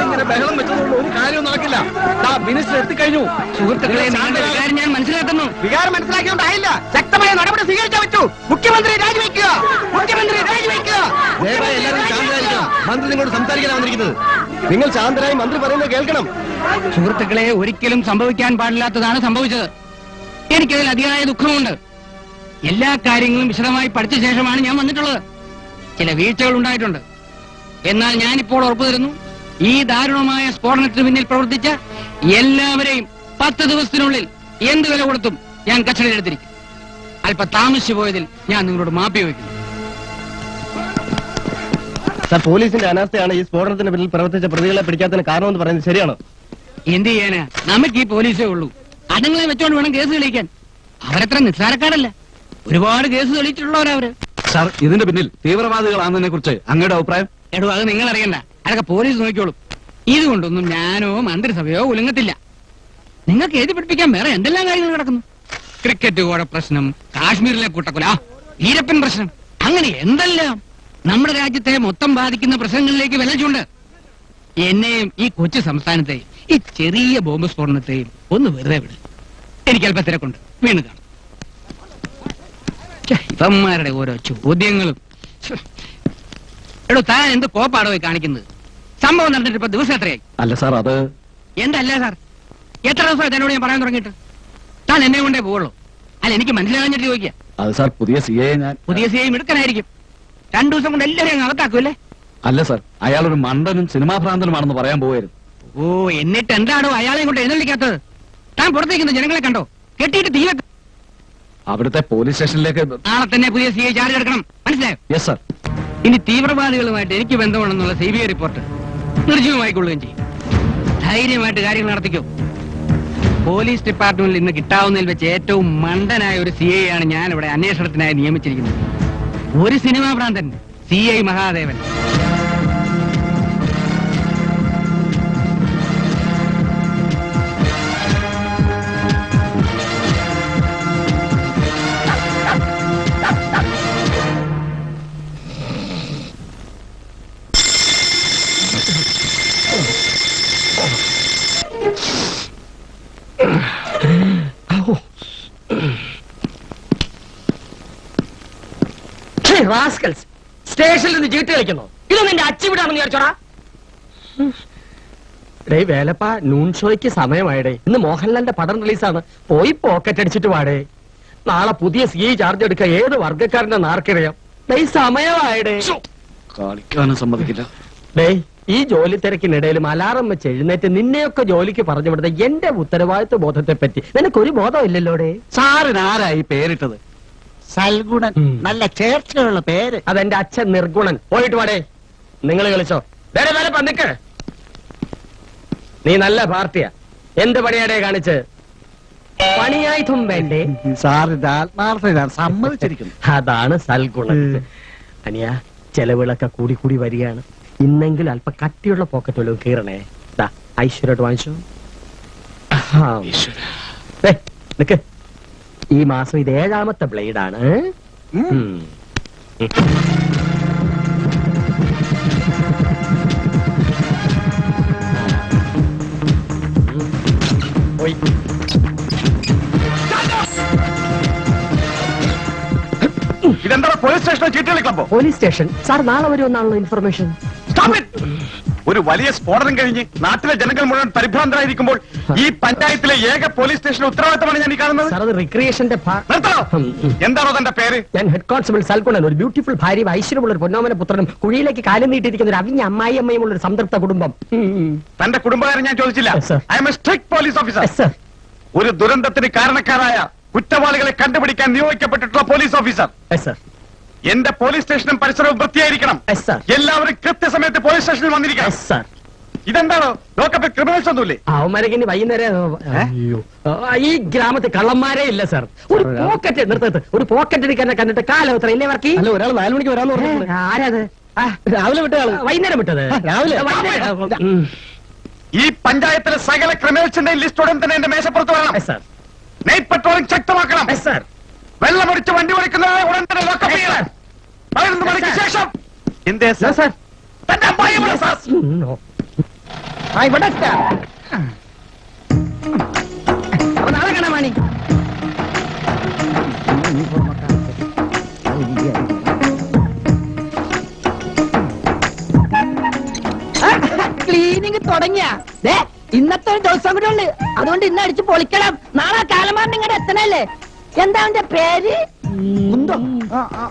ഇങ്ങനെ ബഹളം വെച്ചതുകൊണ്ട് ഒരു കാര്യവും നടക്കില്ല ദാ മിനിസ്റ്റർ എത്തിക്കഴിഞ്ഞു സുഹൃത്തുക്കളെ നിങ്ങളുടെ വികാരം ഞാൻ മനസ്സിലാക്കുന്നു വികാരം മനസ്സിലാക്കിയോണ്ടായില്ല ശക്തമായ നടപടി സ്വീകരിച്ചാ വെച്ചു മുഖ്യമന്ത്രി രാജിവെക്കുക മുഖ്യമന്ത്രി രാജിവെക്കുക ദയവായി എല്ലാവരും ശാന്തരായിരിക്കണം മന്ത്രി നിങ്ങളോട് സംസാരിക്കാനാണ് വന്നിരിക്കുന്നത് നിങ്ങൾ ശാന്തരായി മന്ത്രി പറയുന്നത് കേൾക്കണം സുഹൃത്തുക്കളെ ഒരിക്കലും സംഭവിക്കാൻ പാടില്ലാത്തതാണ് സംഭവിച്ചത് എനിക്കതിൽ അതിയായ ദുഃഖമുണ്ട് എല്ലാ കാര്യങ്ങളും വിശദമായി പഠിച്ച ശേഷമാണ് ഞാൻ വന്നിട്ടുള്ളത് ചില വീഴ്ചകൾ ഉണ്ടായിട്ടുണ്ട് എന്നാൽ ഞാനിപ്പോൾ ഉറപ്പു തരുന്നു ഈ ദാരുണമായ സ്ഫോടനത്തിന് പിന്നിൽ പ്രവർത്തിച്ച എല്ലാവരെയും പത്ത് ദിവസത്തിനുള്ളിൽ എന്ത് വില കൊടുത്തും ഞാൻ കസ്റ്റഡിയിലെടുത്തിരിക്കും അല്പ താമസിച്ചു പോയതിൽ ഞാൻ നിങ്ങളോട് മാപ്പി വയ്ക്കുന്നു സാർ പോലീസിന്റെ അനാസ്ഥയാണ് ഈ സ്ഫോടനത്തിന് പിന്നിൽ പ്രവർത്തിച്ച പ്രതികളെ പിടിക്കാത്തതിന് കാരണമെന്ന് പറയുന്നത് ശരിയാണോ എന്ത് ചെയ്യാനാ നമുക്ക് ഈ പോലീസേ ഉള്ളൂ അതുങ്ങളെ വെച്ചോണ്ട് വേണം കേസ് തെളിയിക്കാൻ അവരത്ര നിസ്സാരക്കാരല്ല ഒരുപാട് കേസ് തെളിയിച്ചിട്ടുള്ളവരവര് സാർ ഇതിന്റെ പിന്നിൽ തീവ്രവാദികളാണെന്നതിനെ കുറിച്ച് അങ്ങയുടെ അഭിപ്രായം എടോ അത് നിങ്ങൾ അറിയണ്ട അതൊക്കെ പോലീസ് നോക്കിക്കോളും ഇതുകൊണ്ടൊന്നും ഞാനോ മന്ത്രിസഭയോ ഉലങ്ങത്തില്ല നിങ്ങൾക്ക് എഴുതി പഠിപ്പിക്കാൻ വേറെ എന്തെല്ലാം കാര്യങ്ങൾ കിടക്കുന്നു ക്രിക്കറ്റ് കോഴ പ്രശ്നം കാശ്മീരിലെ കൂട്ടക്കൊല ആ, ഈരപ്പൻ പ്രശ്നം അങ്ങനെ എന്തെല്ലാം നമ്മുടെ രാജ്യത്തെ മൊത്തം ബാധിക്കുന്ന പ്രശ്നങ്ങളിലേക്ക് വിലച്ചുണ്ട് എന്നെയും ഈ കൊച്ചു സംസ്ഥാനത്തെയും ഈ ചെറിയ ബോംബ് സ്ഫോടനത്തെയും ഒന്ന് വെറുതെ വിട് എനിക്ക് അല്പ തിരക്കുണ്ട് വീണ് കാണും ഛെ, ഇവന്മാരുടെ ഓരോ ചോദ്യങ്ങളും ഛെ. എടോ താൻ എന്ത് കോപ്പാടോ ഈ കാണിക്കുന്നത് സംഭവം നടന്നിട്ട് ഇപ്പൊ ദിവസം എത്രയായി അല്ല സാർ അത് എന്തല്ല സാർ എത്ര ദിവസമായി തന്നോട് ഞാൻ പറയാൻ തുടങ്ങിയിട്ട് താൻ എന്നെ കൊണ്ടേ പോവുള്ളൂ അല്ല എനിക്ക് മനസ്സിലാകാഞ്ഞിട്ട് ചോദിക്കുക അത് സാർ പുതിയ സി എ ഞാൻ പുതിയ സി ഐ മിടുക്കനായിരിക്കും രണ്ടു ദിവസം കൊണ്ട് എല്ലാവരെയും അങ്ങ് അകത്താക്കൂല്ലേ അല്ല സാർ അയാൾ ഒരു മണ്ടനും സിനിമാ ഭ്രാന്തനുമാണെന്ന് പറയാൻ പോവായിരുന്നു ഓ എന്നിട്ട് എന്താണോ അയാളെ കൊണ്ട് എഴുന്നള്ളിക്കാത്തത് താൻ പുറത്തേക്കുന്ന ജനങ്ങളെ കണ്ടോ കെട്ടിയിട്ട് തീ വെക്ക അവിടുത്തെ പോലീസ് സ്റ്റേഷനിലേക്ക് നാളെ തന്നെ പുതിയ സി ഐ ചാർജ് എടുക്കണം മനസ്സിലായോ യെസ് സാർ ഇനി തീവ്രവാദികളുമായിട്ട് എനിക്ക് ബന്ധമുണ്ടെന്നുള്ള സി ബി ഐ റിപ്പോർട്ട് നിർജ്ജീവമായിക്കൊള്ളുകയും ചെയ്യും ധൈര്യമായിട്ട് കാര്യങ്ങൾ നടത്തിക്കോ പോലീസ് ഡിപ്പാർട്ട്മെന്റിൽ ഇന്ന് കിട്ടാവുന്നതിൽ വെച്ച് ഏറ്റവും മണ്ടനായ ഒരു സി ഐ ആണ് ഞാൻ ഇവിടെ അന്വേഷണത്തിനായി നിയമിച്ചിരിക്കുന്നത് ഒരു സിനിമാ ഭ്രാന്തൻ സി ഐ മഹാദേവൻ റാസ്കൽസ് സ്റ്റേഷനിൽ നിന്ന് ചീട്ട് കളിക്കുന്നു ഇതൊന്നും എന്റെ അച്ചുവിടാണെന്ന് വിചാരിച്ചോടാ ഡേ വേലപ്പ നൂൺ ഷോയ്ക്ക് സമയമായിടേ ഇന്ന് മോഹൻലാലിന്റെ പടം റിലീസാണ് പോയി പോക്കറ്റ് അടിച്ചിട്ട് വാടേ നാളെ പുതിയ സി ഐ ചാർജ് എടുക്ക ഏത് വർഗക്കാരന്റെ നാർക്കറിയാം ഡേ സമയമായിടേ കളിക്കാനും സമ്മതിക്കില്ല ഡേ ഈ ജോലി തിരക്കിനിടയിലും അലാറം വെച്ച് എഴുന്നേറ്റ് നിന്നെയൊക്കെ ജോലിക്ക് പറഞ്ഞു വിടുന്ന എന്റെ ഉത്തരവാദിത്വ ബോധത്തെ പറ്റി നിനക്കൊരു ബോധമില്ലല്ലോ ഡേ സാറിന് ആരായി പേരിട്ടത് സൽഗുണൻ ഉം. നല്ല ചേർച്ചയുള്ള പേര് അതെന്റെ അച്ഛൻ നിർഗുണൻ പോയിട്ട് വാടേ നിങ്ങൾ കളിച്ചോ വേറെ വേറെ പന്നിക്ക് നീ നല്ല പാർട്ടിയാ എന്ത് പണിയാടേ കാണിച്ച് പണിയായിട്ടും വേണ്ടേ സാറിന്റെ ആത്മാർത്ഥ ഞാൻ സമ്മതിച്ചിരിക്കുന്നു അതാണ് സൽഗുണൻ അനിയ ചെലവുകളൊക്കെ കൂടി കൂടി വരികയാണ് ഇന്നെങ്കിലും അല്പ കട്ടിയുള്ള പോക്കറ്റ് വല്ലതും കീറണേ ദാ ഐശ്വര്യോട്ട് വാങ്ങിച്ചോ ആഹാ. ദേ, നിക്ക് ഈ മാസം ഇത് ഏഴാമത്തെ ബ്ലേഡാണ് ഉം. പോയി ഇതെന്താ പോലീസ് സ്റ്റേഷനിൽ ചീട്ടുകളി ക്ലബോ പോലീസ് സ്റ്റേഷൻ സാർ നാളെ വരുമെന്നാണല്ലോ ഇൻഫർമേഷൻ ഒരു വലിയ സ്ഫോടനം കഴിഞ്ഞ് നാട്ടിലെ ജനങ്ങൾ മുഴുവൻ പരിഭ്രാന്തരായിരിക്കുമ്പോൾ ഈ പഞ്ചായത്തിലെ ഏക പോലീസ് സ്റ്റേഷന്റെ ഉത്തരവാദിത്തമാണ് ഞാൻ ഈ കാണുന്നത് സാർ അത് റിക്രിയേഷന്റെ ഭാ- നിർത്തണോ ഉം, ഉം. എന്താണോ തന്റെ പേര് ഞാൻ ഹെഡ് കോൺസ്റ്റബിൾ സൽഗുണൻ ഒരു ബ്യൂട്ടിഫുൾ ഭാര്യയും ഐശ്വര്യമുള്ള ഒരു പൊന്നോമന പുത്രനും കുഴിയിലേക്ക് കാലം നീട്ടിയിരിക്കുന്ന ഒരു അവിഞ്ഞ അമ്മായി അമ്മയുമുള്ള ഒരു സംതൃപ്ത കുടുംബം ഉം, ഉം. തന്റെ കുടുംബകാരൻ ഞാൻ ചോദിച്ചില്ല Yes, sir. I'm a strict police officer Yes, sir. ഒരു ദുരന്തത്തിന് കാരണക്കാരായ കുറ്റവാളികളെ കണ്ടുപിടിക്കാൻ നിയോഗിക്കപ്പെട്ടിട്ടുള്ള പോലീസ് ഓഫീസർ Yes, sir. എന്റെ പോലീസ് സ്റ്റേഷനും പരിസരവും വൃത്തിയായിരിക്കണം Yes, sir. എല്ലാവരും കൃത്യസമയത്ത് പോലീസ് സ്റ്റേഷനിൽ വന്നിരിക്കണം Yes, sir. ഇതെന്താണോ ലോക്കപ്പിൽ ക്രിമിനൽസ് ഒന്നുമില്ലേ അവന്മാരൊക്കെ ഇനി വൈകുന്നേരം അയ്യോ ആ, ഈ ഗ്രാമത്തിൽ കള്ളന്മാരേ ഇല്ല സാർ ഒരു പോക്കറ്റ് നിർത്തത്ത് ഒരു പോക്കറ്റ് എടുക്കാൻ കണ്ടിട്ട് കാലം എത്ര ഇല്ലേ വർക്കി അല്ല ഒരാൾ നാലു മണിക്ക് വരാന്ന് പറഞ്ഞു ആരാത് ആ, രാവിലെ വിട്ട ആള് വൈകുന്നേരം വിട്ടത് രാവിലെ. വൈകുന്നേരം. ഉം. ഈ പഞ്ചായത്തിലെ സകല ക്രിമിനൽസിന്റെ ലിസ്റ്റ് ഉടൻ തന്നെ എന്റെ മേശപ്പുറത്ത് വേണം Yes, sir. നൈറ്റ് പെട്രോളിംഗ് ശക്തമാക്കണം Yes, sir. വെള്ളമടിച്ച് വണ്ടി ഓടിക്കുന്നവരെ ഉടൻ തന്നെ ലോക്കപ്പ് Yes, ചെയ്യണം പതിനൊന്ന് Yes, മണിക്ക് sir. ശേഷം എന്തേ No, sir. തന്റെ അമ്മായി ഇവിടെ, സാർ ഉം, no. ആ ഇവിടെ എത്താം. അപ്പൊ നാളെ കാണാം മാണി ക്ലീനിങ് തുടങ്ങിയ ദേ ഇന്നത്തെ ഒരു ദിവസം കൂടെ ഉള്ളു അതുകൊണ്ട് ഇന്ന് അടിച്ച് പൊളിക്കണം നാളെ കാലമാറിന് ഇങ്ങോട്ട് എത്തണല്ലേ എന്താ അവന്റെ പേര് ഉണ്ടോ ആ, ആ.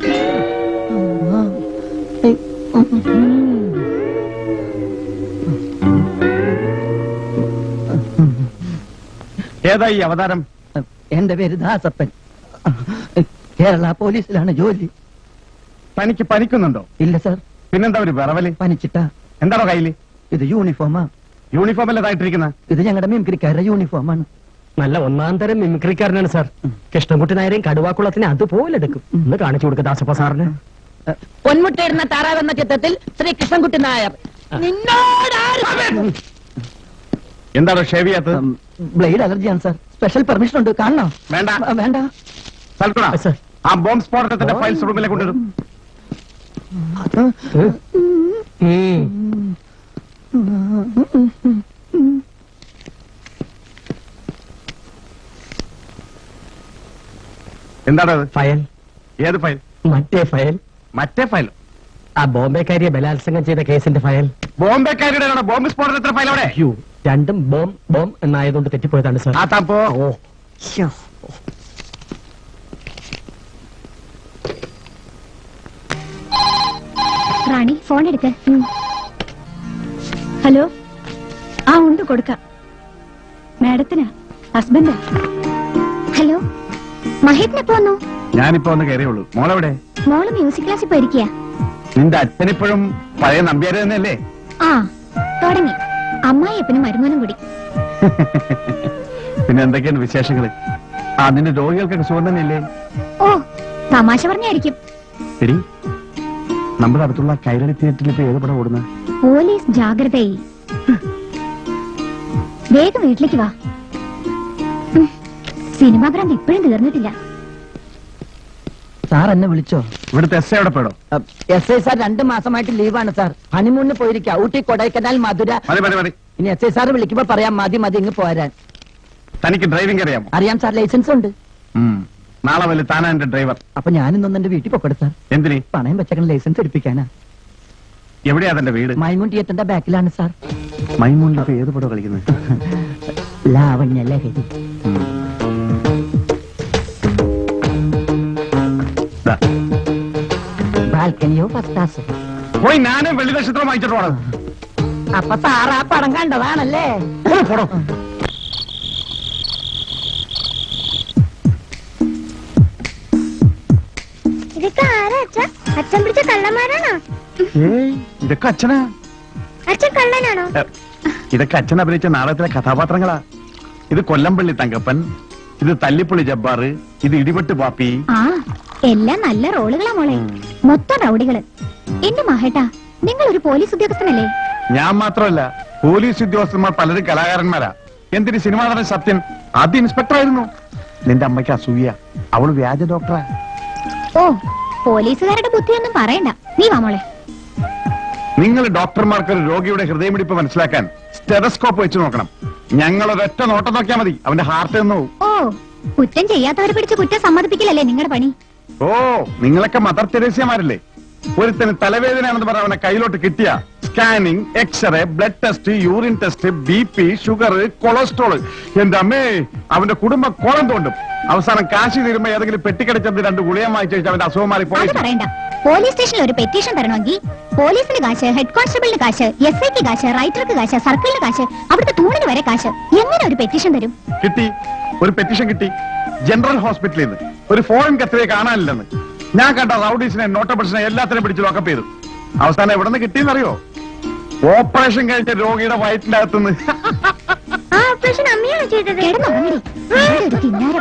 ഏതാ ഈ അവതാരം എന്റെ പേര് ദാസപ്പൻ കേരള പോലീസിലാണ് ജോലി തനിക്ക് പനിക്കുന്നുണ്ടോ ഇല്ല സർ പിന്നെന്താ ഒരു വിറവല് പനിച്ചിട്ടാ എന്താണോ കയ്യില് ഇത് യൂണിഫോമാ യൂണിഫോം അല്ലതായിട്ടിരിക്കുന്ന ഇത് ഞങ്ങളുടെ മിമിക്രിക്കാരുടെ യൂണിഫോമാണ് നല്ല ഒന്നാം തരം മിമിക്രിക്കാരനാണ് സാർ കൃഷ്ണൻകുട്ടി നായരെയും കടുവാക്കുളത്തിനെ അതുപോലെ എടുക്കും ഒന്ന് കാണിച്ചു കൊടുക്ക ദാസപ്പ സാറിന് പൊന്മുട്ടയിടുന്ന താറാവ് എന്ന ചിത്രത്തിൽ ശ്രീ കൃഷ്ണൻകുട്ടി നായർ നിന്നോടാരും എന്താണോ ഷേവ് ചെയ്യാത്തത് ബ്ലേഡ് അലർജിയാണ് സാർ സ്പെഷ്യൽ പെർമിഷൻ ഉണ്ട് കാണണോ വേണ്ട. ആ, വേണ്ട സൽക്കുണ സർ. ആ ബോംബ് സ്ഫോടനത്തിന്റെ ഫയൽസ് റൂമിലേക്ക് കൊണ്ടുവരും അത് ഉം. എന്താണത് ഫയൽ ഏത് ഫയൽ മറ്റേ ഫയൽ മറ്റേ ഫയൽ ആ ബോംബെക്കാരിയെ ബലാത്സംഗം ചെയ്ത കേസിന്റെ ഫയൽ ബോംബെക്കാരുടെ ആണോ ബോംബ് സ്ഫോടനത്തിന്റെ ഫയൽ അവിടെ അയ്യോ രണ്ടും ബോം ബോം എന്നായതുകൊണ്ട് തെറ്റിപ്പോയതാണ് സാർ ആ താൻ പോ ഓ റാണി ഫോൺ എടുക്ക ഹലോ ആ ഉണ്ട് കൊടുക്കാം മാഡത്തിനാ ഹസ്ബൻഡാ ഹലോ മഹേട്ടിനെ പോന്നു ഞാനിപ്പോ ഒന്ന് കയറിയുള്ളൂ മോളെവിടെ മോള് മ്യൂസിക് ക്ലാസ്സിൽ പോയിരിക്കുക നിന്റെ അച്ഛനിപ്പോഴും പഴയ നമ്പ്യാര് തന്നെയല്ലേ ആ തുടങ്ങി അമ്മായിയപ്പനും മരുമോനും കൂടി പിന്നെ എന്തൊക്കെയാണ് വിശേഷങ്ങള് ആ നിന്റെ രോഗികൾക്കൊക്കെ സുഖം തന്നെയല്ലേ ഓ തമാശ പറഞ്ഞായിരിക്കും എടി നമ്മുടെ അടുത്തുള്ള കൈരളി തിയേറ്ററിൽ ഇപ്പൊ ഏത് പടം ഓടുന്നത് പോലീസ് ജാഗ്രതയായി വേഗം വീട്ടിലേക്ക് വാ ഉം, സിനിമാ ഭ്രാന്ത് ഇപ്പോഴും തീർന്നിട്ടില്ല സാർ എന്നെ വിളിച്ചോ ഇവിടുത്തെ എസ് എവിടെ പെടോ എസ് ഐ സാർ രണ്ടു മാസമായിട്ട് ലീവാണ് സാർ ഹണിമൂണിന് പോയിരിക്കുക ഊട്ടി കൊടൈക്കനാൽ മധുര മതി മതി മതി ഇനി എസ് ഐ സാർ വിളിക്കുമ്പോ പറയാം മതി മതി ഇങ്ങ് പോരാൻ തനിക്ക് ഡ്രൈവിംഗ് അറിയാമോ അറിയാം സാർ ലൈസൻസ് ഉണ്ട് ഉം. നാളെ വല്ല താനാ എന്റെ ഡ്രൈവർ അപ്പൊ ഞാനിന്നൊന്ന് എന്റെ വീട്ടിൽ പൊക്കട സാർ എന്തിനി പണയം വെച്ചേക്കണ ലൈസൻസ് എടുപ്പിക്കാനാ എവിടെയാ തന്റെ വീട് മൈമൂൺ തിയേറ്ററിന്റെ ബാക്കിലാണ് സാർ മൈമൂണിൽ ഇപ്പൊ ഏത് പടം കളിക്കുന്നത് ലാവണ്യ ലഹരി ദാ, ബാൽക്കണിയോ ഫസ്റ്റാസ് പോയി ഞാനും വെള്ളി നക്ഷത്രം വാങ്ങിച്ചിട്ട് പോണം അപ്പൊ സാർ ആ പടം കണ്ടതാണല്ലേ പോടോ ഇതൊക്കെ ആരാ അച്ഛ അച്ഛൻ പിടിച്ച കള്ളന്മാരാണോ ഏയ് ഇതൊക്കെ അച്ഛനാ അച്ഛൻ കള്ളനാണോ ഏ, ഇതൊക്കെ അച്ഛൻ അഭിനയിച്ച നാടകത്തിലെ കഥാപാത്രങ്ങളാ ഇത് കൊല്ലംപള്ളി തങ്കപ്പൻ ഇത് തല്ലിപ്പുള്ളി ജബ്ബാറ് ഇത് ഇടിപെട്ട് പാപ്പി ആ എല്ലാം നല്ല റോളുകളാ മോളെ മൊത്തം റൗഡികള് എന്റെ മഹേട്ടാ നിങ്ങൾ ഒരു പോലീസ് ഉദ്യോഗസ്ഥനല്ലേ ഞാൻ മാത്രമല്ല പോലീസ് ഉദ്യോഗസ്ഥന്മാർ പലരും കലാകാരന്മാരാ എന്തിന് സിനിമാ നടൻ സത്യൻ ആദ്യം ഇൻസ്പെക്ടർ ആയിരുന്നു നിന്റെ അമ്മയ്ക്ക് അസൂയ അവള് വ്യാജ ഡോക്ടറാ ഓ പോലീസുകാരുടെ ബുദ്ധിയൊന്നും പറയണ്ട നീ വാ മോളെ നിങ്ങൾ ഡോക്ടർമാർക്ക് ഒരു രോഗിയുടെ ഹൃദയമിടിപ്പ് മനസ്സിലാക്കാൻ സ്റ്റെറസ്കോപ്പ് വെച്ച് നോക്കണം ഞങ്ങൾ ഒരൊറ്റ നോട്ടം നോക്കിയാൽ മതി അവന്റെ ഹാർട്ട് എന്ന് പോവും. ഓ കുറ്റം ചെയ്യാത്തവരെ പിടിച്ച് കുറ്റം സമ്മതിപ്പിക്കലല്ലേ നിങ്ങളുടെ പണി ഓ നിങ്ങളൊക്കെ മദർ തെരേസ്യമാരല്ലേ ഒരുത്തന് തലവേദനയാണെന്ന് പറഞ്ഞ അവനെ കയ്യിലോട്ട് കിട്ടിയ scanning x ray blood test urine test B P sugar cholesterol എന്റെ അമ്മേ അവന്റെ കുടുംബം കോളം തോണ്ടും അവസാനം കാശി തീരുമ്പോ ഏതെങ്കിലും പെട്ടിക്കടച്ചത് രണ്ട് ഗുളിയം വാങ്ങിച്ചു വെച്ചാൽ അവന്റെ അസുഖം മാറി പോയി അത് പറയണ്ട പോലീസ് സ്റ്റേഷനിൽ ഒരു പെറ്റീഷൻ തരണമെങ്കിൽ പോലീസിന് കാശ് ഹെഡ് കോൺസ്റ്റബിളിന് കാശ് എസ് ഐക്ക് കാശ് റൈറ്റർക്ക് കാശ് സർക്കിളിന് കാശ് അവിടുത്തെ തൂണിന് വരെ കാശ് എങ്ങനെ ഒരു പെറ്റീഷൻ തരും കിട്ടി ഒരു പെറ്റീഷൻ കിട്ടി ജനറൽ ഹോസ്പിറ്റലിൽ നിന്ന് ഒരു ഫോറിൻ കത്തിരെ കാണാനില്ലെന്ന് ഞാൻ കണ്ട റൗഡീസിനെ നോട്ടബിൾസിനെ എല്ലാത്തിനും പിടിച്ച് ലോക്കപ്പ് ചെയ്തു അവസാനം എവിടെ നിന്ന് കിട്ടിയെന്നറിയോ ഓപ്പറേഷൻ കഴിഞ്ഞ രോഗിയുടെ വയറ്റിന്റെ അകത്തുനിന്ന് ആ ഓപ്പറേഷൻ അമ്മയാണ് ചെയ്തത് കിടന്നുറങ്ങടി ഇവിടെ ഒരു കിന്നാരം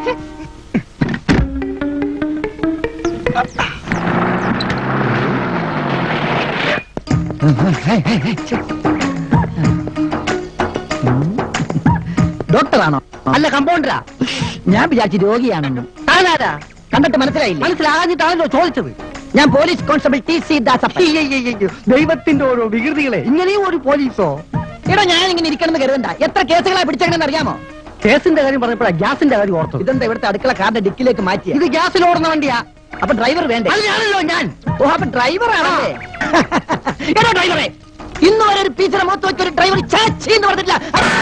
ഡോക്ടറാണോ അല്ല കമ്പൗണ്ടറാ ഞാൻ വിചാരിച്ചു രോഗിയാണെന്നും താനാരാ കണ്ടിട്ട് മനസ്സിലായില്ല മനസ്സിലാകാഞ്ഞിട്ടാണല്ലോ ചോദിച്ചത് ഞാൻ police constable T C Dasappan ദൈവത്തിന്റെ ഓരോ വികൃതികളെ ഇങ്ങനെയും ഒരു പോലീസോ എടാ ഞാൻ ഇങ്ങനെ ഇരിക്കണമെന്ന് കരുതണ്ട എത്ര കേസുകളാ പിടിച്ചെങ്ങനെ അറിയാമോ കേസിന്റെ കാര്യം പറഞ്ഞപ്പോഴാ ഗ്യാസിന്റെ കാര്യം ഓർത്തു ഇതെന്താ ഇവിടുത്തെ അടുക്കള കാറിന്റെ ഡിക്കിലേക്ക് മാറ്റി ഇത് ഗ്യാസിൽ ഓടുന്ന വണ്ടിയാ അപ്പൊ ഡ്രൈവർ വേണ്ടേ അത് ഞാനല്ലോ ഞാൻ ഓ അപ്പൊ ഡ്രൈവർ ആണല്ലേ എടാ ഡ്രൈവറെ ഇന്ന് വരെ ഒരു ടീച്ചറെ മുഖത്ത് വെച്ച ഒരു ഡ്രൈവർ ചാച്ചി എന്ന് പറഞ്ഞിട്ടില്ല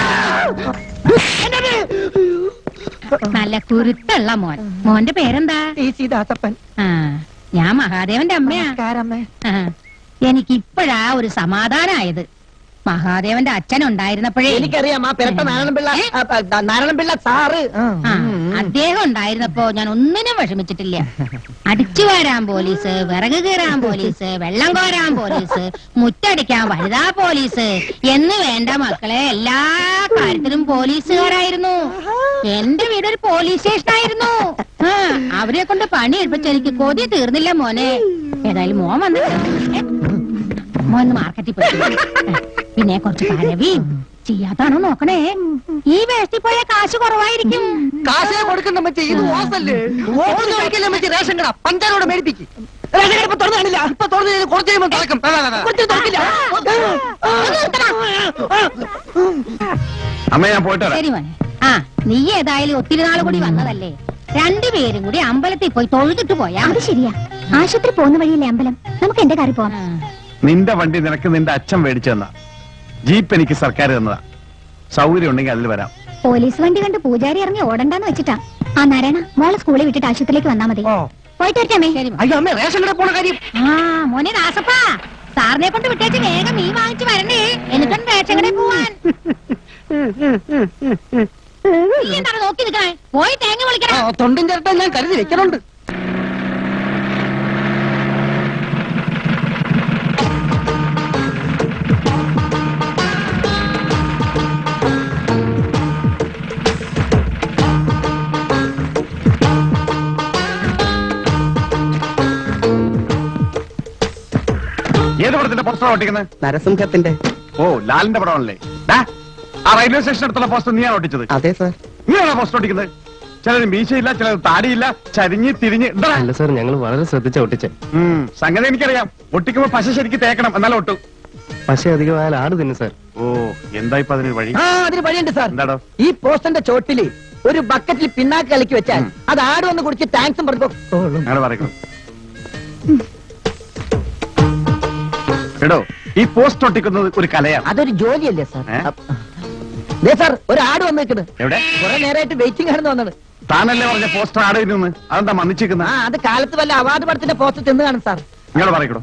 എന്നെ നല്ല കുരുത്തുള്ള മോൻ മോന്റെ പേരെന്താ ടി സി ദാസപ്പൻ ആ ഞാൻ മഹാദേവന്റെ അമ്മയാ നമസ്കാരമ്മേ ആ, എനിക്കിപ്പോഴാ ഒരു സമാധാനായത് മഹാദേവന്റെ അച്ഛൻ ഉണ്ടായിരുന്നപ്പോഴേ എനിക്കറിയാം ആ പെരട്ട നാരായണപിള്ള ആ, ആ, നാരായണപിള്ള സാറ് ആ. ആ, അദ്ദേഹം ഉണ്ടായിരുന്നപ്പോ ഞാൻ ഒന്നിനും വിഷമിച്ചിട്ടില്ല അടിച്ചു വാരാൻ പോലീസ് വിറക് കീറാൻ പോലീസ് വെള്ളം കോരാൻ പോലീസ് മുറ്റടിക്കാൻ വഴുതാ പോലീസ് എന്ന് വേണ്ട മക്കളെ എല്ലാ കാര്യത്തിലും പോലീസുകാരായിരുന്നു എന്റെ വീടൊരു പോലീസ് സ്റ്റേഷനായിരുന്നു ആ, അവരെ കൊണ്ട് പണി എടുപ്പിച്ച് എനിക്ക് കൊതി തീർന്നില്ല മോനെ ഏതായാലും മോൻ വന്ന് മോൻ ഒന്ന് മാർക്കറ്റിൽ പോയി പിന്നെ കുറച്ച് പരവിയും ചെയ്യാത്താണോ നോക്കണേ ഈ വേഷ്ടി പോയ കാശ് കുറവായിരിക്കും കാശേ കൊടുക്കണ്ട മറ്റേ ഇത് ഓസല്ലേ ഓടുന്ന വഴിക്കല്ലേ മറ്റേ റേഷൻ കട പഞ്ചാരോട് മേടിപ്പിക്കും റേഷൻ കട ഇപ്പൊ തുറന്നു കാണില്ല ഇപ്പൊ തുറന്നു കഴിഞ്ഞാൽ കുറച്ച് കഴിയുമ്പോൾ തുറക്കും കുറച്ച് തുറക്കില്ല അമ്മ ഞാൻ പോയിട്ട് വരാം ശരി മോനെ ആ നീ ഏതായാലും ഒത്തിരി നാൾ കൂടി വന്നതല്ലേ രണ്ടുപേരും കൂടി അമ്പലത്തിൽ പോയി തൊഴുതിട്ട് പോയാ അത് ശരിയാ ആശുപത്രി പോകുന്ന വഴിയില്ലേ അമ്പലം നമുക്ക് എന്റെ കാറിൽ പോവാം നിന്റെ വണ്ടി നിനക്ക് നിന്റെ അച്ഛൻ മേടിച്ചു തന്ന ജീപ്പ് എനിക്ക് സർക്കാർ തന്നതാ സൗകര്യം ഉണ്ടെങ്കിൽ അതിൽ വരാം പോലീസ് വണ്ടി കണ്ട് പൂജാരി ഇറങ്ങി ഓടണ്ടെന്ന് വെച്ചിട്ടാ ആ നാരായണ മോളെ സ്കൂളിൽ വിട്ടിട്ട് ആശുപത്രിയിലേക്ക് വന്നാ മതി പോയിട്ട് വരട്ടെ ശരി മോനെ. അയ്യോ അമ്മ റേഷൻ കട പോണ കാര്യം ആ മോനെ ദാസപ്പാ സാറിനെ കൊണ്ട് വിട്ടേച്ച് വേഗം മീൻ വാങ്ങിച്ചു വരണേ എന്നിട്ടും റേഷങ്ങടെ പോവാൻ നീ എന്താണ് നോക്കി നിൽക്കണേ പോയി തേങ്ങ ആ, വിളിക്കണം തൊണ്ടും ചേർത്ത ഞാൻ കരുതി വെക്കണുണ്ട് ഏത് പടത്തിന്റെ പോസ്റ്റർ ഒട്ടിക്കുന്നത് നരസിംഹത്തിന്റെ ഓ ലാലിന്റെ പടമാണല്ലേ ദാ, ആ റെയിൽവേ സ്റ്റേഷൻ അടുത്തുള്ള പോസ്റ്റർ നീയാണ് ഒട്ടിച്ചത് അതെ സാർ നീയാണോ പോസ്റ്റർ ഒട്ടിക്കുന്നത് ചിലത് മീശയില്ല ചിലത് താടിയില്ല ചരിഞ്ഞ് തിരിഞ്ഞ് ഇടാ. അല്ല സാർ ഞങ്ങൾ വളരെ ശ്രദ്ധിച്ച ഒട്ടിച്ചേ ഉം, സംഗതി എനിക്കറിയാം ഒട്ടിക്കുമ്പോ പശ ശരിക്ക് തേക്കണം എന്നാലും ഒട്ടു പക്ഷേ അധികമായാൽ ആട് തന്നെ സാർ ഓ എന്താ ഇപ്പൊ അതിന് വഴി ആ അതിന് വഴിയുണ്ട് സാർ എന്താടോ ഈ പോസ്റ്ററിന്റെ ചോട്ടില് ഒരു ബക്കറ്റിൽ പിന്നാക്ക് കലക്കി വെച്ചാൽ അത് ആട് വന്ന് കുടിച്ച് താങ്ക്സും പറഞ്ഞു ഞങ്ങൾ പറയണം എടോ ഈ പോസ്റ്റ് ഒട്ടിക്കുന്നത് ഒരു കലയാണ് അതൊരു ജോലിയല്ലേ സാർ ഏ? ദേ സാർ ഒരു ആട് വന്ന് നിൽക്കുന്നത് എവിടെ കുറെ നേരമായിട്ട് വെയിറ്റിംഗ് ആണെന്ന് വന്നത് താനല്ലേ പറഞ്ഞ പോസ്റ്റർ ആടെ നിന്ന് അതെന്താ ആ മന്നിച്ചിരിക്കുന്നത് അത് കാലത്ത് വല്ല അവാർഡ് പടത്തിന്റെ പോസ്റ്റർ ചെന്ന് കാണും സാർ നിങ്ങൾ പറയണോ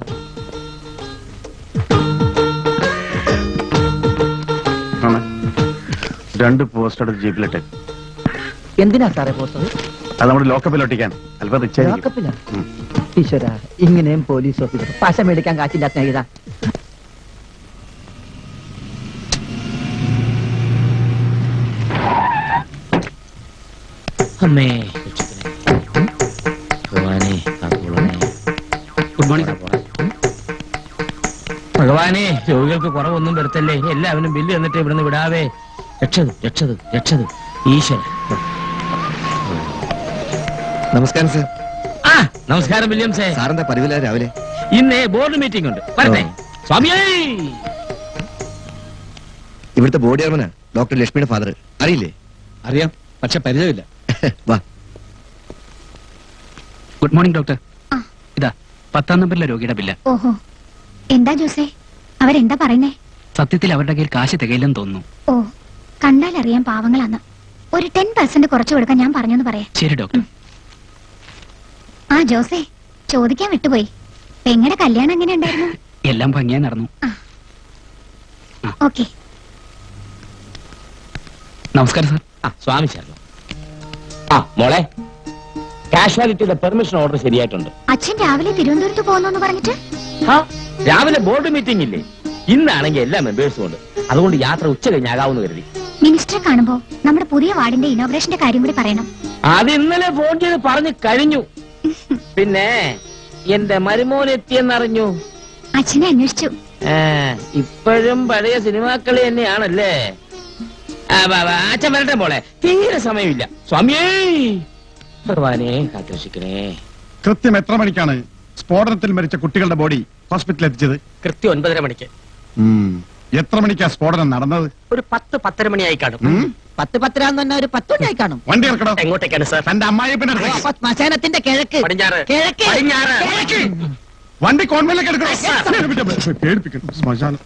രണ്ട് പോസ്റ്റർ എടുത്ത് ജീപ്പിലിട്ട് എന്തിനാ സാറേ പോസ്റ്റർ അത് നമ്മുടെ ലോക്കപ്പിൽ ഒട്ടിക്കാൻ അല്പം റിച്ച് ആയിരിക്കും ലോക്കപ്പിലാ ഉം. ഈശ്വര ഇങ്ങനെയും പോലീസ് ഓഫീസർ പശ മേടിക്കാൻ കാശില്ല സ്നേഹിത അമ്മേ ഭഗവാനെ കാത്തോളണേ. ഗുഡ് മോർണിംഗ് ഭഗവാനെ രോഗികൾക്ക് കുറവൊന്നും വരുത്തല്ലേ എല്ലാവരും ബില്ല് എന്നിട്ട് ഇവിടുന്ന് വിടാവേ രക്ഷത് രക്ഷത് രക്ഷത് ഈശ്വര നമസ്കാരം സാർ ആ നമസ്കാരം വില്യംസേ സാറിന്റെ പതിവില്ല രാവിലെ ഇന്ന് ബോർഡ് മീറ്റിംഗ് ഉണ്ട് വരട്ടെ സ്വാമിയേ ഇവിടുത്തെ ബോഡി ചെയർമനാ ഡോക്ടർ ലക്ഷ്മിയുടെ ഫാദർ അറിയില്ലേ അറിയാം പക്ഷെ പരിചയമില്ല വാ ഗുഡ് മോർണിംഗ് ഡോക്ടർ ആ. ഇതാ പത്താം നമ്പറിലെ രോഗിയുടെ ബില്ല് ഓഹോ എന്താ ജോസേ അവരെന്താ പറയുന്നേ സത്യത്തിൽ അവരുടെ കയ്യിൽ കാശ് തികയില്ലെന്ന് തോന്നുന്നു ഓ കണ്ടാലറിയാം പാവങ്ങളാന്ന് ഒരു ടെൻ പെർസെന്റ് കുറച്ചു കൊടുക്കാൻ ഞാൻ പറഞ്ഞെന്ന് പറയാം ശരി ഡോക്ടർ ആ ജോസേ ചോദിക്കാൻ വിട്ടുപോയി പെങ്ങടെ കല്യാണം എങ്ങനെ ഉണ്ടായിരുന്നു എല്ലാം ഭംഗിയായി നടന്നു ഓക്കെ നമസ്കാരം സാർ ആ സ്വാമി ശരണം ആ മോളെ കാഷ്വാലിറ്റിയുടെ പെർമിഷൻ ഓർഡർ ശരിയായിട്ടുണ്ട് അച്ഛൻ രാവിലെ തിരുവനന്തപുരത്ത് പോകുന്നു പറഞ്ഞിട്ട് ആ, രാവിലെ ബോർഡ് മീറ്റിംഗ് ഇല്ലേ ഇന്നാണെങ്കിൽ എല്ലാ മെമ്പേഴ്സും ഉണ്ട് അതുകൊണ്ട് യാത്ര ഉച്ച കഴിഞ്ഞാകാവുന്ന കരുതി മിനിസ്റ്ററെ കാണുമ്പോ നമ്മുടെ പുതിയ വാർഡിന്റെ ഇനോഗ്രേഷന്റെ കാര്യം കൂടി പറയണം അത് ഇന്നലെ ഫോൺ ചെയ്ത് പറഞ്ഞു കഴിഞ്ഞു പിന്നെ എന്റെ മരുമോൻ എത്തിയെന്നറിഞ്ഞു അച്ഛനെ അന്വേഷിച്ചു ആ, ഇപ്പോഴും പഴയ സിനിമാക്കളി തന്നെയാണല്ലേ ആ, വാ, വാ, അച്ഛൻ വരട്ടെ മോളെ തീരെ സമയമില്ല സ്വാമിയേ ഭഗവാനെ കാത്തുരക്ഷിക്കണേ കൃത്യം എത്ര മണിക്കാണ് സ്ഫോടനത്തിൽ മരിച്ച കുട്ടികളുടെ ബോഡി ഹോസ്പിറ്റലിൽ എത്തിച്ചത് കൃത്യം ഒൻപതര മണിക്ക് എത്ര മണിക്കാ സ്ഫോടനം നടന്നത് ഒരു പത്ത് പത്തര മണിയായി കാണും ഉം? പത്ത് പത്തരാന്ന് തന്നെ ഒരു പത്തുണ്ടായി കാണും വണ്ടി ഇറക്കണോ എങ്ങോട്ടേക്കാണ് സാർ തന്റെ അമ്മായിപ്പിന്റെ ഓ, അടുത്തേക്ക് അപ്പൊ ശ്മശാനത്തിന്റെ കിഴക്ക് പടിഞ്ഞാറ് കിഴക്ക് പടിഞ്ഞാറ് കിഴക്ക്. വണ്ടി കോൺവെന്റിലേക്ക് എടുക്കണോ പേടിപ്പിക്കണം ശ്മശാനം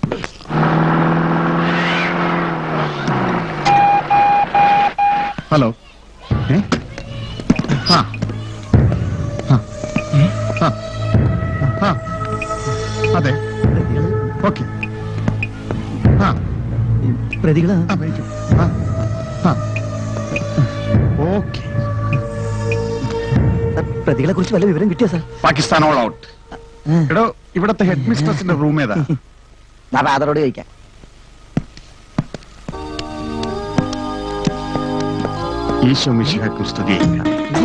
ഹലോ ഏ? ആ. ആ. ആ. ആ. അതെ ഓക്കെ ആ പ്രതികള് ആ, വരൂ. ആ. ആ. ഓക്കെ പ്രതികളെ കുറിച്ച് വല്ല വിവരം കിട്ടിയോ സാർ പാകിസ്ഥാൻ ഓൾ ഔട്ട് എടോ ഇവിടത്തെ ഹെഡ് മിസ്ട്രസിന്റെ റൂം ഏതാ ഫാദറോട് ചോദിക്കാം ഈശോ മിശിഹാക്കും സ്തുതിയില്ല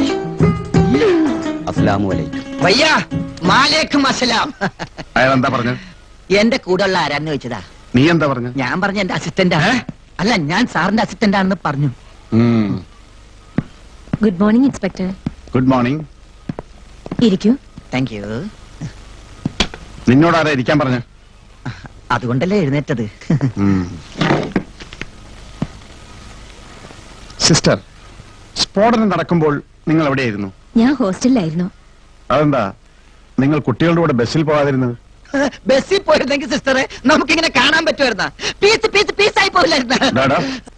അസ്ലാമു അലൈക്കും വയ്യ മാലേക്കും അസലാം അയാൾ എന്താ പറഞ്ഞു എന്റെ കൂടെ ഉള്ള ആരാന്ന് ചോദിച്ചതാ നീ എന്താ പറഞ്ഞു ഞാൻ പറഞ്ഞ എന്റെ അസിസ്റ്റന്റ് അല്ല ഞാൻ സാറിന്റെ അസിസ്റ്റന്റ് ആണെന്ന് പറഞ്ഞു good morning inspector good morning ഇരിക്കൂ താങ്ക് യു നിന്നോട് ആരാ ഇരിക്കാൻ പറഞ്ഞു അതുകൊണ്ടല്ലേ എഴുന്നേറ്റത് സിസ്റ്റർ സ്ഫോടനം നടക്കുമ്പോൾ നിങ്ങൾ എവിടെയായിരുന്നു ഞാൻ ഹോസ്റ്റലിലായിരുന്നു അതെന്താ നിങ്ങൾ കുട്ടികളുടെ കൂടെ ബസ്സിൽ പോകാതിരുന്നത് ബസ്സിൽ പോയിരുന്നെങ്കിൽ സിസ്റ്ററെ നമുക്കിങ്ങനെ കാണാൻ പറ്റുമായിരുന്ന പീസ് പീസ് പീസായി പോയില്ലായിരുന്ന ഡാഡാ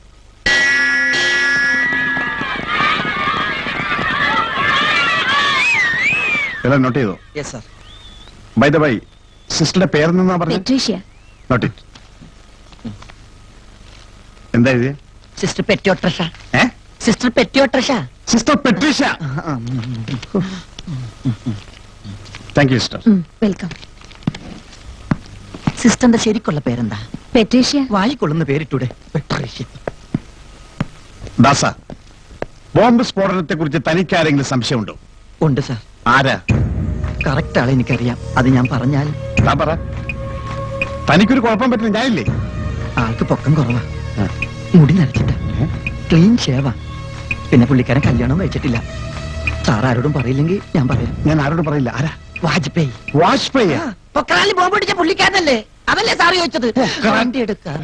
എല്ലാം നോട്ട് ചെയ്തോ yes sir by the by സിസ്റ്ററുടെ പേരെന്നാ പറഞ്ഞു പെട്രീഷ്യ നോട്ട് ഇറ്റ് എന്താ എഴുതിയ സിസ്റ്റർ പെറ്റിയോട്രഷ ഏ സിസ്റ്റർ പെറ്റിയോട്രഷ sister Patricia thank you sister welcome സിസ്റ്ററിന്റെ ശരിക്കുള്ള പേരെന്താ പെട്രീഷ്യ വായിക്കൊള്ളുന്ന പേരിട്ടൂടെ പെട്രീഷ്യ ദാസ ബോംബ് സ്ഫോടനത്തെ കുറിച്ച് തനിക്ക് ആരെങ്കിലും സംശയമുണ്ടോ ഉണ്ട് സാർ ആരാ കറക്റ്റ് ആളെ എനിക്കറിയാം അത് ഞാൻ പറഞ്ഞാൽ താൻ പറ തനിക്കൊരു കുഴപ്പം പറ്റില്ല ഞാനില്ലേ ആൾക്ക് പൊക്കം കുറവാ ആ. മുടി നരച്ചിട്ട ക്ലീൻ ഷേവാ പിന്നെ പുള്ളിക്കാരൻ കല്യാണം കഴിച്ചിട്ടില്ല സാർ ആരോടും പറയില്ലെങ്കിൽ ഞാൻ പറയാം ഞാൻ ആരോട് പറയില്ല ആരാ വാജ്പേയി വാജ്പേയി പൊക്രാലിൽ ബോംബ് പിടിച്ച പുള്ളിക്കാരനല്ലേ അതല്ലേ സാർ ചോദിച്ചത് വണ്ടി എടുക്കാം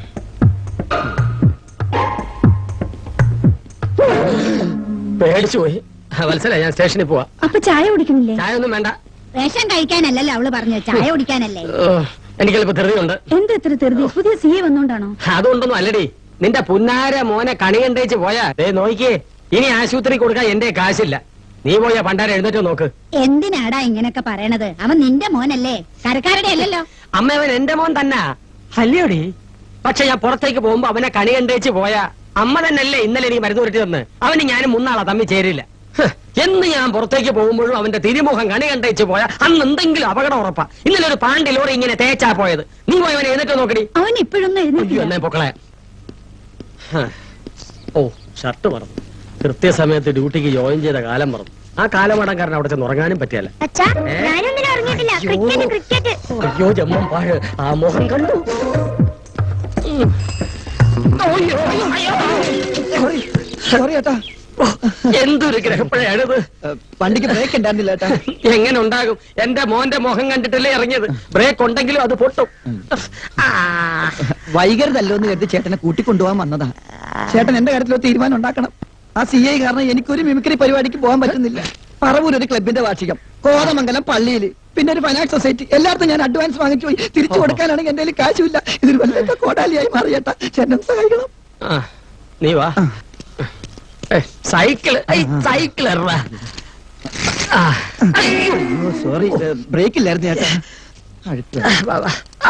പേടിച്ചു പോയി വത്സല ഞാൻ സ്റ്റേഷനിൽ പോവാ അപ്പൊ ചായ കുടിക്കുന്നില്ലേ ചായ ഒന്നും വേണ്ട റേഷൻ കഴിക്കാനല്ലല്ലോ അവള് പറഞ്ഞു ചായ കുടിക്കാനല്ലേ ഓ, എനിക്ക് ചിലപ്പോ ധൃതിയുണ്ട് എന്താ ഇത്ര തെറുതി പുതിയ സി എ വന്നോണ്ടാണോ അതുകൊണ്ടൊന്നും അല്ലടി നിന്റെ പുന്നാര മോനെ കണി കണ്ടേച്ച് പോയാ ദേ നോക്കിയേ ഇനി ആശുപത്രി കൊടുക്കാൻ എന്റെ കാശില്ല നീ പോയാ പണ്ടാര എഴുന്നേറ്റോ നോക്ക് എന്തിനാടാ ഇങ്ങനൊക്കെ പറയണത് അവൻ നിന്റെ മോനല്ലേ കരക്കാരുടെ അല്ലല്ലോ അമ്മ അവൻ എന്റെ മോൻ തന്നെ അല്ലയോടി പക്ഷെ ഞാൻ പുറത്തേക്ക് പോകുമ്പോ അവനെ കണി കണ്ടേച്ച് പോയാ അമ്മ തന്നെയല്ലേ ഇന്നലെ നീ മരുന്ന് ഉരുട്ടി തന്ന് അവന് ഞാനും മുന്നാളാ തമ്മി ചേരില്ല ഹ്, എന്ന് ഞാൻ പുറത്തേക്ക് പോകുമ്പോഴും അവന്റെ തിരുമുഖം കണി കണ്ടേച്ച് പോയാ അന്ന് എന്തെങ്കിലും അപകടം ഉറപ്പാ ഇന്നലെ ഒരു പാണ്ടി ലോറി ഇങ്ങനെ തേച്ചാ പോയത് നീ പോയി അവനെ എഴുന്നേറ്റോ നോക്കടി അവൻ ഇപ്പോഴൊന്നും അയ്യോ എഴുന്നേറ്റില്ല എന്നേ പൊക്കളെ ഹ. ഓ ഷർട്ട് മറന്നു കൃത്യസമയത്ത് ഡ്യൂട്ടിക്ക് ജോയിൻ ചെയ്ത കാലം മറന്നു ആ കാലമടം കാരണം അവിടെ ചെന്ന് ഉറങ്ങാനും പറ്റിയല്ല അച്ഛാ ഏ? ഞാനൊന്നിനും അറിഞ്ഞിട്ടില്ല അയ്യോ. ക്രിക്കറ്റ് ക്രിക്കറ്റ് അയ്യോ ജമ്മം പാഴ് ആ മുഖം കണ്ടു ഉം. അയ്യോ, അയ്യോ. സോറി ഏട്ടാ ഓ, എന്തൊരു ഗ്രഹപ്പഴയാണിത് വണ്ടിക്ക് ബ്രേക്ക് ഉണ്ടായിരുന്നില്ല ഏട്ടാ എങ്ങനെ ഉണ്ടാകും എന്റെ മോന്റെ മുഖം കണ്ടിട്ടല്ലേ ഇറങ്ങിയത് ബ്രേക്ക് ഉണ്ടെങ്കിലും അത് പൊട്ടും ആ. വൈകരുതല്ലോ എന്ന് കരുതി ചേട്ടനെ കൂട്ടിക്കൊണ്ടുപോകാൻ വന്നതാ ചേട്ടൻ എന്റെ കാര്യത്തിൽ ഒരു തീരുമാനം ഉണ്ടാക്കണം ആ സി ഐ കാരണം എനിക്കൊരു മിമിക്രി പരിപാടിക്ക് പോകാൻ പറ്റുന്നില്ല പറവൂർ ഒരു ക്ലബിന്റെ വാർഷികം കോതമംഗലം പള്ളിയിൽ പിന്നെ ഒരു ഫൈനാൻസ് സൊസൈറ്റി എല്ലായിടത്തും ഞാൻ അഡ്വാൻസ് വാങ്ങിച്ചു പോയി തിരിച്ചു കൊടുക്കാനാണെങ്കിൽ എന്റെ കയ്യിൽ കാശുമില്ല ഇതൊരു വല്ലാത്ത കോടാലിയായി മാറിയേട്ടാ ചേട്ടൻ സഹായിക്കണം ആ, നീ വാ ഏ, സൈക്കിള് ഐ, സൈക്കിൾ എറാ. ആ, അയ്യോ സോറി ബ്രേക്ക് ഇല്ലായിരുന്നു ചേട്ടാ അഴുക്ക്. വാ, വാ. ആ.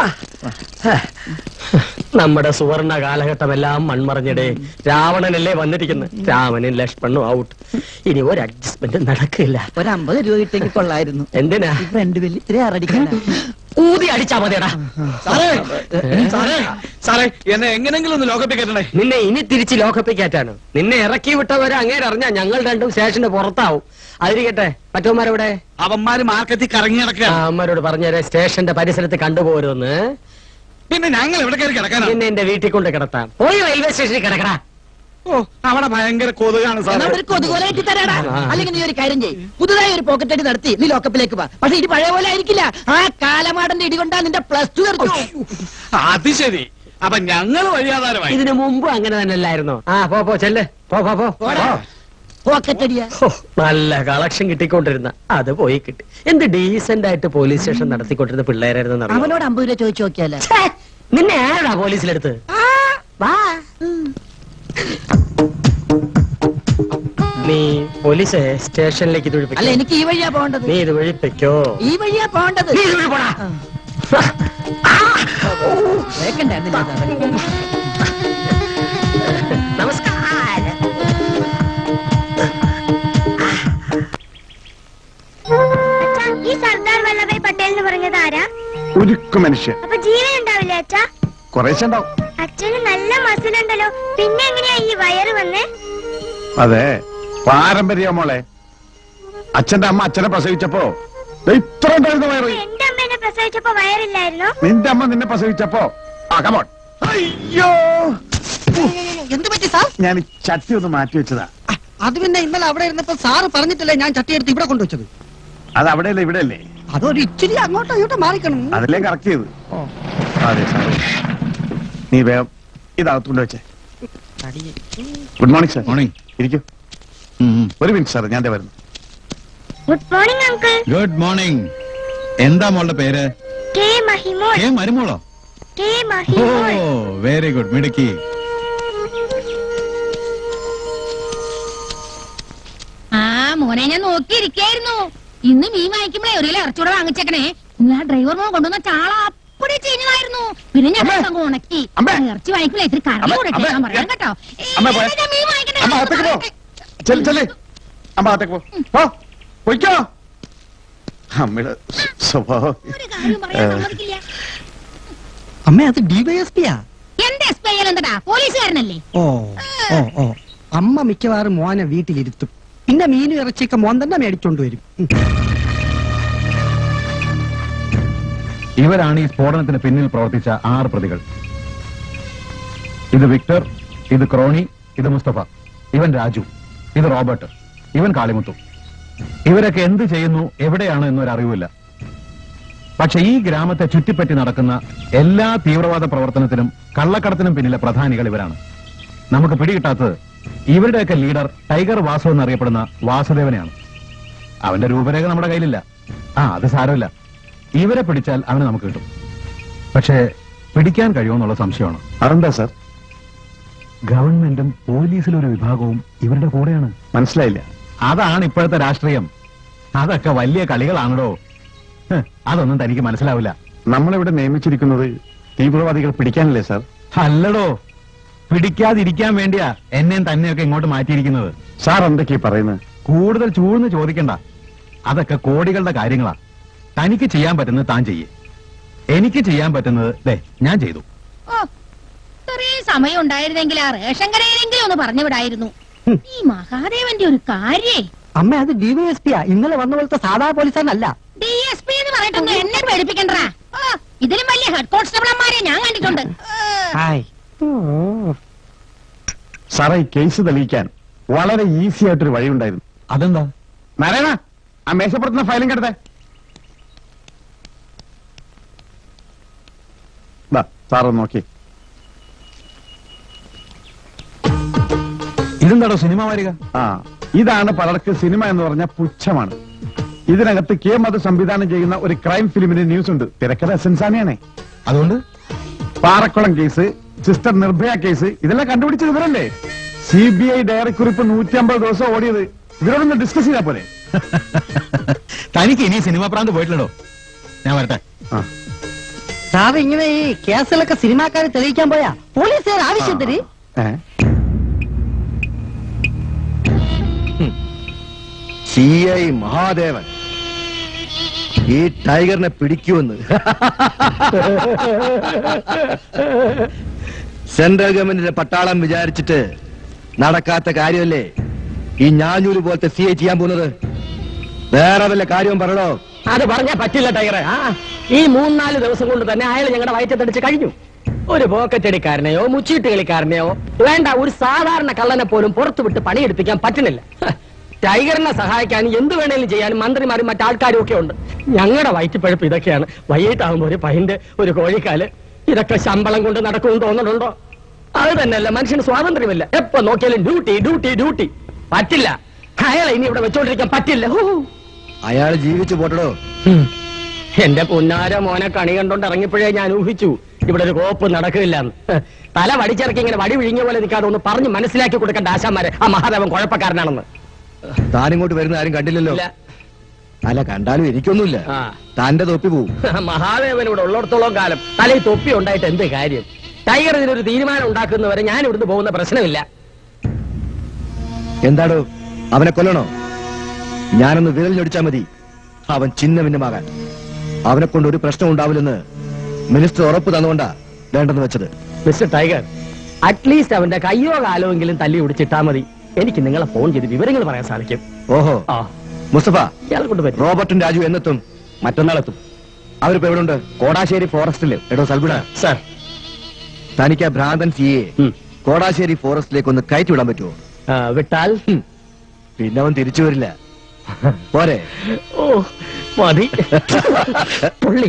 നമ്മുടെ സുവർണ കാലഘട്ടമെല്ലാം മൺമറഞ്ഞിടേ രാവണനല്ലേ വന്നിരിക്കുന്നത് രാമനും ലക്ഷ്മണനും ഔട്ട് ഇനി ഒരു അഡ്ജസ്റ്റ്മെന്റ് നടക്കില്ല ഒരു അമ്പത് രൂപ കിട്ടിയെങ്കിൽ കൊള്ളായിരുന്നു എന്തിനാ ഈ ഫ്രണ്ട് വലിയ ഇത്രയും ആറടിക്കാനാ ഊതി അടിച്ചാ മതിയടാ സാറേ ഏ? സാറേ സാറേ എന്നെ എങ്ങനെങ്കിലും ഒന്ന് ലോകത്തിൽ കയറ്റണേ നിന്നെ ഇനി തിരിച്ച് ലോക്കപ്പിൽ കയറ്റാണ് നിന്നെ ഇറക്കി വിട്ടവരെ അങ്ങേര് അറിഞ്ഞാ ഞങ്ങൾ രണ്ടും സ്റ്റേഷന്റെ പുറത്താവും അതിരിക്കട്ടെ മറ്റവന്മാരെവിടെ അവന്മാര് മാർക്കറ്റിൽ കറങ്ങി ആ, നടക്കുക അമ്മരോട് പറഞ്ഞേരെ സ്റ്റേഷന്റെ പരിസരത്ത് കണ്ടുപോരുന്ന് പിന്നെ ഞങ്ങൾ എവിടെ കയറി കിടക്കാനാ പിന്നെ എന്റെ വീട്ടിൽ കൊണ്ട് കിടത്താം പോയി റെയിൽവേ സ്റ്റേഷനിൽ കിടക്കടാ ഓ അവിടെ ഭയങ്കര കൊതുകാണ് എന്നാ സാറേ ഒരു കൊതുകോലായിട്ട് തരാടാ അല്ലെങ്കിൽ നീ ഒരു കാര്യം ചെയ്യും പുതുതായി ഒരു പോക്കറ്റ് അടി നടത്തി നീ ലോക്കപ്പിലേക്ക് വാ പക്ഷെ ഇനി പഴയ പോലെ ആയിരിക്കില്ല ആ കാലമാടന്റെ ഇടി കൊണ്ടാ നിന്റെ പ്ലസ് ടു അത് ശരി അപ്പൊ ഞങ്ങൾ വഴിയാധാരമായി ഇതിനു മുമ്പ് അങ്ങനെ തന്നെ അല്ലായിരുന്നോ ആ പോ പോ ചെല്ലേ പോ പോ പോ പോ. പോക്കറ്റ് അടിയാ ഹോ, നല്ല കളക്ഷൻ കിട്ടിക്കൊണ്ടിരുന്ന അത് പോയി കിട്ടി എന്ത് ഡീസന്റ് ആയിട്ട് പോലീസ് സ്റ്റേഷൻ നടത്തിക്കൊണ്ടിരുന്ന പിള്ളേരായിരുന്നു അവനോട് അമ്പത് രൂപ ചോദിച്ചു നോക്കിയാലേ നിന്നെ ആരാ പോലീസിലെടുത്ത് വാ നീ പോലീസ് സ്റ്റേഷനിലേക്ക് ഇത് അല്ല ഒഴിപ്പിക്കോ എനിക്ക് ഈ വഴിയാ പോകേണ്ടത് നീ ഇത് ഒഴിപ്പിക്കോ ഈ വഴിയാ പോകേണ്ടത് നീ ഇത് ഒഴിപ്പോടാ വേക്കണ്ടായിരുന്നില്ല സാറേ. നമസ്കാരം ഈ സർദാർ വല്ലഭായ് പട്ടേൽ എന്ന് പറഞ്ഞത് ആരാ ഉരുക്കു മനുഷ്യൻ അപ്പൊ ജീവൻ ഉണ്ടാവില്ലേ അച്ഛാ കുറേശ്ശെ ഉണ്ടാവും അച്ഛന് നല്ല മസിലുണ്ടല്ലോ പിന്നെ എങ്ങനെയാ ഈ വയറ് വന്നേ അതെ പാരമ്പര്യ മോളെ അച്ഛന്റെ അമ്മ അച്ഛനെ പ്രസവിച്ചപ്പോ ദേ ഇത്ര ഉണ്ടായിരുന്നു വയറ് എന്റെ അമ്മ എന്നെ പ്രസവിച്ചപ്പോ വയറില്ലായിരുന്നോ നിന്റെ അമ്മ നിന്നെ പ്രസവിച്ചപ്പോ ആ കമോൺ അയ്യോ എന്ത് പറ്റി സാർ ഞാൻ ഈ ചട്ടി ഒന്ന് മാറ്റി വെച്ചതാ അത് പിന്നെ ഇന്നലെ അവിടെ ഇരുന്നപ്പോ സാറ് പറഞ്ഞിട്ടല്ലേ ഞാൻ ചട്ടിയെടുത്ത് ഇവിടെ കൊണ്ടുവച്ചത് അത് അവിടെയല്ലേ ഇവിടെയല്ലേ അതൊരു ഇച്ചിരി അങ്ങോട്ടോ ഇങ്ങോട്ടോ മാറിക്കണം അതിലേ കറക്റ്റ് ചെയ്ത് അതെ സാർ നീ വേഗം ഇതകത്തുകൊണ്ട് വെച്ചേ ഗുഡ് മോർണിംഗ് സാർ മോർണിംഗ് ഇരിക്കൂ ഒരു മിനിറ്റ് സാർ ഞാൻ ദേ വരുന്നു good morning uncle good morning എന്താ മോളുടെ പേര് കെ മഹിമോൾ ഏ മരുമോളോ കെ ഓ മഹിമോൾ വെരി ഗുഡ് മിടുക്കി ആ മോനെ ഞാൻ നോക്കിയിരിക്കായിരുന്നു ഇന്ന് മീൻ വാങ്ങിക്കുമ്പോഴേ ഒരു കിലോ ഇറച്ചൂടെ വാങ്ങിച്ചേക്കണേ ഇന്ന് ആ ഡ്രൈവർ മോൻ കൊണ്ടുവന്ന ചാള അപ്പടി ചെയ്യുന്നതായിരുന്നു പിന്നെ ഞാൻ അമ്മേ. അങ്ങ് ഉണക്കി അമ്മേ. ഇറച്ചി വാങ്ങിക്കുമ്പോൾ ഇത്തിരി കറി അമ്മേ, കൂടെ അമ്മേ, ഇട്ടേക്കാൻ പറയാം കേട്ടോ അമ്മേ, പോയെ. ഏയ്, ഞാൻ മീൻ വാങ്ങിക്കണേ. അമ്മ അകത്തേക്ക് പോ ചെല് ചെല് അമ്മ അകത്തേക്ക് പോ പോ പൊയ്ക്കോ അമ്മയുടെ സ്വ- സ്വഭാവം ഒരു കാര്യം പറയാൻ സമ്മതിക്കില്ല. അമ്മ അത് ഡിവൈഎസ്പിയാ എന്റെ എസ് പി ഐ എന്താ പോലീസുകാരനല്ലേ ഓ ഓ ഓ അമ്മ മിക്കവാറും മോനെ വീട്ടിലിരുത്തും പിന്നെ മീനും ഇറച്ചിയൊക്കെ മോൻ തന്നെ മേടിച്ചോണ്ട് വരും ഉം. ഇവരാണ് ഈ സ്ഫോടനത്തിന് പിന്നിൽ പ്രവർത്തിച്ച ആറ് പ്രതികൾ ഇത് വിക്ടർ ഇത് ക്രോണി ഇത് മുസ്തഫ ഇവൻ രാജു ഇത് റോബർട്ട് ഇവൻ കാളിമുത്തു ഇവരൊക്കെ എന്ത് ചെയ്യുന്നു എവിടെയാണ് എന്നൊരു അറിവില്ല പക്ഷെ ഈ ഗ്രാമത്തെ ചുറ്റിപ്പറ്റി നടക്കുന്ന എല്ലാ തീവ്രവാദ പ്രവർത്തനത്തിനും കള്ളക്കടത്തിനും പിന്നിലെ പ്രധാനികൾ ഇവരാണ് നമുക്ക് പിടികിട്ടാത്തത് ഇവരുടെയൊക്കെ ലീഡർ ടൈഗർ വാസു എന്നറിയപ്പെടുന്ന വാസുദേവനെയാണ് അവന്റെ രൂപരേഖ നമ്മുടെ കയ്യിലില്ല ആ അത് സാരമില്ല ഇവരെ പിടിച്ചാൽ അവനെ നമുക്ക് കിട്ടും പക്ഷേ പിടിക്കാൻ കഴിയുമെന്നുള്ള സംശയമാണ് അതെന്താ സാർ ഗവൺമെന്റും പോലീസിലും ഒരു വിഭാഗവും ഇവരുടെ കൂടെയാണ് മനസ്സിലായില്ല അതാണ് ഇപ്പോഴത്തെ രാഷ്ട്രീയം അതൊക്കെ വലിയ കളികളാണല്ലോ ഹ്, അതൊന്നും തനിക്ക് മനസ്സിലാവില്ല നമ്മളിവിടെ നിയമിച്ചിരിക്കുന്നത് തീവ്രവാദികൾ പിടിക്കാനല്ലേ സാർ അല്ലടോ പിടിക്കാതിരിക്കാൻ വേണ്ടിയാ എന്നെയും തന്നെയൊക്കെ ഇങ്ങോട്ട് മാറ്റിയിരിക്കുന്നത് സാർ എന്തൊക്കെയാ പറയുന്നത് കൂടുതൽ ചൂഴ്ന്ന് ചോദിക്കണ്ട അതൊക്കെ കോടികളുടെ കാര്യങ്ങളാ തനിക്ക് ചെയ്യാൻ പറ്റുന്നത് താൻ ചെയ്യേ എനിക്ക് ചെയ്യാൻ പറ്റുന്നത് ദേ ഞാൻ ചെയ്തു ഓ ഇത്രയും സമയം ഉണ്ടായിരുന്നെങ്കിൽ ആ റേഷൻ കടയിലെങ്കിലും ഒന്ന് പറഞ്ഞു വിടായിരുന്നു ഈ മഹാദേവന്റെ ഒരു കാര്യേ അമ്മ അത് ഡിവൈഎസ്പിയാ ഇന്നലെ വന്ന പോലത്തെ സാധാ പോലീസുകാരനല്ല ഡി എസ് പി എന്ന് പറഞ്ഞിട്ടൊന്നും എന്നെ പേടിപ്പിക്കണ്ടാ ഓ ഇതിലും വലിയ ഹെഡ് കോൺസ്റ്റബിളന്മാരെ ഞാൻ കണ്ടിട്ടുണ്ട് ഹായ് സാറേ ഈ കേസ് തെളിയിക്കാൻ വളരെ ഈസി ആയിട്ടൊരു വഴിയുണ്ടായിരുന്നു അതെന്താ നാരായണ ആ മേശപ്പുറത്തുന്ന ഫയലും കെടുത്തേ സാറ് നോക്കി ഇതെന്താടോ സിനിമ വാരിക ആ ഇതാണ് പലർക്ക് സിനിമ എന്ന് പറഞ്ഞ പുച്ഛമാണ് ഇതിനകത്ത് കെ മധു സംവിധാനം ചെയ്യുന്ന ഒരു ക്രൈം ഫിലിമിന്റെ ന്യൂസ് ഉണ്ട് തിരക്കഥ സെൻസാനിയാണേ അതുകൊണ്ട് Parakkulam case sister Nirbhaya case ഇതെല്ലാം കണ്ടുപിടിച്ചത് ഇവരല്ലേ സി ബി ഐ ഡയറി കുറിപ്പ് നൂറ്റി അമ്പത് ദിവസം ഓടിയത് ഇവരോടൊന്ന് ഡിസ്കസ് ചെയ്താ പോലെ തനിക്ക് ഇനി സിനിമ പ്രാന്ത് പോയിട്ടില്ലടോ ഞാൻ വരട്ടെ ആ സാറ് ഇങ്ങനെ ഈ കേസുകളൊക്കെ സിനിമാക്കാരെ തെളിയിക്കാൻ പോയാ പോലീസുകാർ ആവശ്യത്തിന് ഏ സി ഐ മഹാദേവൻ ഈ ടൈഗറിനെ പിടിക്കുമെന്ന് സെൻട്രൽ ഗവൺമെന്റിന്റെ പട്ടാളം വിചാരിച്ചിട്ട് നടക്കാത്ത കാര്യമല്ലേ ഈ ഞാഞ്ഞൂര് പോലത്തെ സി ഐ ചെയ്യാൻ പോകുന്നത് വേറെ വല്ല കാര്യവും പറയണോ അത് പറഞ്ഞാ പറ്റില്ല ടൈഗറെ ആ ഈ മൂന്നാല് ദിവസം കൊണ്ട് തന്നെ അയാൾ ഞങ്ങളുടെ വയറ്റത്തടിച്ച് കഴിഞ്ഞു ഒരു പോക്കറ്റടിക്കാരനെയോ മുച്ചീട്ട് കളിക്കാരനെയോ വേണ്ട ഒരു സാധാരണ കള്ളനെ പോലും പുറത്തു വിട്ട് പണിയെടുപ്പിക്കാൻ പറ്റുന്നില്ല ഹ, ടൈഗറിനെ സഹായിക്കാനും എന്ത് വേണേലും ചെയ്യാനും മന്ത്രിമാരും മറ്റാൾക്കാരും ഒക്കെ ഉണ്ട് ഞങ്ങളുടെ വയറ്റിപ്പഴപ്പ് ഇതൊക്കെയാണ് വൈകിട്ടാകുമ്പോ ഒരു പൈന്റ് ഒരു കോഴിക്കാല് ഇതൊക്കെ ശമ്പളം കൊണ്ട് നടക്കുമെന്ന് തോന്നുന്നുണ്ടോ അത് തന്നെയല്ല മനുഷ്യന് സ്വാതന്ത്ര്യമില്ല എപ്പോ നോക്കിയാലും ഡ്യൂട്ടി ഡ്യൂട്ടി ഡ്യൂട്ടി പറ്റില്ല അയാളെ ഇനി ഇവിടെ വെച്ചോണ്ടിരിക്കാൻ പറ്റില്ല ഹൂ. അയാൾ ജീവിച്ചു പോട്ടടോ ഉം. എന്റെ പൊന്നാര മോനെ കണി കണ്ടോണ്ട് ഇറങ്ങിയപ്പോഴേ ഞാൻ ഊഹിച്ചു ഇവിടെ ഒരു കോപ്പ് നടക്കില്ല തല വടിച്ചിറക്കി ഇങ്ങനെ വടി വിഴിഞ്ഞ പോലെ നിൽക്കാതെ ഒന്ന് പറഞ്ഞ് മനസ്സിലാക്കി കൊടുക്കേണ്ട ആശാന്മാരെ ആ മഹാദേവൻ കുഴപ്പക്കാരനാണെന്ന് താനിങ്ങോട്ട് വരുന്ന ആരും കണ്ടില്ലല്ലോ ഇല്ല. അല്ല കണ്ടാലും എനിക്കൊന്നുമില്ല ആ. തന്റെ തൊപ്പി പോവും മഹാദേവൻ ഇവിടെ ഉള്ളിടത്തോളം കാലം തലയിൽ തൊപ്പി ഉണ്ടായിട്ട് എന്ത് കാര്യം ടൈഗർ ഇതിനൊരു തീരുമാനം ഉണ്ടാക്കുന്നവരെ ഞാൻ ഇവിടുന്ന് പോകുന്ന പ്രശ്നമില്ല എന്താടോ അവനെ കൊല്ലണോ ഞാനൊന്ന് വിരൽ ഞൊടിച്ചാ മതി അവൻ ചിന്ന ഭിന്നമാകാൻ അവനെ കൊണ്ട് ഒരു പ്രശ്നം ഉണ്ടാവില്ലെന്ന് മിനിസ്റ്റർ ഉറപ്പ് തന്നുകൊണ്ടാ വേണ്ടെന്ന് വെച്ചത് മിസ്റ്റർ ടൈഗർ അറ്റ്ലീസ്റ്റ് അവന്റെ കയ്യോ കാലോയെങ്കിലും തല്ലി ഒടിച്ചിട്ടാ മതി എനിക്ക് നിങ്ങളെ ഫോൺ ചെയ്ത് വിവരങ്ങൾ പറയാൻ സാധിക്കും ഓഹോ ആ മുസ്തഫ ഇയാളെ കൊണ്ട് പറ്റും റോബർട്ടും രാജു എന്നെത്തും മറ്റന്നാളെത്തും അവരിപ്പോ എവിടെ ഉണ്ട് കോടാശ്ശേരി ഫോറസ്റ്റില് എടോ സൽബിട സാർ തനിക്ക് ആ ഭ്രാന്തൻ സിയെ ഉം. കോടാശ്ശേരി ഫോറസ്റ്റിലേക്ക് ഒന്ന് കയറ്റി വിടാൻ പറ്റുമോ ആ, വിട്ടാൽ ഹും. പിന്നെ അവൻ തിരിച്ചു വരില്ല പോരെ ഓ മതി പുള്ളി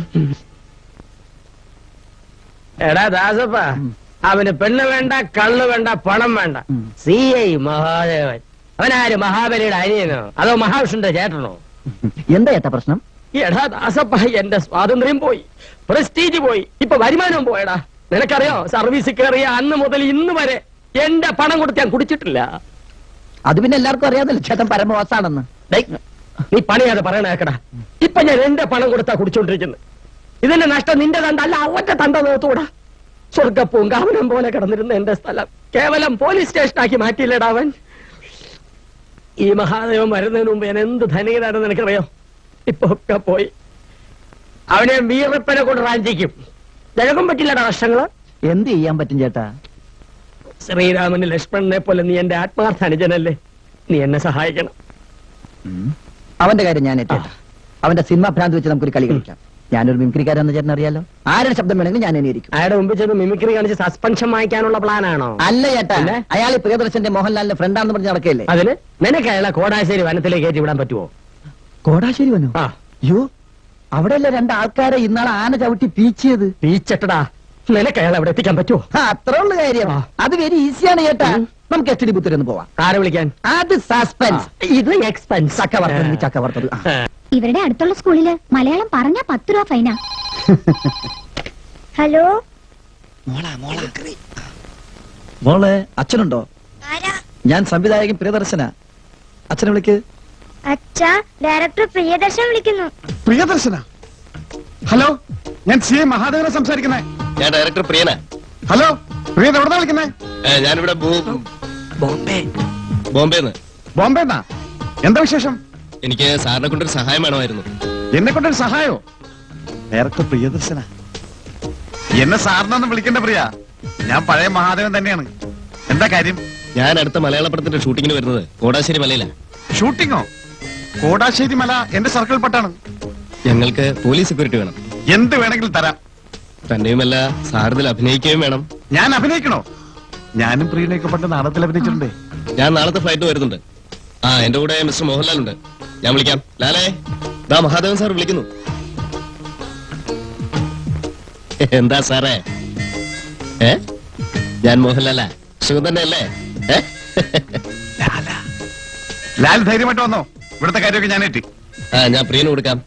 എടാ ദാസപ്പ അവന് പെണ്ണ് വേണ്ട കള്ള് വേണ്ട പണം വേണ്ട സി ഐ മഹാദേവൻ അവനാര് മഹാബലിയുടെ അനിയനോ അതോ മഹാവിഷ്ണുന്റെ ചേട്ടനോ എന്താ ഏട്ടാ പ്രശ്നം എടാ ദാസപ്പ എന്റെ സ്വാതന്ത്ര്യം പോയി പ്രസ്റ്റീജ് പോയി ഇപ്പൊ വരുമാനവും പോയടാ നിനക്കറിയോ സർവീസിൽ കയറിയ അന്ന് മുതൽ ഇന്ന് വരെ എന്റെ പണം കൊടുത്ത് ഞാൻ കുടിച്ചിട്ടില്ല അത് പിന്നെ എല്ലാവർക്കും അറിയാമല്ലോ ചേട്ടൻ പരമവാസാണെന്ന് ഡേയ്, നീ പണിയാതെ പറയണ കേക്കടാ ഇപ്പൊ ഞാൻ എന്റെ പണം കൊടുത്താ കുടിച്ചോണ്ടിരിക്കുന്നത് ഇതിന്റെ നഷ്ടം നിന്റെ തണ്ട അല്ല അവന്റെ തണ്ട നോത്തൂടാ സ്വർഗപ്പൂം കാവനം പോലെ കിടന്നിരുന്ന എന്റെ സ്ഥലം കേവലം പോലീസ് സ്റ്റേഷനാക്കി മാറ്റിയില്ലടാ അവൻ ഈ മഹാദേവൻ വരുന്നതിന് മുമ്പ് ഞാൻ എന്ത് ധനികനാണെന്ന് എനിക്കറിയോ ഇപ്പൊ ഒക്കെ പോയി അവനെ വീറപ്പനെ കൊണ്ട് റാഞ്ചിക്കും ജനകം പറ്റില്ലടാ വർഷങ്ങള് എന്ത് ചെയ്യാൻ പറ്റും ചേട്ടാ ശ്രീരാമന് ലക്ഷ്മണനെ പോലെ നീ എന്റെ ആത്മാർത്ഥ അനുജനല്ലേ നീ എന്നെ സഹായിക്കണം അവന്റെ കാര്യം ഞാൻ ഏറ്റേട്ടാ അവന്റെ സിനിമ ഭ്രാന്ത് വെച്ച് നമുക്കൊരു കളി കളിക്കാം ഞാനൊരു മിമിക്രിക്കാരെന്ന് ചേട്ടൻ അറിയാലോ ആരുടെ ശബ്ദം വേണമെങ്കിലും ഞാൻ അനുകരിക്കും അയാളുടെ മുമ്പിൽ ചെന്ന് മിമിക്രി കാണിച്ച് സസ്പെൻഷൻ വാങ്ങിക്കാനുള്ള പ്ലാനാണോ അല്ല ചേട്ടാ പിന്നെ? അയാൾ ഈ പ്രിയദർശന്റെ മോഹൻലാലിന്റെ ഫ്രണ്ടാണെന്ന് പറഞ്ഞ് നടക്കല്ലേ അതിന് നിനക്ക് അയാളെ കോടാശ്ശേരി വനത്തിലേക്ക് കയറ്റി വിടാൻ പറ്റുമോ കോടാശ്ശേരി വന്നു ആ അയ്യോ അവിടെയല്ലേ രണ്ട് ആൾക്കാരെ ഇന്നാളെ ആന ചവിട്ടി പീച്ചിയത് തീച്ചട്ടടാ നിനക്ക് അയാളെ അവിടെ എത്തിക്കാൻ പറ്റുമോ ആ, അത്രേ ഉള്ള കാര്യം അത് വെരി ഈസിയാണ് ചേട്ടാ നമുക്ക് എസ് ടി ഡി ബുത്തിൽ ഒന്ന് പോവാം ആരെ വിളിക്കാൻ അത് സസ്പെൻസ് ഇത് എക്സ്പെൻസ് ചക്കവർത്തത് ചക്കവർത്തത് ആ. ഇവരുടെ അടുത്തുള്ള സ്കൂളില് മലയാളം പറഞ്ഞാ പത്ത് രൂപ ഫൈനാ ഹലോ മോളെ അച്ഛനുണ്ടോ ഞാൻ സംവിധായകൻ പ്രിയദർശന അച്ഛനെ വിളിക്ക് അച്ഛ ഡയറക്ടർ പ്രിയദർശൻ വിളിക്കുന്നു പ്രിയദർശന ഹലോ ഞാൻ സി എ മഹാദേവനെ സംസാരിക്കുന്നേ ഞാൻ ഡയറക്ടർ പ്രിയന ഹലോ പ്രിയത എവിടെ വിളിക്കുന്നേ ഏ, ഞാനിവിടെ ബോ- ബോംബെന്ന് ബോംബെ എന്നാ എന്താ വിശേഷം എനിക്ക് സാറിനെ കൊണ്ടൊരു സഹായം വേണമായിരുന്നു എന്നെ കൊണ്ടൊരു സഹായോ ഡയറക്ടർ പ്രിയദർശന എന്നെ സാറിനൊന്നും വിളിക്കണ്ട പ്രിയ ഞാൻ പഴയ മഹാദേവൻ തന്നെയാണ് എന്താ കാര്യം ഞാൻ അടുത്ത മലയാള പടത്തിന്റെ ഷൂട്ടിങ്ങിന് വരുന്നത് കോടാശ്ശേരി മലയിലാ ഷൂട്ടിങ്ങോ കോടാശ്ശേരി മല എന്റെ സർക്കിൾ പട്ടാണ് ഞങ്ങൾക്ക് പോലീസ് സെക്യൂരിറ്റി വേണം എന്ത് വേണമെങ്കിലും തരാം തന്നെയുമല്ല സാറിതിൽ അഭിനയിക്കുകയും വേണം ഞാൻ അഭിനയിക്കണോ ഞാനും പ്രിയനെയൊക്കെ പണ്ട് നാടകത്തിൽ അഭിനയിച്ചിട്ടുണ്ട് ഞാൻ നാളത്തെ ഫ്ലൈറ്റ് വരുന്നുണ്ട് ആ എന്റെ കൂടെ മിസ്റ്റർ മോഹൻലാൽ ഉണ്ട് ഞാൻ വിളിക്കാം ലാലേ ദാ മഹാദേവൻ സാർ വിളിക്കുന്നു എന്താ സാറേ ഏ ഞാൻ മോഹൻലാലാ സുഖം തന്നെ അല്ലേ ഏ ലാൽ ധൈര്യമായിട്ട് വന്നോ ഇവിടുത്തെ കാര്യമൊക്കെ ഞാൻ ഏറ്റി ആ ഞാൻ പ്രിയന് കൊടുക്കാം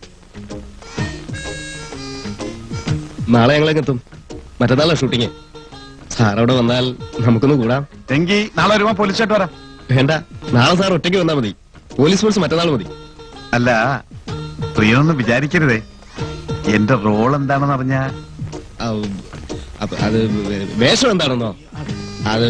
നാളെ ഞങ്ങളെങ്ങ് എത്തും മറ്റന്നാളാ ഷൂട്ടിങ് സാർ അവിടെ വന്നാൽ നമുക്കൊന്ന് കൂടാം എങ്കിൽ നാളെ വരുമ്പോ പോലീസ് സ്റ്റേറ്റ് വരാം വേണ്ട നാളെ സാർ ഒറ്റയ്ക്ക് വന്നാൽ മതി പോലീസ് ഫോഴ്സ് മറ്റന്നാൾ മതി അല്ല പ്രിയൊന്നും വിചാരിക്കരുതേ എന്റെ റോൾ എന്താണെന്ന് അറിഞ്ഞാ ആ, അപ്പൊ അത് വേഷം എന്താണെന്നോ അത്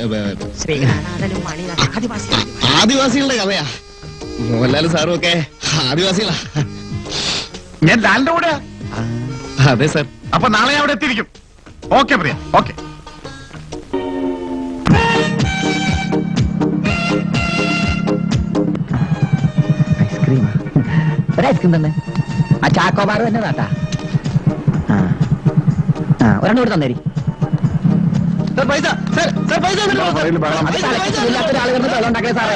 ആദിവാസികളുടെ കഥയാ മോഹൻലാൽ സാറും ഒക്കെ ആദിവാസികളാ ഞാൻ ലാലിന്റെ കൂടെ അതെ സാർ അപ്പൊ നാളെ ഞാൻ അവിടെ എത്തിയിരിക്കും ഓക്കെ പ്രിയ ഓക്കെ ഐസ്ക്രീം ഒരു ഐസ്ക്രീം തന്നെ ആ ചാക്കോബാർ തന്നെ നാട്ടാ ആ ആ ഒരെണ്ണം കൂടി തന്നേരി സർ പൈസ സർ സർ പൈസ തന്നിട്ട് പോ, സർ. പറയില്ല, ബഹളം. അതെ, സാറേ, ഇല്ലാത്ത ഒരാൾ കിടന്ന് ബഹളം ഉണ്ടാക്കണേ സാറേ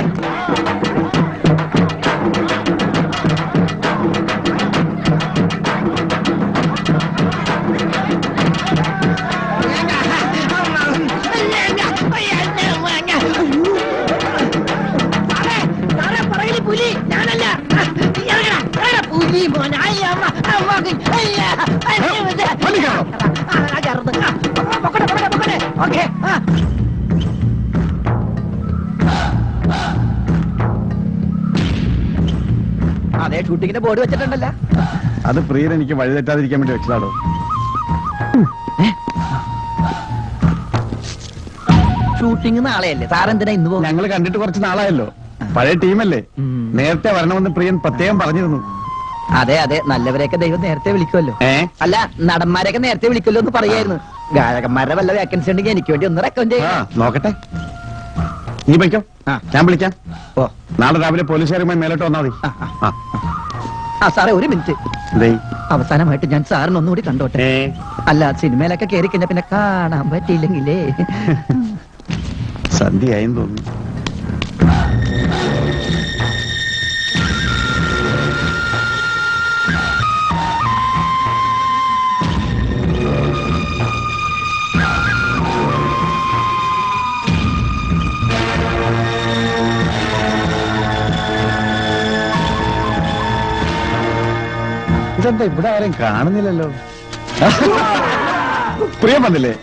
പുലി ഞാനല്ല പുലി മോനായി അമ്മ വണ്ടിക്കാണോ ഓക്കെ അതെ ഷൂട്ടിങ്ങിന്റെ ബോർഡ് വെച്ചിട്ടുണ്ടല്ലോ അത് പ്രിയൻ എനിക്ക് വഴി തെറ്റാതിരിക്കാൻ വേണ്ടി വെച്ചതാണോ ഷൂട്ടിംഗ് നാളെയല്ലേ സാർ എന്തിനാ ഇന്ന് പോകും ഞങ്ങൾ കണ്ടിട്ട് കുറച്ച് നാളായല്ലോ പഴയ ടീമല്ലേ നേരത്തെ വരണമെന്ന് പ്രിയൻ പ്രത്യേകം പറഞ്ഞിരുന്നു അതെ അതെ നല്ലവരെയൊക്കെ ദൈവം നേരത്തെ വിളിക്കുമല്ലോ ഏ അല്ല നടന്മാരെയൊക്കെ നേരത്തെ വിളിക്കുമല്ലോ എന്ന് പറയായിരുന്നു ഗായകന്മാരുടെ വല്ല വേക്കൻസി ഉണ്ടെങ്കിൽ എനിക്ക് വേണ്ടി ഒന്ന് റെക്കമെൻഡ് ആ ചെയ്യാം നോക്കട്ടെ നീ വിളിക്കോ ആ. ഞാൻ വിളിക്കാം ഓ നാളെ രാവിലെ പോലീസുകാരുമായി മേലോട്ട് വന്നാൽ മതി ആ, ആ. ആ. ആ സാറേ ഒരു മിനിറ്റ് ദേ. അവസാനമായിട്ട് ഞാൻ സാറിന് ഒന്നുകൂടി കണ്ടോട്ടെ ഏ അല്ല സിനിമയിലൊക്കെ കയറി കഴിഞ്ഞാൽ പിന്നെ കാണാൻ പറ്റിയില്ലെങ്കിലേ സന്ധ്യയായെന്ന് തോന്നുന്നു ഇതെന്താ ഇവിടെ ആരും കാണുന്നില്ലല്ലോ പ്രിയം വന്നില്ലേ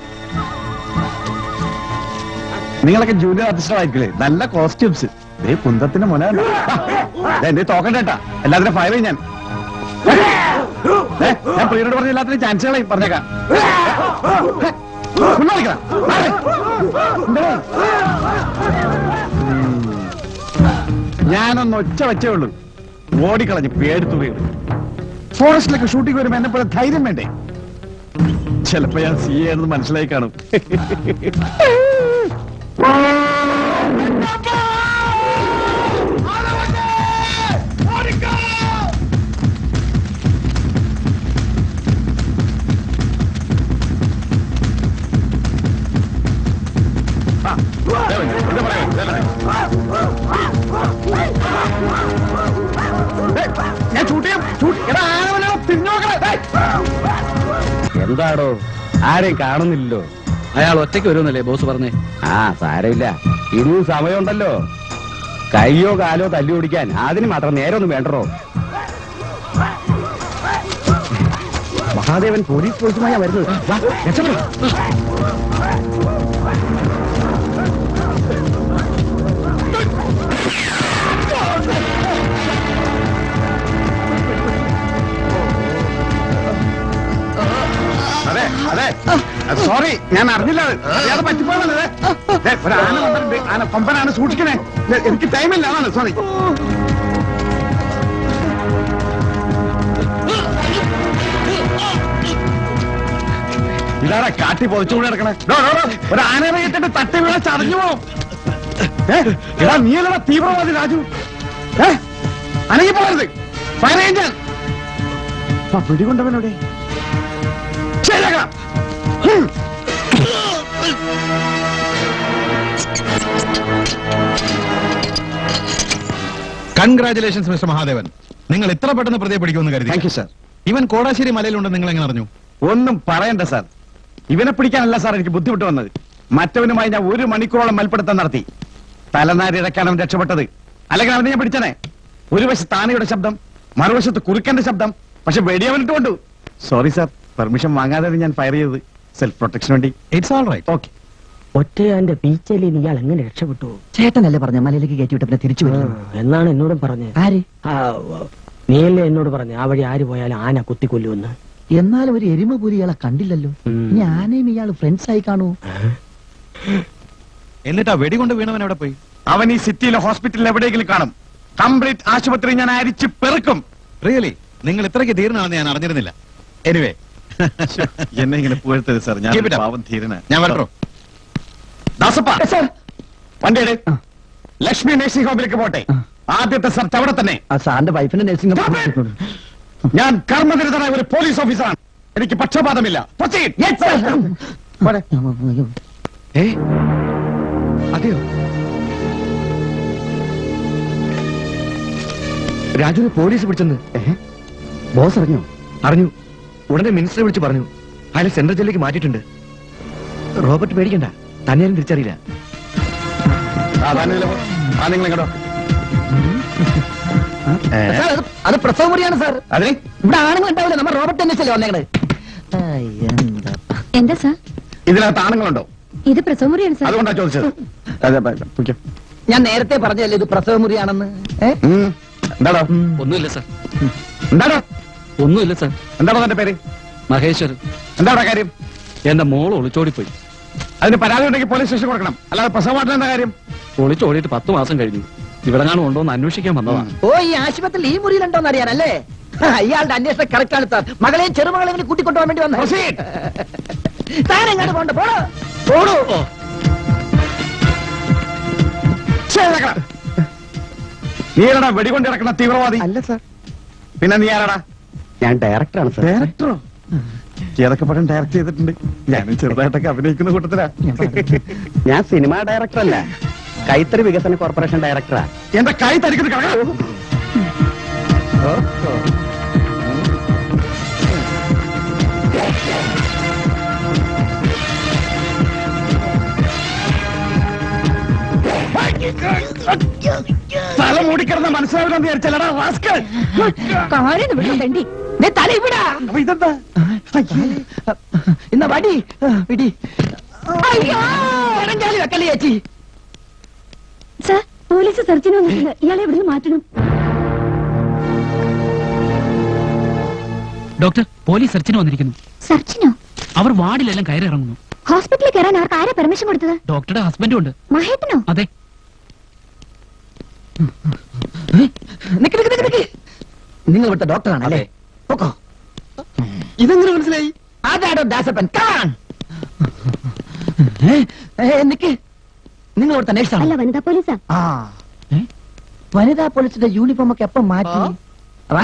നിങ്ങളൊക്കെ ജൂനിയർ ആർട്ടിസ്റ്റായിരിക്കില്ലേ നല്ല കോസ്റ്റ്യൂംസ് ദേ കുന്തത്തിന്റെ മുന കണ്ടോ? ആ, ദേ എന്റെ തോക്കണ്ടേട്ടാ എല്ലാത്തിനും ഫയർ ചെയ്യും ഞാൻ ദേ, ഞാൻ പ്രിയനോട് പറഞ്ഞ എല്ലാത്തിനും ചാൻസ് കളയും പറഞ്ഞേക്കാം ഒന്ന് കളിക്കണം. മാറ്. എന്തേ? ഉം. ഞാനൊന്ന് ഒച്ച വെച്ചേ ഉള്ളൂ ഓടിക്കളഞ്ഞ് പേടിത്തു വീട് ഫോറസ്റ്റിലൊക്കെ ഷൂട്ടിംഗ് വരുമ്പോ എന്നെ പോലെ ധൈര്യം വേണ്ടേ ചിലപ്പോ ഞാൻ സി ആണെന്ന് മനസ്സിലായി കാണും ആ, ദേ വന്നു, ദേ പറയാം, ദേ പറയാം. ദേ, ഞാൻ ഷൂട്ട് ചെയ്യാം ഷൂട്ട് എടാ ആനവനോ തിരിഞ്ഞു നോക്കണേ എന്താടോ ആരെയും കാണുന്നില്ലല്ലോ അയാൾ ഒറ്റയ്ക്ക് വരുമെന്നല്ലേ ബോസ് പറഞ്ഞേ ആ സാരമില്ല ഇനിയും സമയമുണ്ടല്ലോ കയ്യോ കാലോ തല്ലി ഓടിക്കാൻ അതിന് മാത്രം നേരമൊന്നും വേണ്ടോ മഹാദേവൻ പോലീസ് ഫോഴ്സുമായാ വരുന്നത് വാ, രക്ഷപ്പെട്. അതെ അതെ സോറി ഞാൻ അറിഞ്ഞില്ല അത്. അറിയാതെ പറ്റിപ്പോയതല്ലേ ദേ, ഒരു ആന വന്നിട്ടുണ്ട് ആന കൊമ്പനാണ് സൂക്ഷിക്കണേ ദേ, എനിക്ക് ടൈമില്ല അതാണ് സോറി ഇതാടാ കാട്ടി പൊതിച്ചുകൂടി കിടക്കണേ ഡോ, ഡോ, ഡോ, ഒരു ആനയെ കേട്ടിട്ട് തട്ടി വീണ ചതഞ്ഞു പോകും ഏ, എടാ നീയല്ലടാ തീവ്രവാദി രാജു ഏ അനങ്ങി പോകരുത് ഫയർ ചെയ്യാൻ ഞാൻ ആ, പിടികൊണ്ടവനോടെ ശരിയാക്കാം ഹും. കൺഗ്രാചുലേഷൻസ് മിസ്റ്റർ മഹാദേവൻ നിങ്ങൾ ഇത്ര പെട്ടെന്ന് പ്രതിയെ പിടിക്കുമെന്ന് കരുതി താങ്ക് യു സാർ ഇവൻ കോടാശ്ശേരി മലയിലുണ്ട് നിങ്ങൾ എങ്ങനെ അറിഞ്ഞു ഒന്നും പറയണ്ട സാർ ഇവനെ പിടിക്കാനല്ല സാർ എനിക്ക് ബുദ്ധിമുട്ട് വന്നത് മറ്റവനുമായി ഞാൻ ഒരു മണിക്കൂറോളം മൽപ്പിടുത്തം നടത്തി തലനാരിഴക്കാണ് അവൻ രക്ഷപ്പെട്ടത് അല്ലെങ്കിൽ അവനെ ഞാൻ പിടിച്ചനെ ഒരു വശത്ത് ആനയുടെ ശബ്ദം മറുവശത്ത് കുറുക്കന്റെ ശബ്ദം പക്ഷെ വെടിയവനിട്ട് കൊണ്ടു സോറി സാർ പെർമിഷൻ വാങ്ങാതെ ഞാൻ ഫയർ ചെയ്തത് സെൽഫ് പ്രൊട്ടക്ഷൻ വേണ്ടി ഇറ്റ്സ് ഓൾ റൈറ്റ് ഓക്കെ ഒറ്റയാന്റെ പീച്ചലിൽ ഇയാൾ എങ്ങനെ രക്ഷപ്പെട്ടു ചേട്ടനല്ലേ പറഞ്ഞ മലയിലേക്ക് കയറ്റി വിട്ട പിന്നെ തിരിച്ചു വരും എന്നാണ് എന്നോടും പറഞ്ഞത് ആര് ആ, നീയല്ലേ എന്നോട് പറഞ്ഞു ആ വഴി ആര് പോയാലും ആന കുത്തിക്കൊല്ലുമെന്ന് എന്നാലും ഒരു എരുമ പോലും ഇയാളെ കണ്ടില്ലല്ലോ ഉം. ഇനി ആനയും ഇയാള് ഫ്രണ്ട്സ് ആയി കാണൂ എന്നിട്ട് ആ വെടികൊണ്ട് വീണവൻ എവിടെ പോയി അവൻ ഈ സിറ്റിയിലെ ഹോസ്പിറ്റലിൽ എവിടെയെങ്കിലും കാണും കംപ്ലീറ്റ് ആശുപത്രി ഞാൻ അരിച്ച് പെറുക്കും റിയലി നിങ്ങൾ ഇത്രയ്ക്ക് ധീരനാണെന്ന് ഞാൻ അറിഞ്ഞിരുന്നില്ല എനിവേ എന്നെ ഇങ്ങനെ പുകഴ്ത്തരുത് സാർ ഞാൻ Keep it ഒരു up. പാവം ധീരനാ ഞാൻ വരട്ടോ ദാസപ്പ സാർ വണ്ടി എടു ലക്ഷ്മി നഴ്സിംഗ് ഹോമിലേക്ക് പോട്ടെ ആദ്യത്തെ സെർച്ച് അവിടെ തന്നെ ആ സാറിന്റെ വൈഫിന്റെ നഴ്സിംഗ് ഞാൻ കർമ്മനിരതനായ ഒരു പോലീസ് ഓഫീസറാണ് എനിക്ക് പക്ഷപാതമില്ല Proceed. പോരെ. ഏ അതെയോ രാജുവിനെ പോലീസ് പിടിച്ചെന്ന് ബോസ് അറിഞ്ഞോ അറിഞ്ഞു ഉടനെ മിനിസ്റ്ററെ വിളിച്ച് പറഞ്ഞു അയാളെ സെൻട്രൽ ജയിലിലേക്ക് മാറ്റിയിട്ടുണ്ട് റോബർട്ട് പേടിക്കണ്ട തന്നെയാരും തിരിച്ചറിയില്ല ആ, താനിതിലെ പോ. ആ, നിങ്ങൾ ഇങ്ങോട്ടോ. സാർ, അത് അത് പ്രസവ മുറിയാണ് സാർ അതിന് ഇവിടെ ആണുങ്ങൾ ഉണ്ടാവില്ല നമ്മൾ റോബർട്ട് അന്വേഷിച്ചല്ലേ വന്നേക്കണേ എന്താ സാർ ഇതിനകത്ത് ആണുങ്ങളുണ്ടോ ഇത് പ്രസവമുറിയാണ് സാർ അതുകൊണ്ടാ ചോദിച്ചത് അതെ ബ- ബ- പൊയ്ക്കോ. ഞാൻ നേരത്തെ പറഞ്ഞല്ലേ ഇത് പ്രസവ മുറിയാണെന്ന് ഏ? ഉം. എന്താടോ ഒന്നുമില്ല സാർ എന്താടോ ഒന്നുമില്ല സാർ എന്താടോ തന്റെ പേര് മഹേശ്വർ എന്താടാ കാര്യം എന്റെ മോൾ ഒളിച്ചോടിപ്പോയി അതിന് പരാതി ഉണ്ടെങ്കിൽ പോലീസ് സ്റ്റേഷൻ കൊടുക്കണം അല്ലാതെ പ്രസവമായിട്ട് എന്താ കാര്യം ഒളിച്ചോടിയിട്ട് പത്ത് മാസം കഴിഞ്ഞു ഇവിടെ കാണും ഉണ്ടോ എന്ന് അന്വേഷിക്കാൻ വന്നതാ ഓ ഈ ആശുപത്രിയിൽ ഈ മുറിയിലുണ്ടോന്ന് അറിയാനല്ലേ ആ, ഇയാളുടെ അന്വേഷണം കറക്റ്റ് ആണ് സാർ മകളെയും ചെറുമകളെയും കൂടി കൂട്ടിക്കൊണ്ടുപോകാൻ വേണ്ടി വന്ന Proceed. താൻ എങ്ങോട്ട് പോണ്ട പോടോ പോടോ നീ ആരടാ വെടികൊണ്ട് കിടക്കുന്ന തീവ്രവാദി അല്ല സാർ പിന്നെ നീ ആരടാ ഞാൻ ഡയറക്ടറാണ് സാർ ഡയറക്ടറോ ഏതൊക്കെ പടം ഡയറക്ട് ചെയ്തിട്ടുണ്ട് ഞാനും ചെറുതായിട്ടൊക്കെ അഭിനയിക്കുന്ന കൂട്ടത്തിലാ ഞാൻ സിനിമാ ഡയറക്ടർ അല്ല കൈത്തറി വികസന കോർപ്പറേഷൻ ഡയറക്ടറാ എന്റെ കൈ തരിക്കുന്നത് കിടക്കണം തല മൂടിക്കിടന്ന മനസ്സിലാവില്ലെന്ന് വിചാരിച്ചല്ലടാ റാസ്കൽ കാര്യം വിടാ തണ്ടി ദേ തല ഇവിടാ അപ്പൊ ഇതെന്താ ഇന്ന വടി ആ, പിടി അയ്യോ ഇടഞ്ചാലി വെക്കല്ലേ ചേച്ചി സാർ പോലീസ് സെർച്ചിന് വന്നിട്ടുണ്ട് ഇയാളെ ഇവിടുന്ന് മാറ്റണം ഡോക്ടർ പോലീസ് സെർച്ചിന് വന്നിരിക്കുന്നു സെർച്ചിനോ അവർ വാർഡിലെല്ലാം കയറി ഇറങ്ങുന്നു ഹോസ്പിറ്റലിൽ കയറാൻ അവർക്ക് ആരാ പെർമിഷൻ കൊടുത്തത് ഡോക്ടറുടെ ഹസ്ബൻഡും ഉണ്ട് മഹേട്ടനോ അതെ നിക്ക് നിക്ക് നിക്ക് നിക്ക് നിങ്ങൾ ഇവിടുത്തെ ഡോക്ടറാണല്ലേ പൊക്കോ ഇതെങ്ങനെ മനസ്സിലായി അതാടോ ദാസപ്പൻ കാൺ നിക്ക് നിങ്ങൾ ഇവിടുത്തെ അല്ല നേഴ്സാണ് വനിതാ പോലീസാ ആ വനിതാ പോലീസിന്റെ യൂണിഫോം ഒക്കെ എപ്പം മാറ്റി വാ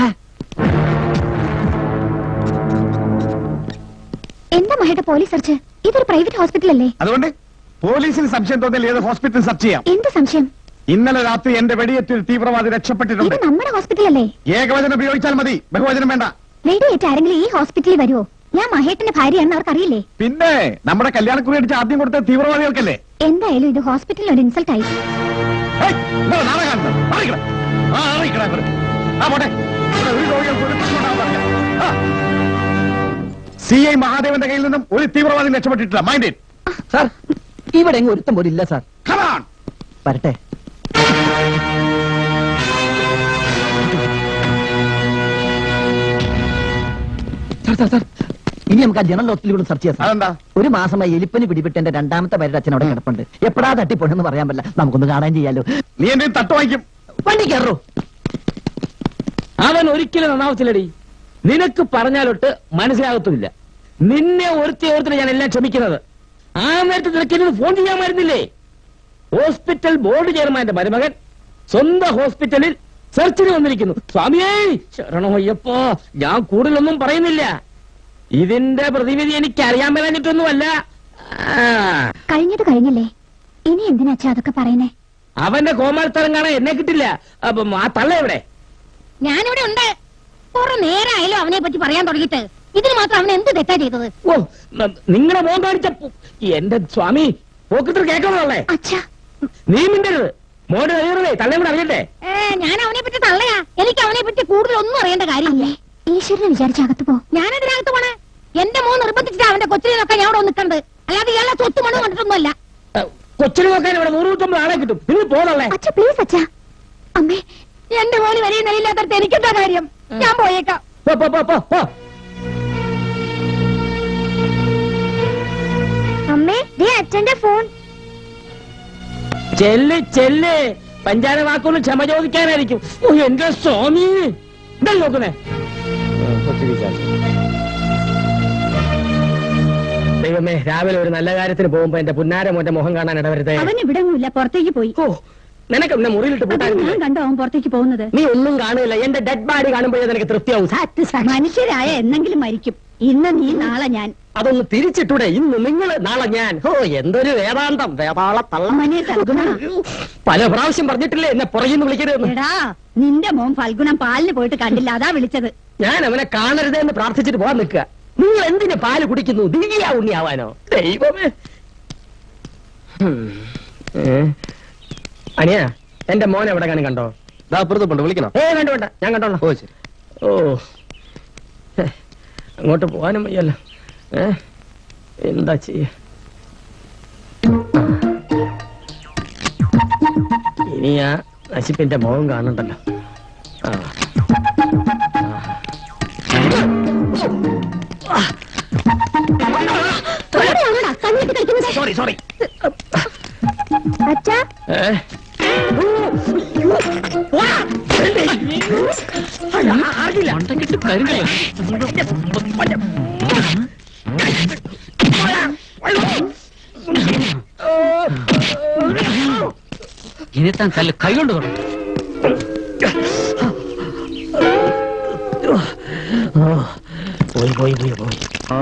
എന്താ മഹേട്ട പോലീസ് സെർച്ച് ഇതൊരു പ്രൈവറ്റ് ഹോസ്പിറ്റൽ അല്ലേ അതുകൊണ്ട് പോലീസിന് സംശയം തോന്നിയാൽ ഏത് ഹോസ്പിറ്റൽ സെർച്ച് ചെയ്യാം എന്ത് സംശയം ഇന്നലെ രാത്രി എന്റെ വെടിയേറ്റ് ഒരു തീവ്രവാദി ഇത് രക്ഷപ്പെട്ടിട്ടുണ്ട് നമ്മുടെ ഹോസ്പിറ്റൽ അല്ലേ ഏകവചനം ഉപയോഗിച്ചാൽ മതി ബഹുവചനം വേണ്ട വെടിയേറ്റ് ആരെങ്കിലും ഈ ഹോസ്പിറ്റലിൽ വരുമോ ഞാൻ മഹേട്ടന്റെ ഭാര്യയാണെന്ന് അവർക്കറിയില്ലേ പിന്നെ നമ്മുടെ കല്യാണക്കുറി അടിച്ച് ആദ്യം കൊടുത്ത തീവ്രവാദികൾക്കല്ലേ എന്തായാലും ഇത് ഹോസ്പിറ്റലിൽ ഒരു ഇൻസൾട്ട് ആയി ഹേയ്, ഇങ്ങള് നാളെ കാണുന്നു. മാറിക്കടാ. ആ, മാറിക്കടാ അങ്ങോട്ട്. ആ, പോട്ടെ. ഇവിടെ ഒരു രോഗികൾക്ക് ഒരു പ്രശ്നം ഉണ്ടാവാൻ പാടില്ല. ആ. സി ഐ മഹാദേവന്റെ കയ്യിൽ നിന്നും ഒരു തീവ്രവാദി രക്ഷപ്പെട്ടിട്ടില്ല മൈൻഡ് സാർ ഇവിടെ എങ്ങും ഒരുത്തം പോലും ഇല്ല സാർ വരട്ടെ സാർ സാർ സാർ ഇനി നമുക്ക് ആ ജനറൽ ഹോസ്പിറ്റലിൽ കൂടെ സെർച്ച് ചെയ്യാം സാർ. അതെന്താ ഒരു മാസമായി എലിപ്പനി പിടിപെട്ട് എന്റെ രണ്ടാമത്തെ പേരുടെ അച്ഛൻ അവിടെ കിടപ്പുണ്ട് എപ്പോഴാ തട്ടിപ്പോണെന്ന് പറയാൻ പറ്റില്ല നമുക്കൊന്ന് കാണാൻ ചെയ്യാലോ നീ എന്റെ തട്ട് വാങ്ങിക്കും വണ്ടി കയറോ അവൻ ഒരിക്കലും നന്നാവത്തില്ലടി നിനക്ക് പറഞ്ഞാലൊട്ട് മനസ്സിലാകത്തുമില്ല നിന്നെ ഒരുത്തി ഓർത്തിട്ട് ഞാൻ എല്ലാം ക്ഷമിക്കുന്നത് ആ നേരത്തെ നിനക്ക് എന്നോട് ഫോൺ ചെയ്യാമായിരുന്നില്ലേ ഹോസ്പിറ്റൽ ബോർഡ് ചെയർമാന്റെ മരുമകൻ സ്വന്തം ഹോസ്പിറ്റലിൽ സെർച്ചിന് വന്നിരിക്കുന്നു സ്വാമിയേ ശരണോ അയ്യപ്പോ ഞാൻ കൂടുതലൊന്നും പറയുന്നില്ല ഇതിന്റെ പ്രതിവിധി എനിക്ക് അറിയാൻ മേലാഞ്ഞിട്ടൊന്നുമല്ല ആ, കഴിഞ്ഞത് കഴിഞ്ഞില്ലേ ഇനി എന്തിനാ അച്ഛാ അതൊക്കെ പറയുന്നേ അവന്റെ കോമാളിത്തരം കാണാൻ എന്നെ കിട്ടില്ല അപ്പം ആ തള്ള എവിടെ ഞാനിവിടെ ഉണ്ട് കുറെ നേരമായാലും അവനെ പറ്റി പറയാൻ തുടങ്ങിയിട്ട് ഇതിന് മാത്രം അവൻ എന്ത് തെറ്റാ ചെയ്തത് ഓ നിങ്ങളെ മോൻ കാണിച്ച പു- എന്റെ സ്വാമി പോക്കത്തിൽ കേൾക്കണമല്ലേ അച്ഛാ നീ മിണ്ടരുത് മോന്റെ കഴിയറേ തള്ളേ കൂടെ അറിയട്ടെ ഏ, ഞാൻ അവനെ പറ്റി തള്ളയാ എനിക്ക് അവനെ പറ്റി കൂടുതൽ ഒന്നും അറിയേണ്ട കാര്യമില്ല ഈശ്വരനെ വിചാരിച്ച അകത്ത് പോ ഞാനതിനകത്ത് പോണേ എന്റെ മോൻ നിർബന്ധിച്ചിട്ട് അവന്റെ കൊച്ചിനൊക്കെ ഞാൻ അവിടെ നിൽക്കണ്ട് അല്ലാതെ ഇയാളെ സ്വത്ത് മണ്ണ് കണ്ടിട്ടൊന്നുമല്ല കൊച്ചിനെ നോക്കാൻ ഇവിടെ നൂറ് നൂറ്റമ്പത് ആളെ കിട്ടും നിങ്ങൾ പോതള്ളേ അച്ഛാ പ്ലീസ് അച്ഛാ അമ്മേ എന്റെ മോന് വലിയ നിലയില്ലാത്തടത്ത് എനിക്കെന്താ കാര്യം ഞാൻ പോയേക്കാം പോ പോ പോ പോ പോ അമ്മേ ദേ അച്ഛന്റെ ഫോൺ ചെല്ല് ചെല്ല് പഞ്ചാര വാക്കുകൊണ്ട് ക്ഷമ ചോദിക്കാനായിരിക്കും ഓ എന്റെ സ്വാമി ഇതല്ല നോക്കുന്നേ ദൈവമേ രാവിലെ ഒരു നല്ല കാര്യത്തിന് പോകുമ്പോ എന്റെ പുന്നാര മോന്റെ മുഖം കാണാൻ ഇടവരുതേ അവൻ ഇവിടെ ഒന്നുമില്ല പുറത്തേക്ക് പോയി ഓ നിനക്ക് എന്നെ മുറിയിലിട്ട് അത് പൂട്ടാനില്ലേ ഞാൻ കണ്ടോ അവൻ പുറത്തേക്ക് പോകുന്നത് നീ ഒന്നും കാണില്ല എന്റെ ഡെഡ് ബാഡി കാണുമ്പോഴേ നിനക്ക് തൃപ്തിയാവും മനുഷ്യരായ എന്നെങ്കിലും മരിക്കും ഇന്ന് നീ നാളെ ഞാൻ അതൊന്ന് തിരിച്ചിട്ടൂടെ ഇന്ന് നിങ്ങൾ നാളെ ഞാൻ ഓ എന്തൊരു വേദാന്തം വേതാള തള്ള മനെ ഫൽഗുണ പല പ്രാവശ്യം പറഞ്ഞിട്ടില്ലേ എന്നെ പുറകിന്ന് വിളിക്കരുതെന്ന് എടാ നിന്റെ മോൻ ഫൽഗുണം പാലിന് പോയിട്ട് കണ്ടില്ല അതാ വിളിച്ചത് ഞാൻ അവനെ കാണരുതേ എന്ന് പ്രാർത്ഥിച്ചിട്ട് പോകാൻ നിൽക്കുക നിങ്ങൾ എന്തിന് പാല് കുടിക്കുന്നു ദിവ്യ ഉണ്ണിയാവാനോ ദൈവമേ ഹും. ഏ? അനിയ എന്റെ മോൻ എവിടെ കാണും കണ്ടോ അപ്പുറത്ത് വിളിക്കണം ഏ വേണ്ട വേണ്ട ഞാൻ കണ്ടോളാം ഓ ശരി ഓ ഹെ, അങ്ങോട്ട് പോവാനും വയ്യല്ലോ ഏ എന്താ ചെയ്യ ഇനി ആ നശിപ്പിന്റെ മുഖം കാണണ്ടല്ലോ ആ എവിടെയാണോടാ കണ്ണിട്ട് കളിക്കുന്നത് സോറി സോറി അച്ഛാ ഏ ഇനി താൻ കല്ല് കൈകൊണ്ട് തൊടും പോയി പോയി പോയി പോയി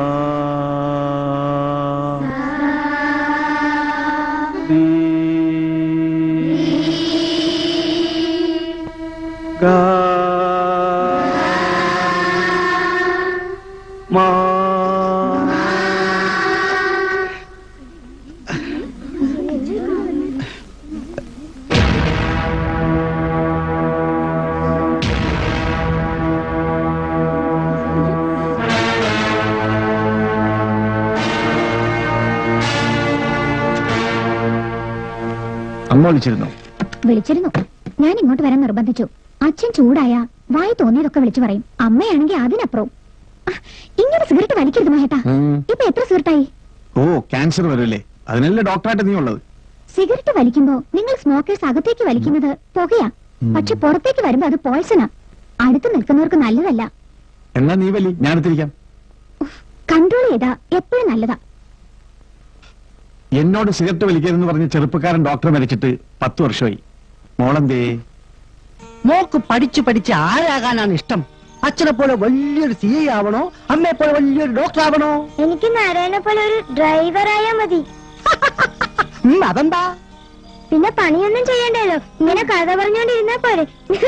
അമ്മ വിളിച്ചിരുന്നു വിളിച്ചിരുന്നു ഞാൻ ഇങ്ങോട്ട് വരാൻ നിർബന്ധിച്ചു അച്ഛൻ ചൂടായ വായി തോന്നിയതൊക്കെ വിളിച്ചു പറയും അമ്മയാണെങ്കിൽ അതിനപ്പുറവും ആ, ഇങ്ങനെ സിഗരറ്റ് വലിക്കരുത് മഹേട്ടാ ഇപ്പൊ എത്ര സിഗരറ്റായി ഓ ക്യാൻസർ വരുമല്ലേ അതിനല്ലേ ഡോക്ടറായിട്ട് നീ ഉള്ളത് സിഗരറ്റ് വലിക്കുമ്പോ നിങ്ങൾ സ്മോക്കേഴ്സ് അകത്തേക്ക് വലിക്കുന്നത് പുകയാ പക്ഷെ പുറത്തേക്ക് വരുമ്പോ അത് പോയ്സണാ അടുത്ത് നിൽക്കുന്നവർക്ക് നല്ലതല്ല എന്നാ നീ വലി ഞാൻ എടുത്തിരിക്കാം കൺട്രോൾ ചെയ്താ എപ്പോഴും നല്ലതാ എന്നോട് സിഗരറ്റ് വലിക്കരുതെന്ന് പറഞ്ഞ ചെറുപ്പക്കാരൻ ഡോക്ടർ മരിച്ചിട്ട് പത്ത് വർഷമായി മോളെന്തേ മോക്ക് പഠിച്ചു പഠിച്ച് ആരാകാനാണ് ഇഷ്ടം അച്ഛനെ പോലെ വലിയൊരു സി ഐ ആവണോ അമ്മയെ പോലെ വലിയൊരു ഡോക്ടർ ആവണോ എനിക്ക് നാരായണ പോലെ ഒരു ഡ്രൈവറായാ മതി ഉം, അതെന്താ പിന്നെ പണിയൊന്നും ചെയ്യണ്ടല്ലോ ഇങ്ങനെ കഥ പറഞ്ഞോണ്ടിരുന്നാ പോരെ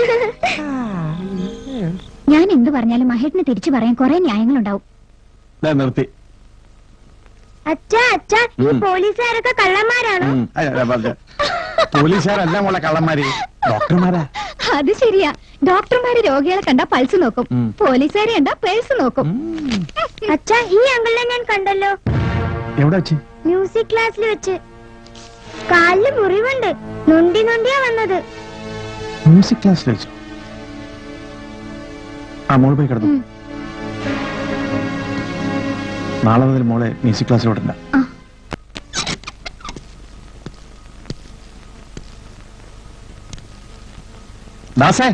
ഞാൻ എന്ത് പറഞ്ഞാലും മഹേട്ടിന് തിരിച്ചു പറയാൻ കുറെ ന്യായങ്ങളുണ്ടാവും ദേ നിർത്തി അച്ഛാ അച്ഛാ ഈ ഉം. പോലീസുകാരൊക്കെ കള്ളന്മാരാണോ ഉം, അയ്യ, അയ്യ, പറഞ്ഞ. പോലീസുകാരല്ല മോളെ കള്ളന്മാര് ഡോക്ടർമാരാ അത് ശരിയാ ഡോക്ടർമാര് രോഗികളെ കണ്ടാ പൾസ് നോക്കും ഉം. പോലീസുകാരെ കണ്ടാ പേഴ്സ് നോക്കും അച്ഛാ ഈ അങ്കിളിനെ ഞാൻ കണ്ടല്ലോ എവിടെ വെച്ച് മ്യൂസിക് ക്ലാസ്സിൽ വെച്ച് കാലില് മുറിവുണ്ട് നൊണ്ടി നൊണ്ടിയാ വന്നത് മ്യൂസിക് ക്ലാസ്സിൽ വെച്ചു ആ മോള് പോയി കിടന്നു ഉം. നാളെ മുതൽ മോളെ മ്യൂസിക് ക്ലാസ്സിൽ വിടണ്ട ആ. ദാസേ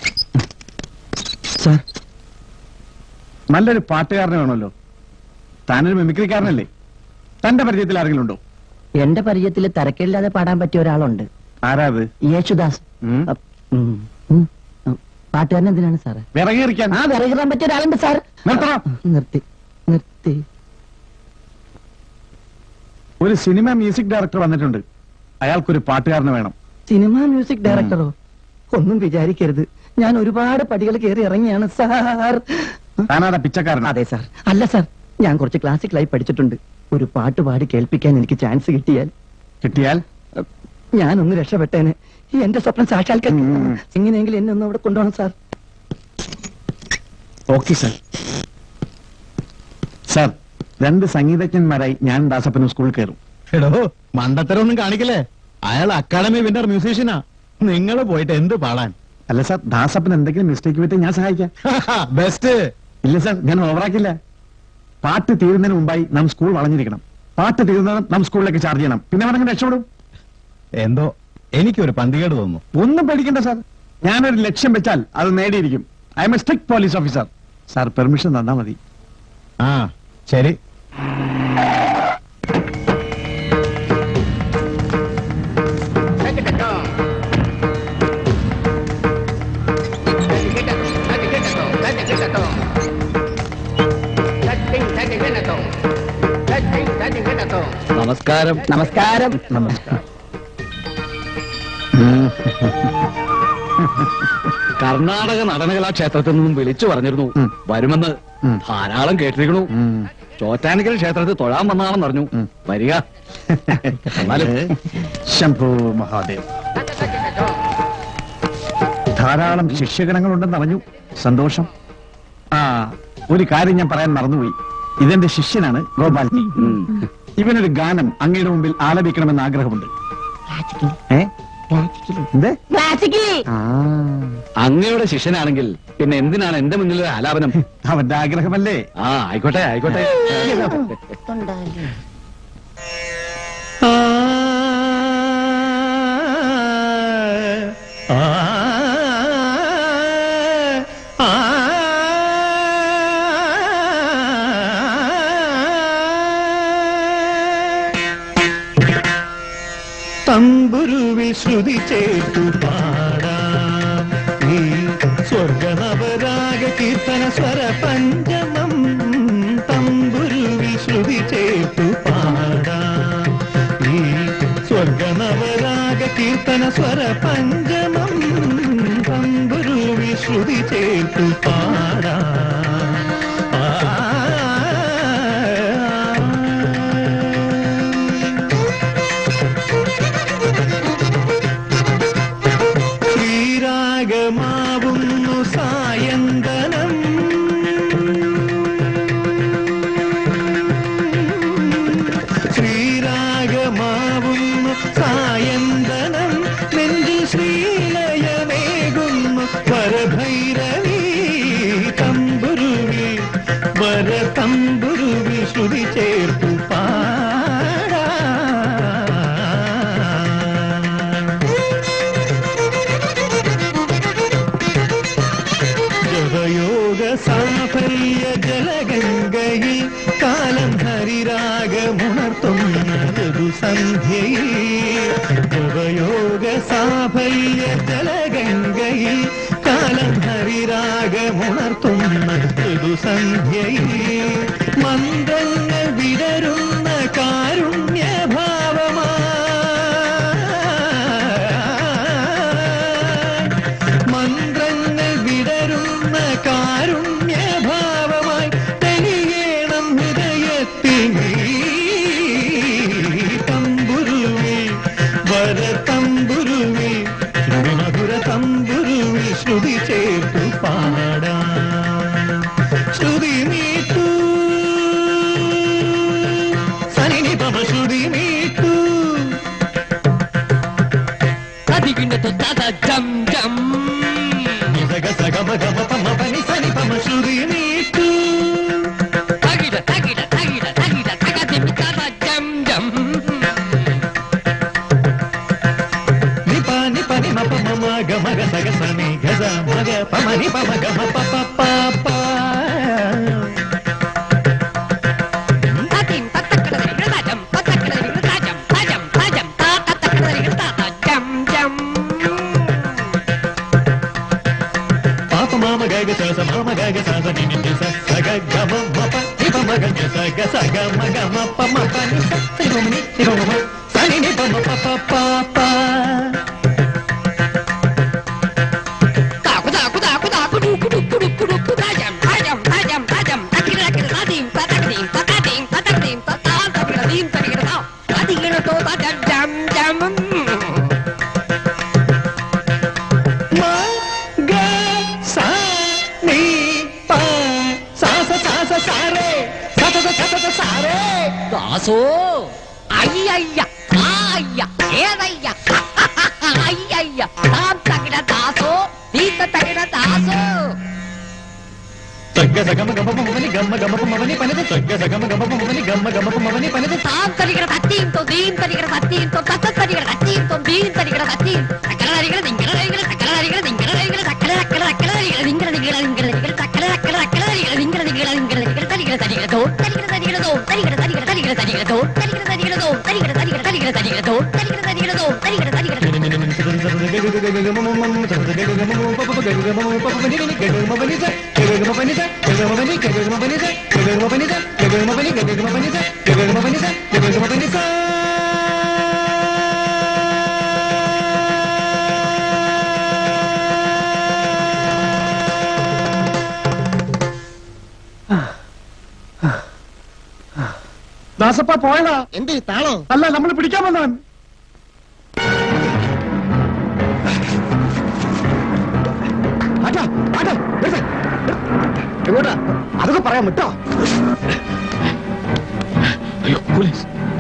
സാർ നല്ലൊരു പാട്ടുകാരനെ വേണമല്ലോ താനൊരു മിമിക്രിക്കാരനല്ലേ തന്റെ പരിചയത്തിൽ ആരെങ്കിലും ഉണ്ടോ എന്റെ പരിചയത്തിൽ തിരക്കില്ലാതെ പാടാൻ പറ്റിയ ഒരാളുണ്ട് ആരാ അത് യേശുദാസ് ഉം? അപ്പ്, ഉം, ഉം, ഉം. പാട്ടുകാരൻ എന്തിനാണ് സാറ് വിറകേറിക്കാൻ ആ വിറകിടാൻ പറ്റിയ ഒരാളുണ്ട് സാർ നിർത്തണം നിർത്തി നിർത്തി ഒരു സിനിമ മ്യൂസിക് ഡയറക്ടർ വന്നിട്ടുണ്ട് അയാൾക്കൊരു പാട്ടുകാരനെ വേണം സിനിമ മ്യൂസിക് ഡയറക്ടറോ ഒന്നും വിചാരിക്കരുത് ഞാൻ ഒരുപാട് പടികൾ കയറി ഇറങ്ങിയാണ് സാർ താനാടാ പിച്ചക്കാരൻ അതെ സാർ അല്ല സാർ ഞാൻ കുറച്ച് ക്ലാസിക്കലായി പഠിച്ചിട്ടുണ്ട് ഒരു പാട്ട് പാടി കേൾപ്പിക്കാൻ എനിക്ക് ചാൻസ് കിട്ടിയാൽ കിട്ടിയാൽ ഞാനൊന്ന് രക്ഷപ്പെട്ടേനെ ഈ എന്റെ സ്വപ്നം സാക്ഷാത്കരിക്കും ഉം. എങ്ങനെയെങ്കിലും എന്നെ ഒന്ന് അവിടെ കൊണ്ടുപോകണം സാർ ഓക്കെ സർ സർ രണ്ട് സംഗീതജ്ഞന്മാരായി ഞാൻ ദാസപ്പനും സ്കൂളിൽ കയറും എടോ മണ്ടത്തരൊന്നും കാണിക്കല്ലേ അയാൾ അക്കാഡമി വിന്നർ മ്യൂസീഷ്യനാ നിങ്ങൾ പോയിട്ട് എന്ത് പാടാൻ അല്ല സാർ ദാസപ്പൻ എന്തെങ്കിലും മിസ്റ്റേക്ക് പറ്റി ഞാൻ സഹായിക്കാം ബെസ്റ്റ് ഇല്ല സാർ ഞാൻ ഓവറാക്കില്ല പാട്ട് തീരുന്നതിന് മുമ്പായി നാം സ്കൂൾ വളഞ്ഞിരിക്കണം പാട്ട് തീരുന്നത് നാം സ്കൂളിലേക്ക് ചാർജ് ചെയ്യണം പിന്നെ വേണമെങ്കിൽ രക്ഷപ്പെടും എന്തോ എനിക്കൊരു പന്തികേട് തോന്നുന്നു ഒന്നും പേടിക്കണ്ട സാർ ഞാനൊരു ലക്ഷ്യം വെച്ചാൽ അത് നേടിയിരിക്കും I'm a strict police officer sir permission തന്നാ മതി ആ ശരി Thank നമസ്കാരം നമസ്കാരം നമസ്കാരം കർണാടക നടനകലാ ക്ഷേത്രത്തിൽ നിന്നും വിളിച്ചു പറഞ്ഞിരുന്നു വരുമെന്ന് ധാരാളം കേട്ടിരിക്കണു ചോറ്റാനിക്കൽ ക്ഷേത്രത്തിൽ തൊഴാൻ വന്നാണെന്ന് പറഞ്ഞു വരിക എന്നാലും ശംഭു മഹാദേവ് ധാരാളം ശിഷ്യഗണങ്ങളുണ്ടെന്ന് അറിഞ്ഞു സന്തോഷം ആ ഒരു കാര്യം ഞാൻ പറയാൻ മറന്നുപോയി ഇതെന്റെ ശിഷ്യനാണ് ഗോപാൽജി ഇവനൊരു ഗാനം അങ്ങയുടെ മുമ്പിൽ ആലപിക്കണമെന്ന് ആഗ്രഹമുണ്ട് ഏ എന്തേ ക്ലാസിക്കലി അങ്ങയുടെ ശിഷ്യനാണെങ്കിൽ പിന്നെ എന്തിനാണ് എന്റെ മുന്നിൽ ഒരു ആലാപനം അവന്റെ ആഗ്രഹമല്ലേ ആ ആയിക്കോട്ടെ ആയിക്കോട്ടെ തമ്പുരുവിൽ ശ്രുതി ചേർത്തു പാടാം ഈ സ്വർഗനവരാഗ കീർത്തന സ്വര പഞ്ചമം തമ്പുരുവിൽ ശ്രുതി ചേർത്തു പാടാം ഈ സ്വർഗനവരാഗ കീർത്തന സ്വര പഞ്ചമം തമ്പുരുവിൽ ശ്രുതി ചേർത്തു പാടാം ശ്രീരാഗമാവുന്നു സായന്തനം ശ്രീരാഗമാവുന്നു സായന്തനം നെഞ്ചിൽ ശ്രീലയമേകുന്നു വരഭൈരവി തമ്പുരുവി വര തമ്പുരുവി ശ്രുതി ചേർത്തു പാടാ ജപയോഗ സാഫല്യ ജലഗംഗയിൽ കാലം ഹരിരാഗമുണർത്തുന്ന ഋതുസന്ധ്യയിൽ ജപയോഗ സാഫല്യ ജലഗംഗയിൽ കാലം ഹരിരാഗമുണർത്തുന്ന ഋതുസന്ധ്യയിൽ മന്ത്രങ്ങൾ വിടരുന്ന കാരുണ്യഭാവമായി മന്ത്രങ്ങൾ വിടരുന്ന കാരുണ്യഭാവമായി തെളിയണം ഹൃദയത്തിൽ നീ. തമ്പുരുവി വര തമ്പുരുവി മധുര തമ്പുരുവി ശ്രുതി ചേർത്തു പാടാം ശ്രുതി മീട്ടു സനിനി പമ ശ്രുതി മീട്ടു నిజగ సగమ గమ పమ పని సని పమ శృతి నీకు నిప నిప ని మప మమ గమ గ సగ సని గజ మగ పమ ని పమ గమ ప ప ప ప పాప మామ గగ సస మామ గగ సస ని ని స సగ గమ మప ని పమ గ సగ సగ మగ మప మప ని స ని పమ ని ని పమ మ సని ని పమ ప ప ప ప మ గ స ని ప స స స స స రే స స స స స స రే దాసో అయ్యయ్య అయ్య ఏదయ్య అయ్యయ్య తాం తగిన దాసో తీత తగిన దాసో సగ్గ సగమ గమ మమని గమ్మ గమ మమని పనిది సగ్గ సగమ గమ మమని గమ్మ గమ మమని పనిది తాం తగిన తత్తీంతో దీం తగిన తత్తీంతో తత్త తగిన తత్తీంతో దీం తగిన తత్తీం అక్కడ అడిగిన దింగర అడిగిన అక్కడ అడిగిన దింగర అడిగిన అక్కడ అక్కడ అక్కడ అడిగిన దింగర దింగర దింగర దింగర అక్కడ అక్కడ అక్కడ అడిగిన దింగర దింగర దింగర దింగర తడిగిన తడిగిన దో తడిగిన తడిగిన దో తడిగిన తడిగిన తడిగిన తడిగిన దో తడిగిన తడిగిన దో తడిగిన తడిగిన తడిగిన తడిగిన దో తడిగిన తడిగిన దో తడిగిన తడిగిన గగ ദാസപ്പ പോയടാ എന്ത് താളോ അല്ല നമ്മൾ പിടിക്കാൻ വന്നവൻ ആട്ടാ, ആട്ടാ, നിർത്ത്. എങ്ങോട്ടാ അതൊക്കെ പറയാൻ വിട്ടോ അയ്യോ പോലീസ്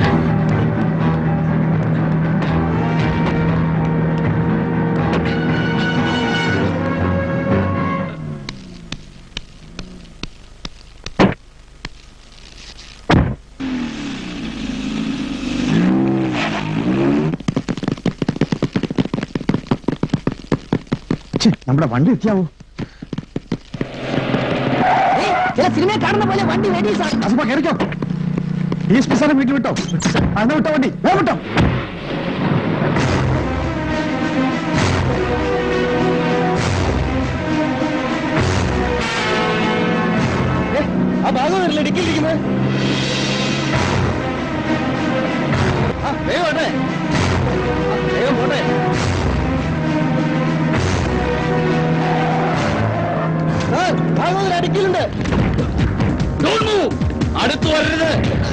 ഛെ, നമ്മുടെ വണ്ടി എത്തിയാവോ ചില സിനിമ കാണുന്ന പോലെ വണ്ടി റെഡി സാർ അസുപ്പ കയറിക്കോ ഈ സ്പെസാനം വീട്ടിൽ വിട്ടോ അന്ന് വിട്ടോ വണ്ടി വേഗം വിട്ടോ ആ ഭാഗം വരില്ല ഡിക്കിലിരിക്കുന്നത് ആ വേഗം പോട്ടെ ആ, വേഗം പോട്ടെ സാർ ഭാഗം വരില്ല ഡിക്കിലുണ്ട് അടുത്തു വരരുത്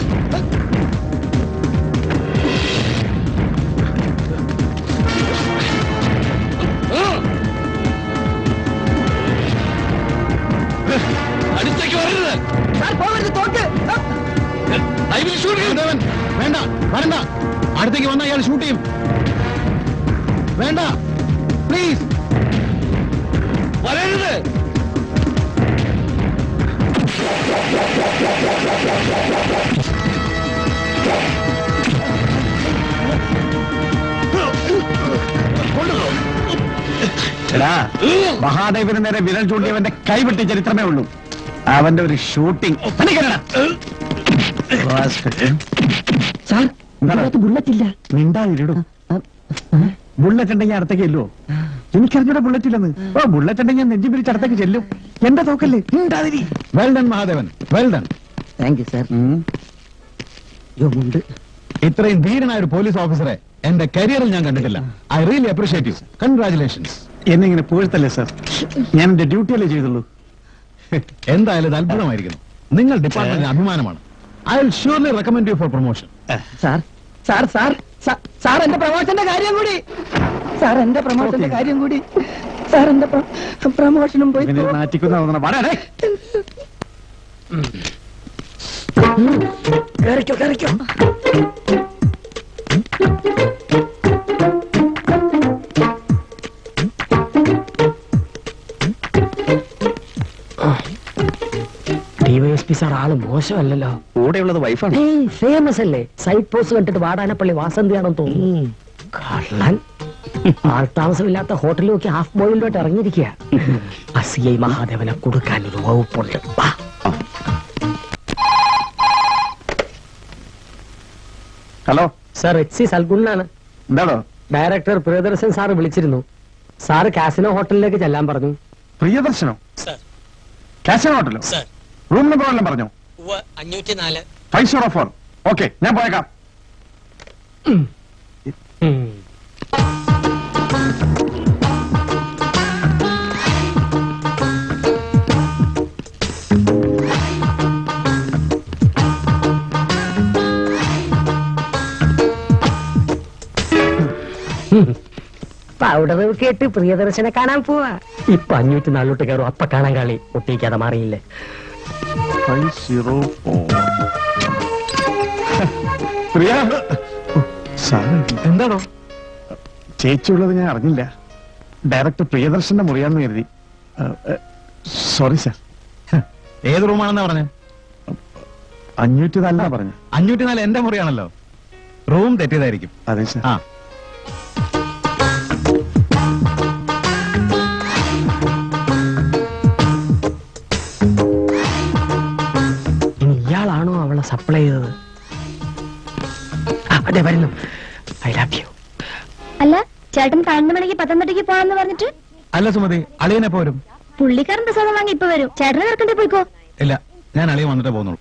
അടുത്തേക്ക് വരരുത് സാർ പോകരുത് തോക്ക് ആ, I will shoot you. വേണ്ട വരണ്ട അടുത്തേക്ക് വന്ന അയാൾ ഷൂട്ട് ചെയ്യും വേണ്ട പ്ലീസ് വരരുത് എടാ മഹാദേവന് നേരെ വിരൽ ചൂണ്ടിയവന്റെ കൈവിട്ടി ചരിത്രമേ ഉള്ളൂ അവന്റെ ഒരു ഷൂട്ടിംഗ് സാർ ഇതിനകത്ത് ബുള്ളറ്റ് ഇല്ല മിണ്ടാതിരിടും ബുള്ളറ്റ് ഉണ്ടെങ്കിൽ അടുത്തേക്ക് ചെല്ലുവോ എനിക്കറിഞ്ഞൂടെ ബുള്ളറ്റ് ഇല്ലെന്ന് ഓ ബുള്ളറ്റ് ഉണ്ടെങ്കിൽ ഞാൻ നെഞ്ചി പിരിച്ച് അടുത്തേക്ക് ചെല്ലും എന്റെ തോക്കല്ലേ മിണ്ടാതിരി well done Mahadevan well done thank you sir യോ മുണ്ട് ഇത്രയും ധീരനായ ഒരു പോലീസ് ഓഫീസറെ എന്റെ കരിയറിൽ ഞാൻ കണ്ടിട്ടില്ല I really appreciate you congratulations എന്നെ ഇങ്ങനെ പൂഴ്ത്തല്ലേ സാർ ഞാൻ എന്റെ ഡ്യൂട്ടിയല്ലേ ചെയ്തുള്ളൂ എന്തായാലും ഇത് അത്ഭുതമായിരിക്കുന്നു നിങ്ങൾ ഡിപ്പാർട്ട്മെന്റിന് അഭിമാനമാണ് I will surely recommend you for promotion sir sir sir സാ- സാർ എന്റെ പ്രമോഷന്റെ കാര്യം കൂടി സാർ എന്റെ പ്രമോഷന്റെ കാര്യം കൂടി സാർ എന്റെ പ്ര- പ്രമോഷനും പോയി ഇവനെ നാറ്റിക്കുന്ന വളരെ കേറിക്കോ കേറിക്കോ ഡിവൈഎസ്പി സാർ ആള് മോശമല്ലല്ലോ കൂടെയുള്ളത് വൈഫാണ് ഏയ് ഫേമസ് അല്ലേ സൈഡ് പോസ്റ്റ് കണ്ടിട്ട് വാടാനപ്പള്ളി വാസന്തിയാണെന്ന് തോന്നുന്നു കള്ളൻ ആൾ താമസമില്ലാത്ത ഹോട്ടലിൽ നോക്കി ഹാഫ് ബോയിലോട്ട് ഇറങ്ങിയിരിക്കുക ആ സി ഐ മഹാദേവനെ കൊടുക്കാൻ ഒരു വകുപ്പുണ്ട് വാ. ഹലോ സാർ എച്ച് സി സൽഗുണാണ് എന്താണോ ഡയറക്ടർ പ്രിയദർശൻ സാർ വിളിച്ചിരുന്നു സാറ് കാസിനോ ഹോട്ടലിലേക്ക് ചെല്ലാൻ പറഞ്ഞു പ്രിയദർശനോ കാശൻ ഹോട്ടലോ റൂം നമ്പർ വല്ലതും പറഞ്ഞോ അഞ്ഞൂറ്റി നാല് ഫൈവ് സീറോ ഫോർ ഓക്കെ ഞാൻ പോയേക്കാം പൗഡർ കേട്ട് പ്രിയദർശനെ കാണാൻ പോവാ ഇപ്പൊ അഞ്ഞൂറ്റി നാലിലോട്ട് കയറും അപ്പ കാണാൻ കളി ഒട്ടിക്കാതെ മാറിയില്ലേ five zero four Priya sir എന്താണോ ചേച്ചിയുള്ളത് ഞാൻ അറിഞ്ഞില്ല ഡയറക്ടർ പ്രിയദർശന്റെ മുറിയാന്ന് കരുതി സോറി സാർ ഏത് റൂമാണെന്നാ പറഞ്ഞേ അഞ്ഞൂറ്റി നാലിനാ പറഞ്ഞു അഞ്ഞൂറ്റി നാല് എന്റെ മുറിയാണല്ലോ റൂം തെറ്റിയതായിരിക്കും അതെ സാർ ആ ഇനി ഇയാളാണോ അവളെ സപ്ലൈ ചെയ്തത് ആ, അതെ വരുന്നു ഐ ലവ് യു അല്ല ചേട്ടൻ പതിനൊന്ന് മണിക്ക് പത്തനംതിട്ടയ്ക്ക് പോകാന്ന് പറഞ്ഞിട്ട് അല്ല സുമതി അളിയനെ പോരും പുള്ളിക്കാരൻ പ്രസാദം വാങ്ങി ഇപ്പൊ വരും ചേട്ടനെ നിറക്കണ്ടേ പോയിക്കോ ഇല്ല ഞാൻ അളിയൻ വന്നിട്ടേ പോകുന്നുള്ളൂ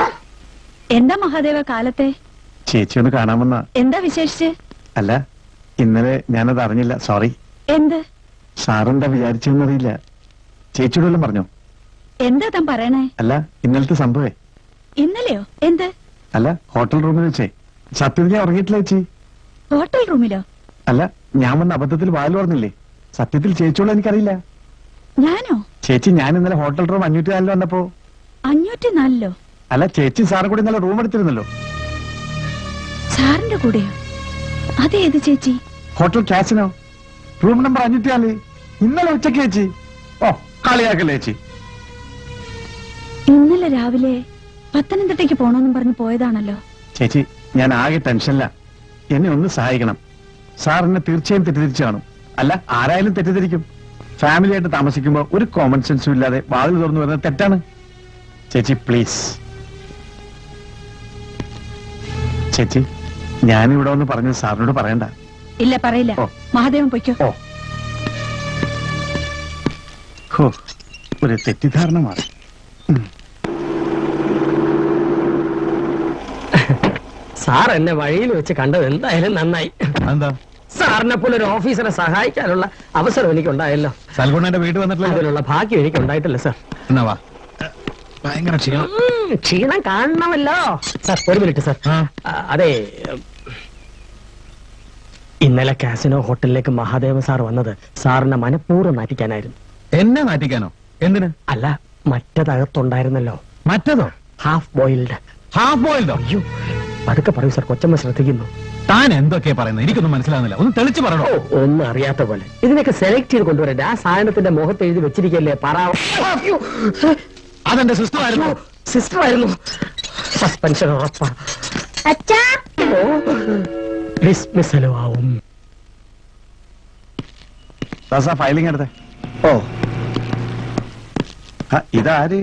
എന്താ മഹാദേവ കാലത്തെ ചേച്ചി ഒന്ന് കാണാമെന്ന എന്താ വിശേഷിച്ച് അല്ല ഇന്നലെ ഞാനത് അറിഞ്ഞില്ല സോറി എന്ത് സാറെന്താ വിചാരിച്ചെന്നറിയില്ല ചേച്ചിയോട് വല്ലതും പറഞ്ഞോ എന്താ താൻ പറയണേ അല്ല ഇന്നലത്തെ സംഭവേ ഇന്നലെയോ എന്ത് അല്ല ഹോട്ടൽ റൂമിൽ വെച്ചേ സത്യത്തിൽ ഞാൻ ഉറങ്ങിയിട്ടില്ല ചേച്ചി ഹോട്ടൽ റൂമിലോ അല്ല ഞാൻ വന്ന അബദ്ധത്തിൽ വാല് പറഞ്ഞില്ലേ സത്യത്തിൽ ചേച്ചിയോട് എനിക്കറിയില്ല ഞാനോ ചേച്ചി ഞാൻ ഇന്നലെ ഹോട്ടൽ റൂം അഞ്ഞൂറ്റി നാലിൽ വന്നപ്പോ അഞ്ഞൂറ്റി നാലിലോ അല്ല ചേച്ചി സാറും കൂടി ഇന്നലെ റൂം എടുത്തിരുന്നല്ലോ സാറിന്റെ കൂടെയോ അതേത് ചേച്ചി ഹോട്ടൽ കാസിനോ റൂം നമ്പർ അഞ്ഞൂറ്റി നാല് ഇന്നലെ ഉച്ചക്ക് ചേച്ചി ഓ കളിയാക്കല്ലേ ചേച്ചി ഇന്നലെ രാവിലെ പത്തനംതിട്ടയ്ക്ക് പോണോന്നും പറഞ്ഞ് പോയതാണല്ലോ ചേച്ചി ഞാൻ ആകെ ടെൻഷനില്ല എന്നെ ഒന്ന് സഹായിക്കണം സാർ എന്നെ തീർച്ചയായും തെറ്റിദ്ധരിച്ചു കാണും അല്ല ആരായാലും തെറ്റിദ്ധരിക്കും ഫാമിലി ആയിട്ട് താമസിക്കുമ്പോൾ ഒരു കോമൺ സെൻസും ഇല്ലാതെ വാതിൽ തുറന്നു വരുന്നത് തെറ്റാണ് ചേച്ചി പ്ലീസ് ചേച്ചി ഞാനിവിടെ ഒന്ന് പറഞ്ഞത് സാറിനോട് പറയണ്ട ഇല്ല പറയില്ല ഓ. മഹാദേവൻ പൊയ്ക്കോ ഓ ഹോ ഒരു തെറ്റിദ്ധാരണ മാറി സാർ എന്നെ വഴിയിൽ വെച്ച് കണ്ടത് എന്തായാലും നന്നായി എന്താ സാറിനെ പോലെ ഒരു ഓഫീസറെ സഹായിക്കാനുള്ള അവസരം എനിക്ക് ഉണ്ടായല്ലോ സൽഗുണന്റെ വീട് വന്നിട്ടില്ല അതിനുള്ള ഭാഗ്യം എനിക്ക് ഉണ്ടായിട്ടില്ല സാർ എന്നാ വാ ഭയങ്കര ക്ഷീണം ഉം, ക്ഷീണം കാണണമല്ലോ സാർ ഒരു മിനിറ്റ് സാർ ആ. ആ, അതെ ഉം, ഇന്നലെ കാസിനോ ഹോട്ടലിലേക്ക് മഹാദേവ സാർ വന്നത് സാറിനെ മനഃപൂർവ്വം നാറ്റിക്കാനായിരുന്നു എന്നെ നാറ്റിക്കാനോ എന്തിന് അല്ല മറ്റതകത്തുണ്ടായിരുന്നല്ലോ മറ്റതോ ഹാഫ് ബോയിൽഡ് ഹാഫ് ബോയിൽഡോ അയ്യോ പതുക്കെ പറയൂ സാർ കൊച്ചമ്മ ശ്രദ്ധിക്കുന്നു താൻ എന്തൊക്കെയാ പറയുന്നത് എനിക്കൊന്നും മനസ്സിലാവുന്നില്ല ഒന്ന് തെളിച്ചു പറയണോ ഓ, ഒന്നും അറിയാത്ത പോലെ ഇതിനൊക്കെ സെലക്ട് ചെയ്ത് കൊണ്ടുവരട്ടെ ആ സാധനത്തിന്റെ മുഖത്ത് എഴുതി വെച്ചിരിക്കല്ലേ പറ അയ്യോ, അതെന്റെ സിസ്റ്റർ ആയിരുന്നു സിസ്റ്റർ ആയിരുന്നു സസ്പെൻഷൻ ഉറപ്പാ അച്ഛാ ഓ, ഡിസ്മിസലും ആവും ദാസാ ഫയലിംഗ് എടുത്തേ ഓ ആ, ഇതാര്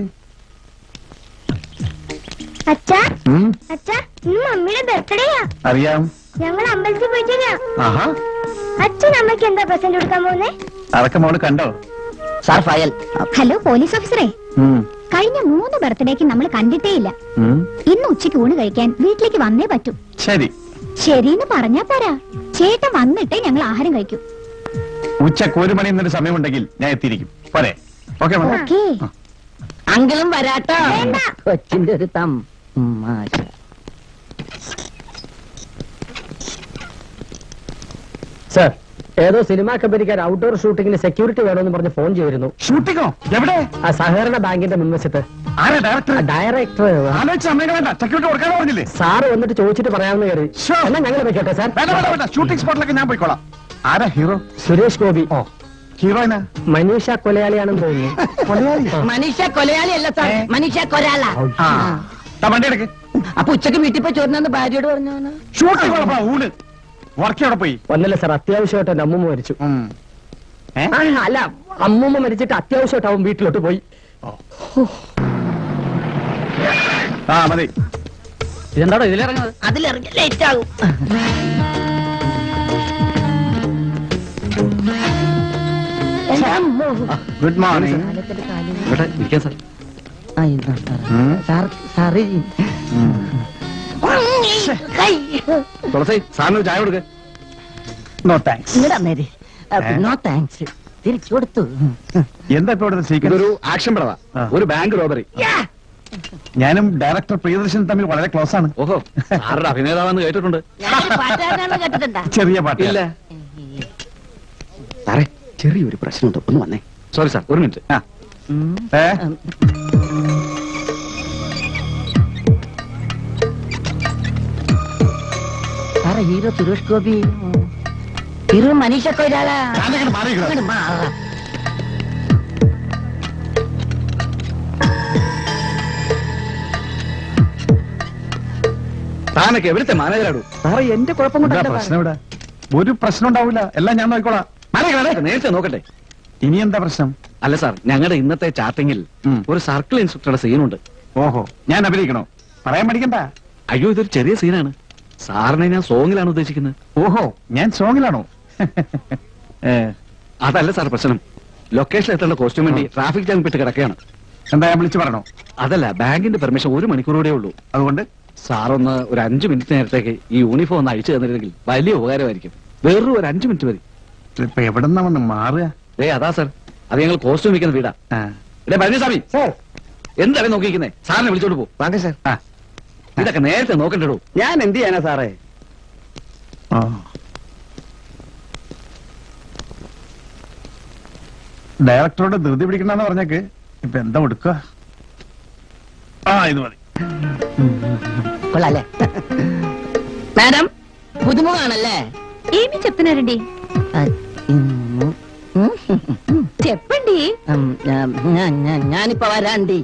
അച്ഛാ ഉം, അച്ഛാ ഇന്ന് മമ്മിയുടെ ബർത്ത്ഡേയാ അറിയാം ഞങ്ങൾ അമ്പലത്തിൽ പോയിട്ടില്ല ആഹാ അച്ഛൻ അമ്മയ്ക്ക് എന്താ പ്രസന്റ് കൊടുക്കാൻ പോകുന്നേ അതൊക്കെ മോള് കണ്ടോ സാർ ഫയൽ ഹലോ പോലീസ് ഓഫീസറെ ഉം, കഴിഞ്ഞ മൂന്ന് ബർത്ത്ഡേക്ക് നമ്മൾ കണ്ടിട്ടേ ഇല്ല ഉം, ഇന്ന് ഉച്ചയ്ക്ക് ഊണ് കഴിക്കാൻ വീട്ടിലേക്ക് വന്നേ പറ്റൂ ശരി ശരിന്ന് പറഞ്ഞാ പോരാ ചേട്ടൻ വന്നിട്ടേ ഞങ്ങൾ ആഹാരം കഴിക്കൂ ഉച്ചക്ക് ഒരു മണി എന്നൊരു സമയമുണ്ടെങ്കിൽ ഞാൻ എത്തിയിരിക്കും പോരെ ഓക്കെ മോളെ ഓക്കേ അങ്കിളും വരാട്ടോ വേണ്ട. കൊച്ചിന്റെ ഒരു തം മാഷ സാർ ഏതോ സിനിമാ കമ്പനിക്കാർ ഔട്ട്ഡോർ ഷൂട്ടിങ്ങിന് സെക്യൂരിറ്റി വേണമെന്ന് പറഞ്ഞ് ഫോൺ ചെയ്തിരുന്നു ഷൂട്ടിങ്ങോ എവിടെ ആ സഹകരണ ബാങ്കിന്റെ മുൻവശത്ത് ആരാ ഡയറക്ടർ ഡയറക്ടർ ആലോചിച്ച് സമയം വേണ്ട സെക്യൂരിറ്റി കൊടുക്കാൻ പറഞ്ഞില്ലേ സാറ് വന്നിട്ട് ചോദിച്ചിട്ട് പറയാമെന്ന് കയറി Sure. എന്നാ ഞങ്ങൾ വെക്കട്ടെ സാർ വേണ്ട വേണ്ട വേണ്ട ഷൂട്ടിംഗ് സ്പോട്ടിലൊക്കെ ഞാൻ പോയിക്കോളാം ആരാ ഹീറോ സുരേഷ് ഗോപി ഓ ഹീറോയിനാ മനീഷ കൊലയാളിയാണെന്ന് തോന്നുന്നു കൊലയാളി മനീഷ കൊലയാളി അല്ല സാർ മനീഷ കൊരാള ആ ദാ വണ്ടി എടുക്ക് അപ്പൊ ഉച്ചക്ക് വീട്ടിൽ പോയി ചോറിനെന്ന് ഭാര്യയോട് പറഞ്ഞു ഷൂട്ടിംഗ് കുഴപ്പ ഊണ് വർക്ക് എവിടെ പോയി ഒന്നല്ല സാർ അത്യാവശ്യമായിട്ട് എന്റെ അമ്മൂമ്മ മരിച്ചു ഉം. ഏ? ആ, അല്ല അമ്മൂമ്മ മരിച്ചിട്ട് അത്യാവശ്യമായിട്ട് അവൻ വീട്ടിലോട്ട് പോയി ആ മതി ഇതെന്താടോ ഇതിലിറങ്ങുന്നത് അതിലിറങ്ങി ലേറ്റ് ആകും എന്റെ അമ്മോ. ഗുഡ് മോർണിംഗ് ഇവിടെ ഇരിക്കാൻ സാർ ആ, ഇതാ, സാർ. ഉം. സാർ സാറ് കൈ തുളസി സാറിന് ചായ കൊടുക്ക് നോ താങ്ക്സ് ഇങ്ങടാ നേരെ നോ താങ്ക്സ് തിരിച്ചു കൊടുത്തു എന്താ ഇപ്പൊ ഇവിടുത്തെ സീക്രട്ട് ഇതൊരു ആക്ഷൻ പടവാ ആ. ഒരു ബാങ്ക് റോബറി ഞാനും ഡയറക്ടർ പ്രിയദർശൻ തമ്മിൽ വളരെ ക്ലോസ് ആണ് ഓഹോ സാറുടെ അഭിനേതാവെന്ന് കേട്ടിട്ടുണ്ട് ഞാനൊരു പാട്ടുകാരനാണെന്ന് കേട്ടിട്ടുണ്ടാ ചെറിയ പാട്ട് ഇല്ല സാറേ ചെറിയൊരു പ്രശ്നമുണ്ട് ഒന്ന് വന്നേ സോറി സാർ ഒരു മിനിറ്റ് ആ. ഏ? സാറേ ഹീറോ സുരേഷ് ഗോപി ഹീറോ മനീഷ കൊയ്രാള ഞാനങ്ങട് മാറിയിരിക്കണം. അങ്ങട് മാറാ. താനൊക്കെ എവിടുത്തെ മാനേജറാടു സാറേ എന്റെ കുഴപ്പം എന്താ കൊണ്ടല്ല പ്രശ്നം ഇവിടെ ഒരു പ്രശ്നം ഉണ്ടാവില്ല എല്ലാം ഞാൻ നോക്കിക്കോളാം മാനേജറാടെ നേരത്തെ നോക്കട്ടെ ഇനി എന്താ പ്രശ്നം അല്ല സാർ ഞങ്ങളുടെ ഇന്നത്തെ ചാറ്റിങ്ങിൽ ഉം. ഒരു സർക്കിൾ ഇൻസ്ട്രക്ടറുടെ സീനുണ്ട് ഓഹോ ഞാൻ അഭിനയിക്കണോ പറയാൻ പഠിക്കണ്ട അയ്യോ ഇതൊരു ചെറിയ സീനാണ് സാറിനെ ഞാൻ സോങ്ങിലാണ് ഉദ്ദേശിക്കുന്നത് ഓഹോ ഞാൻ സോങ്ങിലാണോ ഏ, അതല്ല സാർ പ്രശ്നം ലൊക്കേഷൻ എത്തേണ്ട കോസ്റ്റ്യൂം വേണ്ടി ട്രാഫിക് ജാം പെട്ട് കിടക്കുകയാണ് എന്താ ഞാൻ വിളിച്ചു പറയണോ അതല്ല ബാങ്കിന്റെ പെർമിഷൻ ഒരു മണിക്കൂറോടെ ഉള്ളൂ അതുകൊണ്ട് സാർ ഒന്ന് ഒരു അഞ്ചു മിനിറ്റ് നേരത്തേക്ക് ഈ യൂണിഫോം ഒന്ന് അഴിച്ചു തന്നിരുന്നെങ്കിൽ വലിയ ഉപകാരമായിരിക്കും വെറും ഒരു അഞ്ചു മിനിറ്റ് മതി ഇപ്പൊ എവിടെന്നാ വന്ന് മാറുക ഏ അതാ സാർ അത് ഞങ്ങൾ കോസ്റ്റ്യൂം വിൽക്കുന്ന വീടാ ഇടേ പഴനിസ്വാമി സാർ എന്താണ് നോക്കിയിരിക്കുന്നേ സാറിനെ വിളിച്ചോണ്ട് പോ വാങ്ങ സാർ ഇതൊക്കെ നേരത്തെ നോക്കണ്ടോ ഞാൻ എന്ത് ചെയ്യാനാ സാറേ ഡയറക്ടറോട് ധൃതി പിടിക്കണ്ടെന്ന് പറഞ്ഞേക്ക് ഇപ്പൊ എന്താ കൊടുക്കുക ആ ഇത് മതി കൊള്ളാല്ലേ മാഡം പുതുമുഖാണല്ലേ ఏమి చెప్తున్నారండి చెప్పండి ഉം, ഞാൻ- ഞാൻ- ഞാൻ- ഞാനിപ്പോ വരാണ്ടി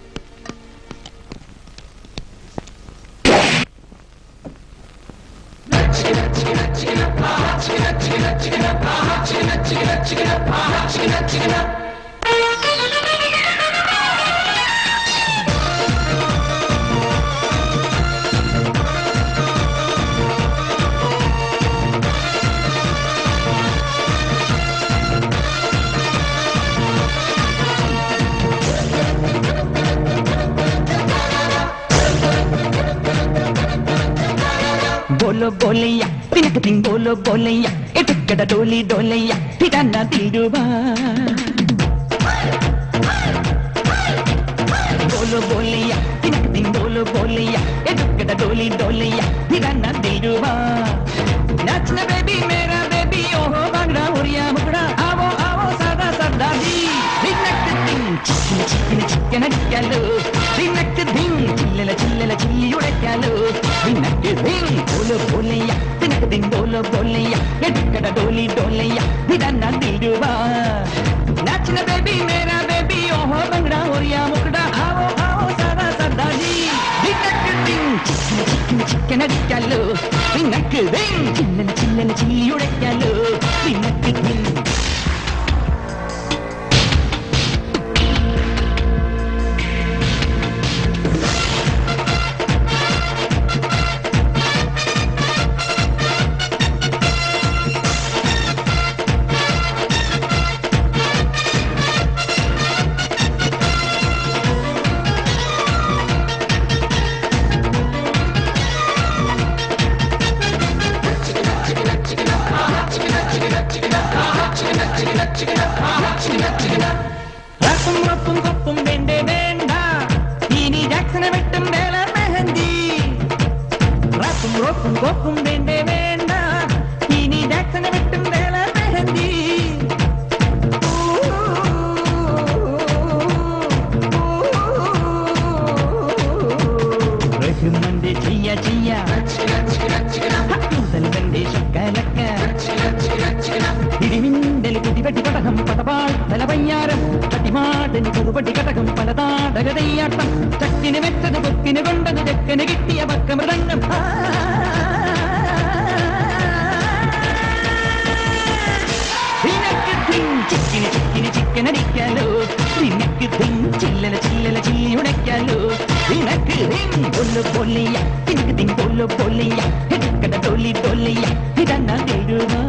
बोलो बोलैया तिनक दिन बोलो बोलैया इटकड़ डोली डोलैया ठिकाना दिलरुबा बोलो बोलैया तिनक दिन बोलो बोलैया इटकड़ डोली डोलैया ठिकाना दिलरुबा नाचना बेबी मेरा बेबी ओहो बांगड़ा हुरिया मुकड़ा आवो आवो सादा सरदारी दिनक दिन ചിക്കന ചിക്കന ചിക്കനടിക്കാലോ ദിനക്ക് ദിൻ ചില്ലല ചില്ലല ചില്ലി ഉടയ്ക്കാലോ ദിനക്ക് ദിൻ പോലോ പോലയ്യ ദിനക്ക് ദിൻ പോലോ പോലയ്യ എടുക്കട ഡോലി ഡോലയ്യ ഇതന്ന തിരുവാ നാച്ചിന ബേബി മേരാ ബേബി ഓഹോ ബംഗടാ ഓറിയാ മുക്കടാ ആവോ ആവോ സാദാ സർദാരി ദിനക്ക് ദിൻ ചിക്കന ചിക്കന ചിക്കനടിക്കാലോ ദിനക്ക് ദിൻ ചില്ലല ചില്ലല ചില്ലി ഉടയ്ക്കാലോ ദിനക്ക് ദിൻ റാപ്പും റപ്പും കൊപ്പും വേണ്ടേ വേണ്ട ഇനി ജാക്സനെ വെട്ടും വേല മെഹന്തി റാപ്പും റോപ്പും കൊപ്പും വേണ്ടേ വേണ്ട ഇനി ജാക്സനെ വെട്ടും വേല മെഹന്തി റഹ്മന്റെ ചെയ്യ ചെയ്യ മുതൽവന്റെ ശക്കലക്ക ഇടിമിന്നൽ കുടിവെട്ടി കടകം പടപാൾ തലവയ്യാരം തട്ടിമാടന് കുറുപടി കടകം പലതാടകതയ്യാട്ടം ചക്കിന് വെച്ചത് കൊക്കിന് കൊണ്ടത് ചെക്കന് കിട്ടിയ പക്ക മൃദംഗം ആ. നിനക്ക് തിൻ ചിക്കിന് ചിക്കിന് ചിക്കനടിക്കാലോ നിനക്ക് തിൻ ചില്ലല ചില്ലല ചില്ലി ഉടയ്ക്കാലോ നിനക്ക് തിൻ പൊല്ലു പൊല്ലിയ നിനക്ക് തിൻ പൊല്ലു പൊല്ലിയ എടുക്കട ടൊല്ലി ടൊല്ലിയ ഇതന്ന തരുവാ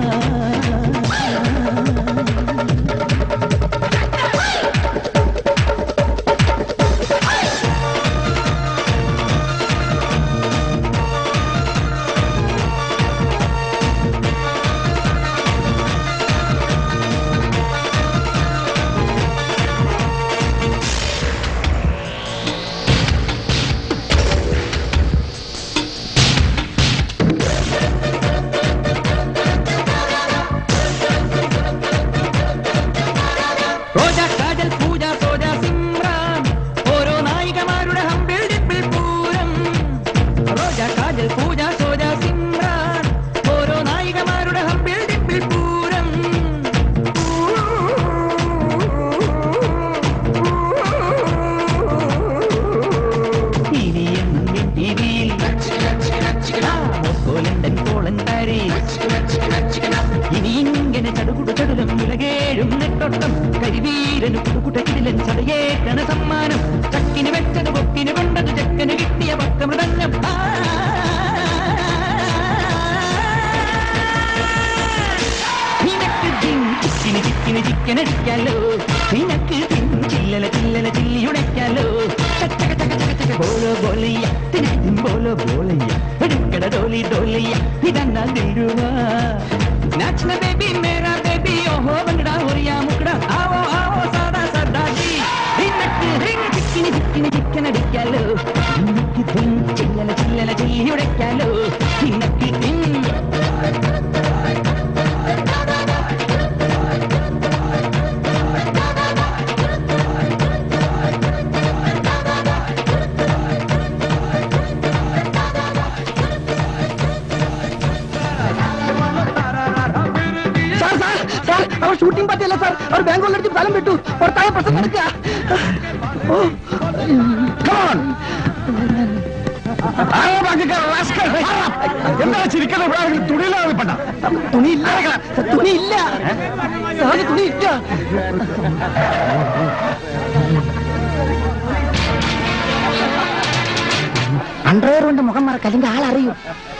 റോജ കാജൽ പൂജ സോജ സിമ്രാൻ ഓരോ നായികമാരുടെ ഹമ്പിൾ ഡിപ്പിൾ പൂരം റോജ കാജൽ പൂജ സോജ സിമ്രാൻ ഓരോ നായികമാരുടെ ഹമ്പിൾ ഡിപ്പിൾ പൂരം ഇനിയെന്നും ടിവിയിൽ മോസ്കോലണ്ടൻ കോളൻ പാരീസ് ഇനി ഇങ്ങനെ ചടുകുടു ചടുലം ഉലകേഴും നെട്ടൊട്ടം കരിവീരന് കുടുകുടക്കിടിലൻ ചടയേക്കണ സമ്മാനം ചക്കിന് വെച്ചത് പൊക്കിന് കൊണ്ടത് ചെക്കന് കിട്ടിയ പക്കമൃതങ്ങം ആ. നിനക്ക് ദിൻ ചിക്കിന് ചിക്കിന് ചിക്കനടിക്കാലോ നിനക്ക് ദിൻ ചില്ലല ചില്ലല ചില്ലിയുടയ്ക്കാലോ ചച്ചക ചക ചക ചക ബോലോ ബോലയ്യ തിനക്ക് ദിൻ ബോലോ ബോലയ്യ എടുക്കട ഡോലി ഡോലയ്യ ഇതന്നാ തരുവാ कृष्ण बेबी मेरा बेबी ओहो बंगड़ा होरिया मुकड़ा आओ आओ सादा सादा जी ഹിന്നക്ക് ഹിങ് ചിക്കിനി ചിക്കിനി ചിക്കനടിക്കാലോ ഹിന്നക്ക് ധിങ് ചില്ലല ചില്ലല ചില്ലിയുടയ്ക്കാലോ ഹിന്നക്ക് ഹിങ് സാർ സാർ സാർ അവർ ഷൂട്ടിംഗ് പറ്റിയല്ല സാർ അവർ ബാംഗ്ലൂരിലടിച്ച് സ്ഥലം വിട്ടു പുറത്തായ പ്രശ്നം നടക്കുക ഓ എന്താ ചിരിക്കുന്നത് ഇവിടെ ആരെങ്കിലും തുണിയിലാണ് പെട്ട തുണിയില്ല തുണിയില്ല സാറിന് തുണിയില്ല അണ്ടർവെയർ കൊണ്ട് മുഖം മറക്ക അല്ലെങ്കിൽ ആളറിയും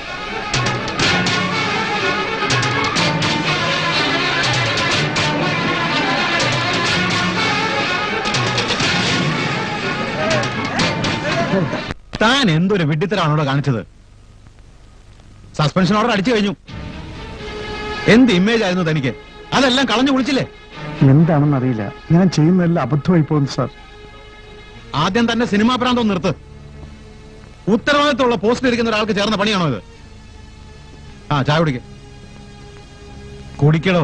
താൻ എന്തൊരു വിഡ്ഢിത്തരാണോ കാണിച്ചത് സസ്പെൻഷൻ ഓർഡർ അടിച്ചു കഴിഞ്ഞു എന്ത് ഇമേജ് ആയിരുന്നു തനിക്ക് അതെല്ലാം കളഞ്ഞു കുളിച്ചില്ലേ എന്താണെന്ന് അറിയില്ല ഞാൻ ചെയ്യുന്നതെല്ലാം അബദ്ധമായി പോകുന്നു സാർ ആദ്യം തന്നെ സിനിമാ പ്രാന്തം നിർത്ത് ഉത്തരവാദിത്തമുള്ള പോസ്റ്റ് ഇരിക്കുന്ന ഒരാൾക്ക് ചേർന്ന പണിയാണോ ഇത് ആ ചായ കുടിക്ക കുടിക്കടോ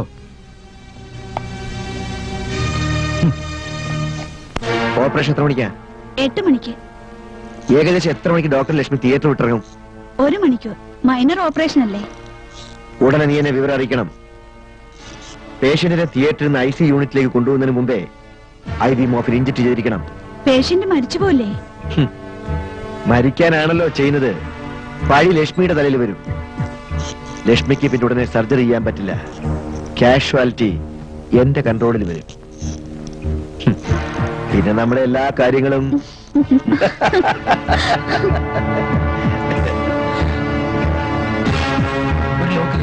ഓപ്പറേഷൻ എത്ര മണിക്കാ എട്ട് മണിക്ക് ഏകദേശം എത്ര മണിക്ക് ഡോക്ടർ ലക്ഷ്മി തിയേറ്റർ വിട്ടിറങ്ങും ഒരു മണിക്കൂർ മൈനർ ഓപ്പറേഷൻ അല്ലേ ഉടനെ നീ എന്നെ വിവരം അറിയിക്കണം പേഷ്യന്റിനെ തിയേറ്ററിൽ നിന്ന് ഐ സി യൂണിറ്റിലേക്ക് കൊണ്ടുപോകുന്നതിന് മുമ്പേ ഐ വി മോഫിൻ ഇഞ്ചക്ട് ചെയ്തിരിക്കണം പേഷ്യന്റ് മരിച്ചുപോലെ ഹും. മരിക്കാനാണല്ലോ ചെയ്യുന്നത് പഴി ലക്ഷ്മിയുടെ തലയിൽ വരും ലക്ഷ്മിക്ക് പിന്നെ ഉടനെ സർജറി ചെയ്യാൻ പറ്റില്ല കാഷ്വാലിറ്റി എന്റെ കൺട്രോളിൽ വരും ഹും. പിന്നെ നമ്മുടെ എല്ലാ കാര്യങ്ങളും ഒരു ലോക്ക്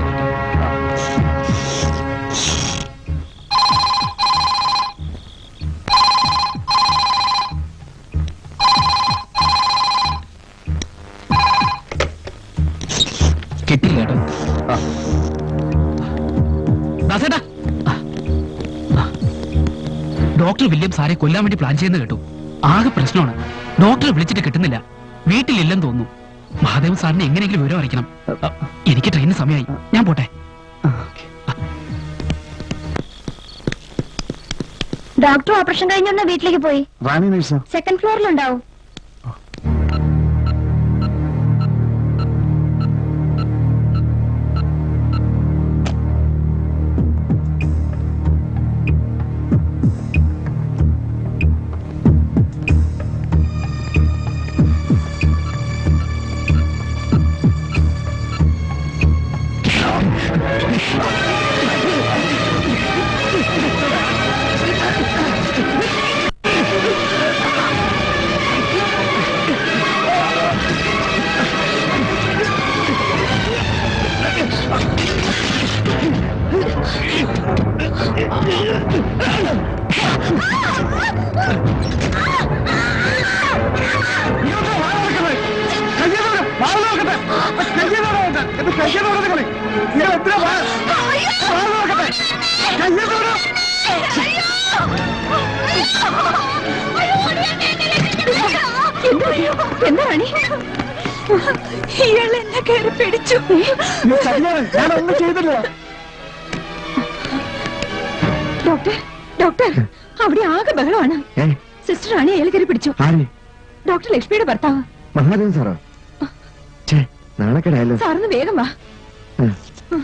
കിട്ടില്ല കേട്ടോ ദാസേട്ടാ ഡോക്ടർ വില്യം സാറെ കൊല്ലാൻ വേണ്ടി പ്ലാൻ ചെയ്യുന്നത് കേട്ടു ആകെ പ്രശ്നമാണ് ഡോക്ടറെ വിളിച്ചിട്ട് കിട്ടുന്നില്ല വീട്ടിലില്ലെന്ന് തോന്നുന്നു മഹാദേവൻ സാറിനെ എങ്ങനെയെങ്കിലും വിവരം അറിയിക്കണം എനിക്ക് ട്രെയിനിന് സമയമായി ഞാൻ പോട്ടെ ഡോക്ടർ ഓപ്പറേഷൻ കഴിഞ്ഞൊന്ന് വീട്ടിലേക്ക് പോയി റാണി നഴ്സ സെക്കൻഡ് ഫ്ലോറിലുണ്ടാവും എന്താ റാണി ഇയാൾ എന്നെ കയറി പിടിച്ചു ഞാനൊന്നും ചെയ്തില്ല ഡോക്ടർ ഡോക്ടർ അവിടെ ആകെ ബഹളമാണ് ഏ സിസ്റ്റർ റാണി അയാൾ കയറി പിടിച്ചു ആര് ഡോക്ടർ ലക്ഷ്മിയുടെ ഭർത്താവ് മഹാദേവൻ സാറോ ഛേ നാണക്കേടായല്ലോ സാറിന് വേഗം വാ ഉം.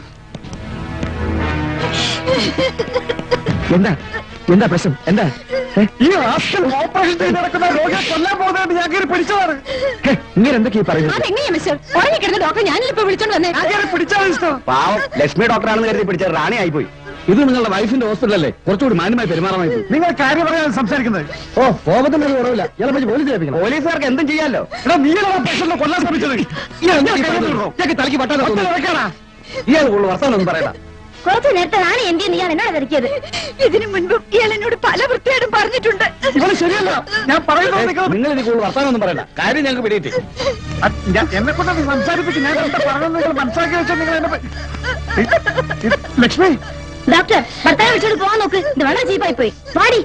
എന്താ എന്താ പ്രശ്നം എന്താ ഏ? ഈ റാസ്കൽ ഓപ്പറേഷൻ ചെയ്ത് നടക്കുന്ന രോഗിയെ കൊല്ലാൻ പോകുന്നതായിട്ട് ഞാൻ കയറി പിടിച്ചതാണ് ഹേ, ഇങ്ങനെ എന്തൊക്കെയാ ഈ പറയുന്നത് അതെങ്ങനെയാ മിസ്റ്റർ ഉറങ്ങിക്കിടന്ന ഡോക്ടർ ഞാനിപ്പോ വിളിച്ചോണ്ട് വന്നേ ഞാൻ കയറി പിടിച്ചാൽ ഇഷ്ടം പാവം ലക്ഷ്മി ഡോക്ടറാണെന്ന് കരുതി പിടിച്ച റാണി ആയിപ്പോയി ഇത് നിങ്ങളുടെ വൈഫിന്റെ ഹോസ്പിറ്റലല്ലേ കുറച്ചുകൂടി മാന്യമായി പെരുമാറാമായി നിങ്ങൾ കാര്യം പറയാൻ സംസാരിക്കുന്നത് ഓ കോപത്തിന് ഒരു കുറവില്ല ഇയാളെ പറ്റി പോലീസ് ഏൽപ്പിക്കണം പോലീസുകാർക്ക് എന്തും ചെയ്യാലോ എടാ നീയാണ് പേഷ്യന്റിനെ കൊല്ലാൻ ശ്രമിച്ചത് ഇയാൾക്ക് തലയ്ക്ക് പട്ടാതെ തോന്നുന്നു. ഒറ്റ വെക്കാടാ. ഇയാൾ കൂടുതൽ വർത്താനൊന്നും പറയണ്ട കുറച്ചു നേരത്തെ ആണ് എന്ത് ചെയ്യുന്ന ഇയാൾ എന്നോട് തിരക്കിയത് ഇതിനു മുൻപും ഇയാൾ എന്നോട് പല വൃത്തിയായിട്ടും പറഞ്ഞിട്ടുണ്ട് ഇവള് ശരിയല്ല ഞാൻ പറയുന്നത് നിങ്ങൾ- നിങ്ങൾ എനിക്ക് കൂടുതൽ വർത്താനൊന്നും പറയണ്ട കാര്യം ഞങ്ങൾക്ക് പിടിയിട്ട് അ- ഞാൻ- എന്നെ കൊണ്ട് സംസാരിപ്പിച്ച് ഞാൻ എന്താ പറയുന്നത് നിങ്ങൾ മനസ്സിലാക്കി വെച്ചാൽ നിങ്ങൾ എന്നെ പ- ഇ- ഇ- ലക്ഷ്മി ഡോക്ടർ ഭർത്താവ് വിളിച്ചോട് പോവാൻ നോക്ക് ഇത് വളരെ ചീപ്പായി പോയി പാടി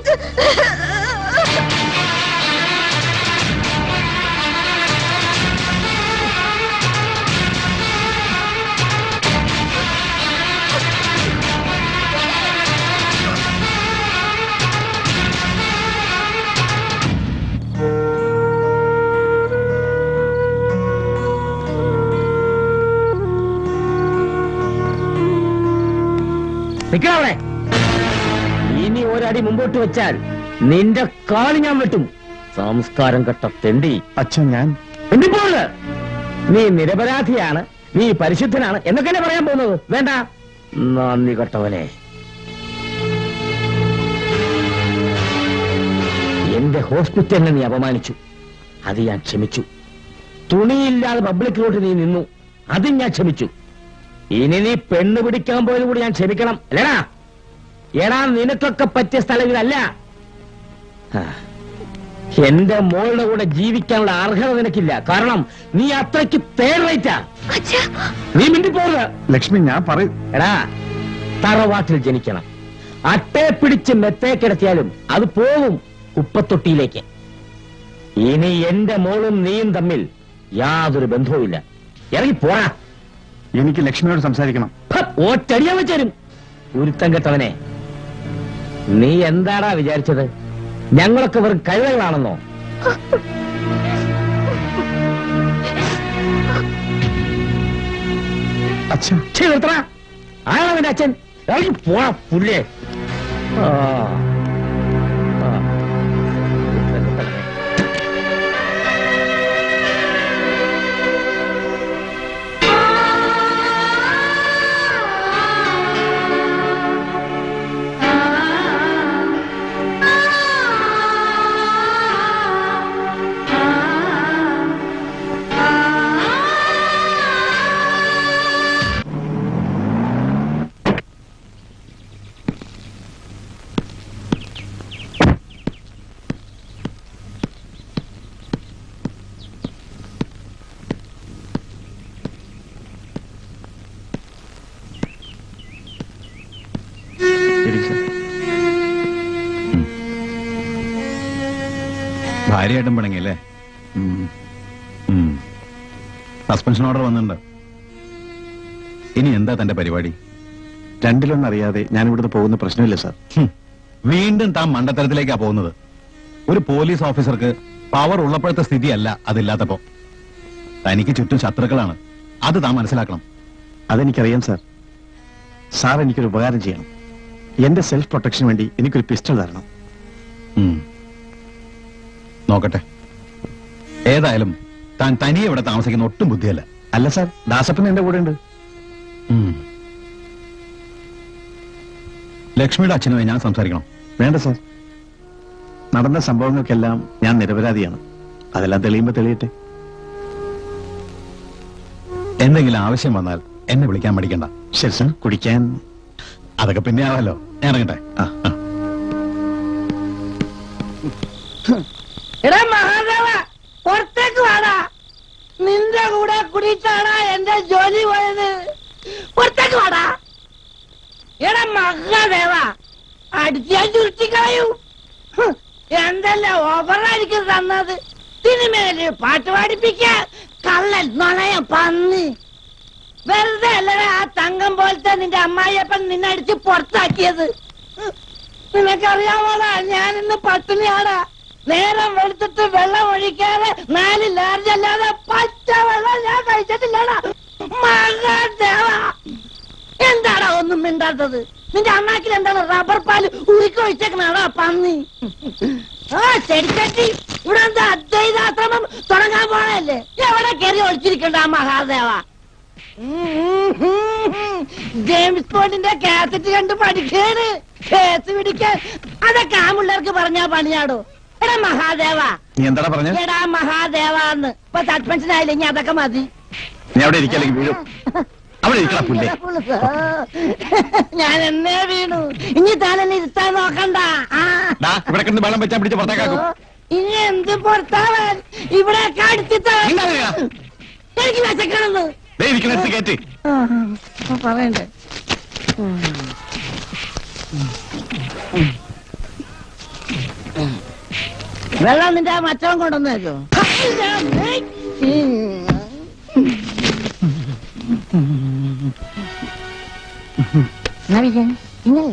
നിക്കണവിടെ ഇനി ഒരടി മുമ്പോട്ട് വെച്ചാൽ നിന്റെ കാല് ഞാൻ വെട്ടും സംസ്കാരം കെട്ട തെണ്ടി അച്ഛൻ ഞാൻ എന്തിപ്പോള് നീ നിരപരാധിയാണ് നീ പരിശുദ്ധനാണ് എന്നൊക്കെയല്ലേ പറയാൻ പോകുന്നത് വേണ്ട നന്ദി കെട്ടവനെ എന്റെ ഹോസ്പിറ്റലിനെ നീ അപമാനിച്ചു അത് ഞാൻ ക്ഷമിച്ചു തുണിയില്ലാതെ പബ്ലിക്കിലോട്ട് നീ നിന്നു അതും ഞാൻ ക്ഷമിച്ചു ഇനി നീ പെണ്ണ് പിടിക്കാൻ പോയത് കൂടി ഞാൻ ക്ഷമിക്കണം അല്ലടാ എടാ നിനക്കൊക്കെ പറ്റിയ സ്ഥലം ഇതല്ല ആ. എന്റെ മോളുടെ കൂടെ ജീവിക്കാനുള്ള അർഹത നിനക്കില്ല കാരണം നീ അത്രയ്ക്ക് തേർറേറ്റാ നീ മിണ്ടിപ്പോറുക ലക്ഷ്മി ഞാൻ പറയും എടാ തറവാട്ടിൽ ജനിക്കണം അട്ടയെ പിടിച്ച് മെത്തേ കിടത്തിയാലും അത് പോവും കുപ്പത്തൊട്ടിയിലേക്ക് ഇനി എന്റെ മോളും നീയും തമ്മിൽ യാതൊരു ബന്ധവുമില്ല ഇറങ്ങി പോടാ എനിക്ക് ലക്ഷ്മിയോട് സംസാരിക്കണം ഒറ്റടിയാൻ വെച്ചേരും ഉരുത്തം കെട്ടവനെ നീ എന്താടാ വിചാരിച്ചത് ഞങ്ങളൊക്കെ വെറും കഴിവുകളാണെന്നോ അച്ഛൻ ആളവന്റെ അച്ഛൻ ഇറങ്ങി പോടാ പുല്ലേ ആ. ആ. ഉരുത്തം കെട്ടവനെ. ഭാര്യയായിട്ടും പിണങ്ങിയല്ലേ സസ്പെൻഷൻ ഓർഡർ വന്നിട്ടുണ്ട് ഇനി എന്താ തന്റെ പരിപാടി രണ്ടിലൊന്നും അറിയാതെ ഞാൻ ഇവിടുന്ന് പോകുന്ന പ്രശ്നമില്ല സാർ ഹും. വീണ്ടും താൻ മണ്ടത്തരത്തിലേക്കാ പോകുന്നത് ഒരു പോലീസ് ഓഫീസർക്ക് പവർ ഉള്ളപ്പോഴത്തെ സ്ഥിതിയല്ല അതില്ലാത്തപ്പോ തനിക്ക് ചുറ്റും ശത്രുക്കളാണ് അത് താൻ മനസ്സിലാക്കണം അതെനിക്കറിയാം സാർ സാർ എനിക്കൊരു ഉപകാരം ചെയ്യണം എന്റെ സെൽഫ് പ്രൊട്ടക്ഷന് വേണ്ടി എനിക്കൊരു പിസ്റ്റൾ തരണം ഉം. നോക്കട്ടെ ഏതായാലും താൻ തനിയെ ഇവിടെ താമസിക്കുന്ന ഒട്ടും ബുദ്ധിയല്ല അല്ല സാർ ദാസപ്പൻ എന്റെ കൂടെ ഉണ്ട് ഉം. ലക്ഷ്മിയുടെ അച്ഛനുമായി ഞാൻ സംസാരിക്കണം വേണ്ട സാർ നടന്ന സംഭവങ്ങൾക്കെല്ലാം ഞാൻ നിരപരാധിയാണ് അതെല്ലാം തെളിയുമ്പോ തെളിയട്ടെ എന്തെങ്കിലും ആവശ്യം വന്നാൽ എന്നെ വിളിക്കാൻ മടിക്കണ്ട ശരി സാർ കുടിക്കാൻ അതൊക്കെ പിന്നെ ആവാലോ ഞാൻ ഇറങ്ങട്ടെ ആ എടാ മഹാദേവ പുറത്തേക്ക് വാടാ നിന്റെ കൂടെ കുടിച്ചാടാ എന്റെ ജോലി പോയത് പുറത്തേക്ക് വാടാ എടാ മഹാദേവ അടിച്ചാൽ ചുരുട്ടിക്കളയൂ ഹ്, എന്തെല്ലാം ഓഫറായിരിക്കും തന്നത് സിനിമയില് പാട്ട് പാടിപ്പിക്കാൻ കള്ളൻ നുണയ പന്നി വെറുതെ അല്ലടാ ആ തങ്കം പോലത്തെ നിന്റെ അമ്മായിയപ്പൻ നിന്നെ അടിച്ച് പുറത്താക്കിയത് ഹ്, നിനക്കറിയാമോടാ ഞാൻ ഇന്ന് പട്ടിണിയാടാ നേരം വെളുത്തിട്ട് വെള്ളം ഒഴിക്കാതെ നാല് ലാർജ് അല്ലാതെ പച്ച വെള്ളം ഞാൻ കഴിച്ചിട്ടില്ലടാ മഹാദേവ എന്താടാ ഒന്നും മിണ്ടാത്തത് നിന്റെ അണ്ണാക്കിൽ എന്താണ് റബ്ബർ പാല് ഉരുക്കൊഴിച്ചേക്കണാടാ പന്നി ആ ചെടിച്ചട്ടി ഇവിടെ എന്താ അദ്വൈതാശ്രമം തുടങ്ങാൻ പോണല്ലേ എവിടെ കയറി ഒളിച്ചിരിക്കണ്ട ആ മഹാദേവ ജെയിംസ് ബോണ്ടിന്റെ കാസറ്റ് കണ്ട് പഠിക്കാണ് കേസ് പിടിക്കാൻ അതൊക്കെ ആ പിള്ളേർക്ക് പറഞ്ഞാ പണിയാടോ എടാ മഹാദേവ നീ എന്താടാ പറഞ്ഞ എടാ മഹാദേവ എന്ന് ഇപ്പൊ സസ്പെൻഷൻ ആയില്ലെങ്കിൽ അതൊക്കെ മതി നീ അവിടെ ഇരിക്കല്ലെങ്കിൽ വീഴും അവിടെ ഇരിക്കണ പുല്ലേ ഞാൻ എന്നേ വീണു ഇനി താനെന്നെ ഇരുത്താൻ നോക്കണ്ട ആ. ദാ, ഇവിടെ കിടന്ന് വെള്ളം വെച്ചാൽ പിടിച്ച് പുറത്തേക്കാക്കും ഇനി എന്ത് പുറത്താവാൻ ഇവിടെ കടിച്ചിട്ട് എനിക്ക് വിശക്കണെന്ന് ദേ ഇരിക്കണടുത്ത് കയറ്റി ആ, ആ, പറയണ്ടേ വെള്ളം നിന്റെ ആ മച്ചവൻ കൊണ്ടുവന്നേക്കോ ഇങ്ങനെ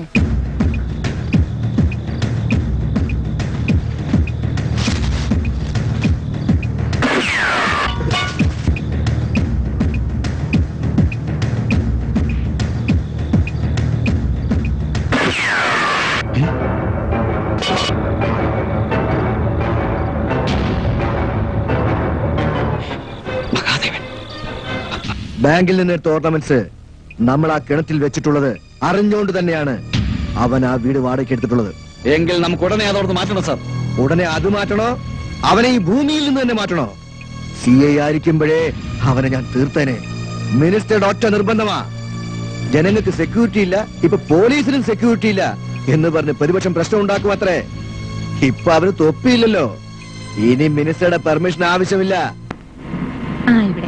ബാങ്കിൽ നിന്ന് എടുത്ത ഓർണമെന്റ്സ് നമ്മൾ ആ കിണറ്റിൽ വെച്ചിട്ടുള്ളത് അറിഞ്ഞുകൊണ്ട് തന്നെയാണ് അവൻ ആ വീട് വാടകയ്ക്ക് എടുത്തിട്ടുള്ളത് എങ്കിൽ നമുക്ക് ഉടനെ അതോർത്ത് മാറ്റണം സാർ ഉടനെ അത് മാറ്റണോ അവനെ ഈ ഭൂമിയിൽ നിന്ന് തന്നെ മാറ്റണോ സി ഐ ആയിരിക്കുമ്പോഴേ അവനെ ഞാൻ തീർത്തേനെ മിനിസ്റ്ററുടെ ഒറ്റ നിർബന്ധമാ ജനങ്ങൾക്ക് സെക്യൂരിറ്റി ഇല്ല ഇപ്പൊ പോലീസിനും സെക്യൂരിറ്റി ഇല്ല എന്ന് പറഞ്ഞ് പ്രതിപക്ഷം പ്രശ്നം ഉണ്ടാക്കും അത്രേ ഇപ്പൊ അവന് തൊപ്പിയില്ലല്ലോ ഇനി മിനിസ്റ്ററുടെ പെർമിഷൻ ആവശ്യമില്ല ആ ഇവിടെ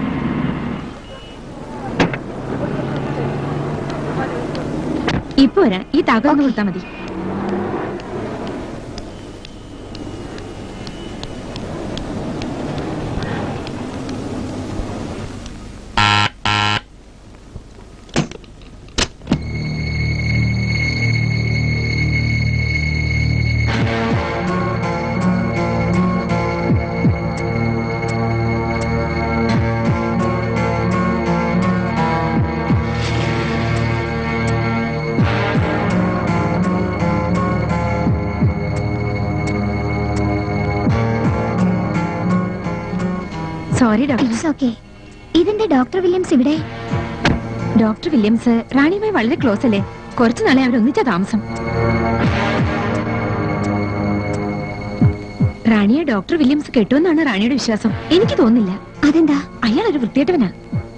ഇപ്പൊ വരാം ഈ താക്കോന്ന് കൊടുത്താ മതി സോറി ഡോക്ടർ ഇറ്റ്സ് ഓക്കെ ഇതിന്റെ ഡോക്ടർ വില്യംസ് ഇവിടെ ഡോക്ടർ വില്യംസ് റാണിയുമായി വളരെ ക്ലോസ് അല്ലേ കുറച്ചു നാളെ അവർ ഒന്നിച്ച താമസം റാണിയെ ഡോക്ടർ വില്യംസ് കെട്ടുമെന്നാണ് റാണിയുടെ വിശ്വാസം എനിക്ക് തോന്നുന്നില്ല അതെന്താ അയാൾ ഒരു വൃത്തിയേട്ടവനാ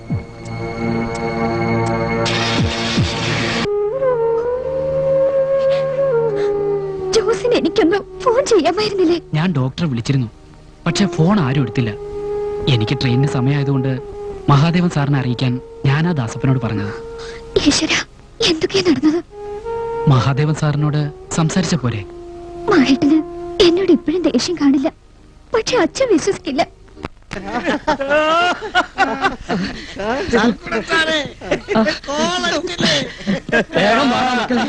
ജോസിന് എനിക്കൊന്ന് ഫോൺ ചെയ്യാമായിരുന്നില്ലേ ഞാൻ ഡോക്ടറെ വിളിച്ചിരുന്നു പക്ഷെ ഫോൺ ആരും എടുത്തില്ല എനിക്ക് ട്രെയിനിന് സമയമായതുകൊണ്ട് മഹാദേവൻ സാറിനെ അറിയിക്കാൻ ഞാനാ ദാസപ്പനോട് പറഞ്ഞത് ഈശ്വര എന്തൊക്കെയാ നടന്നത് മഹാദേവൻ സാറിനോട് സംസാരിച്ച പോരെ മഹേട്ടന് എന്നോട് ഇപ്പോഴും ദേഷ്യം കാണില്ല പക്ഷെ അച്ഛൻ വിശ്വസിക്കില്ല വേഗം വാ മക്കളെ.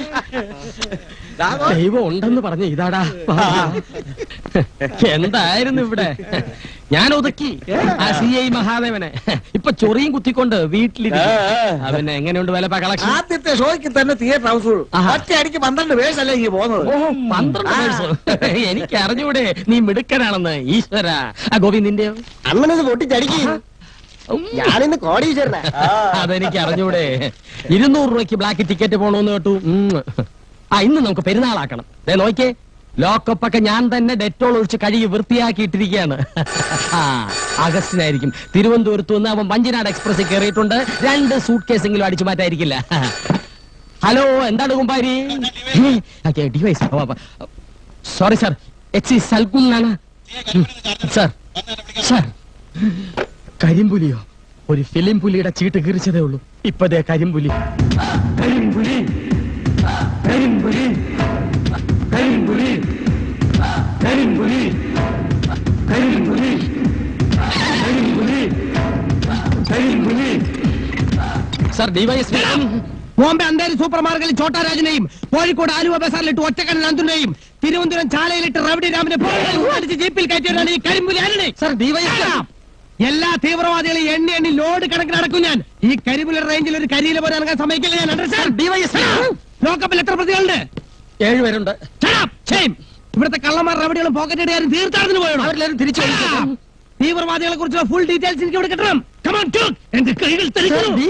ദൈവം ഉണ്ടെന്ന് പറഞ്ഞ ഇതാടാ വാ. എന്തായിരുന്നു ഇവിടെ ഞാൻ ഒതുക്കി ആ സി ഐ മഹാദേവനെ ഇപ്പൊ ചൊറിയും കുത്തിക്കൊണ്ട് വീട്ടിലിരിക്കും അവന് എങ്ങനെയുണ്ട് വില കളക്ഷൻ ആദ്യത്തെ ഷോയ്ക്ക് തന്നെ തിയേറ്റർ ഹൗസ്ഫുൾ ഒറ്റ അടിക്ക് പന്ത്രണ്ട് പേഴ്സല്ലേ ഇങ്ങനെ പോകുന്നത് ഓ പന്ത്രണ്ട് പേഴ്സ് എനിക്ക് അറിഞ്ഞൂടെ നീ മിടുക്കനാണെന്ന് ഈശ്വര ആ ഗോപി നിന്റെയോ അമ്മനത് പൊട്ടിച്ചടിക്കും ഞാനിന്ന് കോടീശ്വരനാ അതെനിക്ക് അറിഞ്ഞൂടെ ഇരുന്നൂറ് രൂപയ്ക്ക് ബ്ലാക്ക് ടിക്കറ്റ് പോണോന്ന് കേട്ടു ഉം. ആ ഇന്ന് നമുക്ക് പെരുന്നാളാക്കണം ദേ നോക്കിയേ ലോക്കപ്പ് ഒക്കെ ഞാൻ തന്നെ ഡെറ്റോൾ ഒഴിച്ച് കഴുകി വൃത്തിയാക്കിയിട്ടിരിക്കുകയാണ് ആ അഗസ്റ്റിനായിരിക്കും തിരുവനന്തപുരത്ത് നിന്ന് അവൻ വഞ്ചിനാട് എക്സ്പ്രസിൽ കയറിയിട്ടുണ്ട് രണ്ട് സൂട്ട് കേസെങ്കിലും അടിച്ചു മാറ്റായിരിക്കില്ല ഹലോ എന്താണ് കുമ്പാരി ഡിവൈസ് സോറി സാർ എച്ച് സി സൽകുൽ എന്നാണ് സാർ സാർ കരിമ്പുലിയോ ഒരു ഫിലിം പുലിയുടെ ചീട്ട് കീറിച്ചതേ ഉള്ളൂ ഇപ്പതേ കരിമ്പുലി കരിമ്പുലി കരിമ്പുലി കരിമ്പുലി കരിമ്പുലി കരിമ്പുലി കരിമ്പുലി കരിമ്പുലി sir DYSP Bombay Andheri super മാർക്കറ്റിൽ ചോട്ടാരാജനെയും കോഴിക്കോട് ആലുവ ബസാറിലിട്ട് ഒറ്റക്കണ്ണൻ നന്ദുനെയും തിരുവനന്തപുരം ചാലയിലിട്ട് റവഡി രാമനെ അടിച്ച് ജീപ്പിൽ കയറ്റിയവരാണ് ഈ കരിമ്പുലി ആരുടെ സർ ഡിവൈഎസ്പി എല്ലാ തീവ്രവാദികളും എണ്ണി എണ്ണി ലോഡ് കണക്കിന് നടക്കും ഞാൻ ഈ കരിമ്പുലി റേഞ്ചിൽ ഒരു കരിയില പോലെ ഇറങ്ങാൻ സമ്മതിക്കില്ല ഞാൻ understand? ലോക്കപ്പിൽ എത്ര പ്രതികളുണ്ട് ഏഴുപേരുണ്ട് Shut up! Shame! ഇവിടുത്തെ കള്ളന്മാർ റവഡികളും പോക്കറ്റ് ഇടുകാരും തീർത്ഥാടനത്തിന് പോയോ അവരെല്ലാരും തിരിച്ചു വിളിച്ചേക്കാം. തീവ്രവാദികളെ കുറിച്ചുള്ള ഫുൾ ഡീറ്റെയിൽസ് എനിക്ക് ഇവിടെ കിട്ടണം കമാൻ എന്റെ കൈകൾ തെളിക്കുന്നു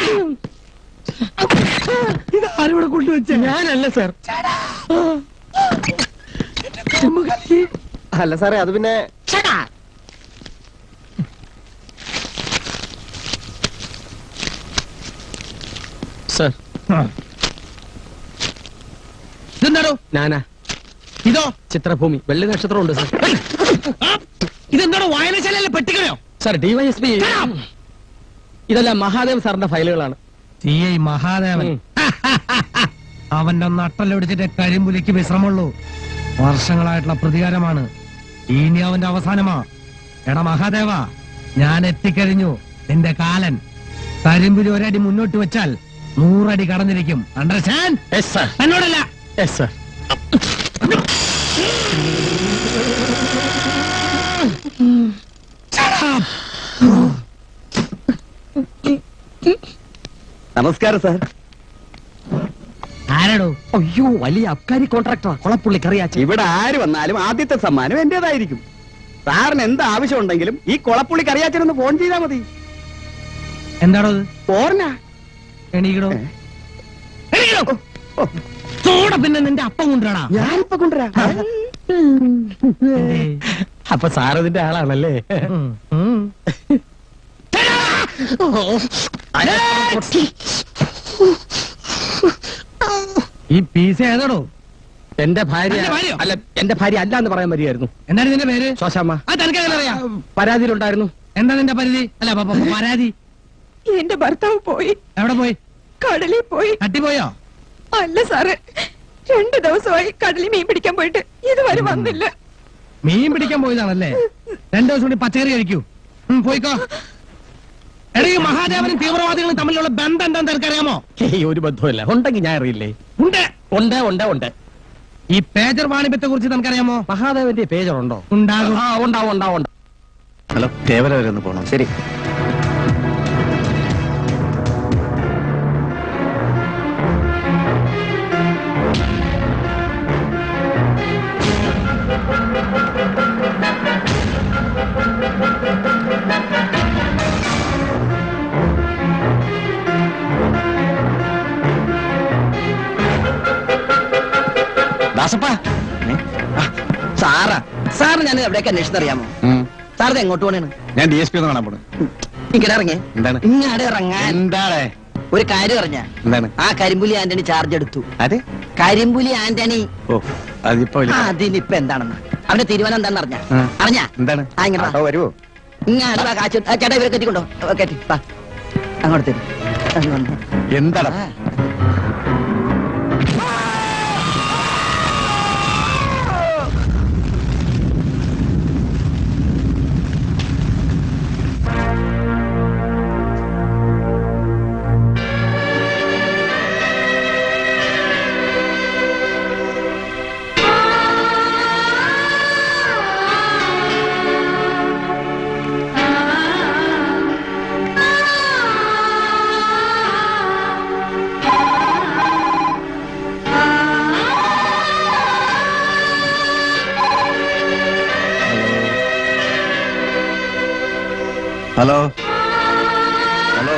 ഇത് ആരോടെ കൊണ്ടുവച്ച ഞാനല്ല സാർ അല്ല സാറേ അത് പിന്നെ സർ ഇതെന്താണോ ഞാനാ ഇതോ ചിത്രഭൂമി വെള്ളി നക്ഷത്രമുണ്ട് സർ ഇതെന്താണോ വായനശാലയിലെ പെട്ടിക്കണയോ സർ ഡിവൈഎസ്പി ഇതെല്ലാം മഹാദേവ് സാറിന്റെ ഫയലുകളാണ് സി ഐ മഹാദേവൻ അവന്റെ നട്ടലൊടിച്ചിട്ട് കരിമ്പുലിക്ക് വിശ്രമമുള്ളൂ വർഷങ്ങളായിട്ടുള്ള പ്രതികാരമാണ് ഇനി അവന്റെ അവസാനമാ എടാ മഹാദേവ ഞാൻ എത്തിക്കഴിഞ്ഞു നിന്റെ കാലൻ കരിമ്പുലി ഒരടി മുന്നോട്ട് വെച്ചാൽ നൂറടി കടന്നിരിക്കും അണ്ടർസ്റ്റാൻഡ് എന്നോടല്ല സർ നമസ്കാരം സാർ ആരാടോ അയ്യോ വലിയ അബ്കാരി കോൺട്രാക്ടറാ കൊളപ്പുള്ളി കറിയാച്ച ഇവിടെ ആര് വന്നാലും ആദ്യത്തെ സമ്മാനം എന്റേതായിരിക്കും സാറിന് എന്ത് ആവശ്യമുണ്ടെങ്കിലും ഈ കൊളപ്പുള്ളി കറിയാച്ചനൊന്ന് ഫോൺ ചെയ്താൽ മതി എന്താണോ ഇത് പോർനാ എണീക്കടോ എണീക്കടോ സോട പിന്നെ നിന്റെ അപ്പം കൊണ്ടുവരാടാ ഞാനിപ്പോ കൊണ്ടുവരാ അപ്പൊ സാർ ഇതിന്റെ ആളാണല്ലേ ഈ പീസ് ഏതാടോ എന്റെ ഭാര്യ എന്റെ ഭാര്യയോ? അല്ല എന്റെ ഭാര്യ അല്ല എന്ന് പറയാൻ വരികയായിരുന്നു എന്താണ് നിന്റെ പേര് ശോശാമ്മ ആ തനിക്ക് എങ്ങനെ അറിയാം പരാതിയിലുണ്ടായിരുന്നു എന്താ നിന്റെ പരിധി അല്ല പ- പ- പരാതി എന്റെ ഭർത്താവ് പോയി എവിടെ പോയി കടലിൽ പോയി തട്ടിപ്പോയോ അല്ല സാറ് രണ്ടു ദിവസമായി കടലിൽ മീൻ പിടിക്കാൻ പോയിട്ട് ഇതുവരെ വന്നില്ല മീൻ പിടിക്കാൻ പോയതാണല്ലേ രണ്ടു ദിവസം കൂടി പച്ചക്കറി കഴിക്കൂ ഉം, പോയിക്കോ എടാ ഈ മഹാദേവനും തീവ്രവാദികളും തമ്മിലുള്ള ബന്ധം എന്താന്ന് നിനക്കറിയാമോ ഏയ് ഒരു ബന്ധവുമില്ല ഉണ്ടെങ്കിൽ ഞാൻ അറിയില്ലേ ഉണ്ട് ഉണ്ട് ഉണ്ട് ഉണ്ട് ഈ പേജർ വാണിഭത്തെ കുറിച്ച് നിനക്കറിയാമോ മഹാദേവന്റെ പേജർ ഉണ്ടോ ഉണ്ടാകും ആ ഉണ്ടാവും ഉണ്ടാവും ഉണ്ടാവും ഹലോ തേവര വരെ ഒന്ന് പോണം ശരി ദാസപ്പ സാറാ സാറ് ഞാൻ എവിടേക്ക് അന്വേഷിച്ചറിയാമോ സാറിത് എങ്ങോട്ട് പോണേണ് ഞാൻ ഡി എസ് പി ഒന്ന് കാണാൻ പോണു ഇങ്ങടെ ഇറങ്ങി എന്താണ് ഇങ്ങടെ ഇറങ്ങാൻ എന്താണ് ഒരു കാര്യം അറിഞ്ഞ എന്താണ് ആ കരിമ്പുലി ആന്റണി ചാർജ് എടുത്തു അതെ കരിമ്പുലി ആന്റണി ഓ അതിപ്പോ വലിയ അതിനിപ്പ എന്താണെന്ന് അവന്റെ തീരുമാനം എന്താണെന്ന് അറിഞ്ഞ ആ. അറിഞ്ഞ എന്താണ് ആ ഇങ്ങനെ വാ. വരുമോ ഇങ്ങാട് വാ, കാശ് ആ, ചേട്ടാ ഇവരെ കെട്ടിക്കൊണ്ടോ ഓ, കെട്ടി വാ അങ്ങോട്ട് തരും അത് വന്നു. എന്താണ് ആ. ഹലോ ഹലോ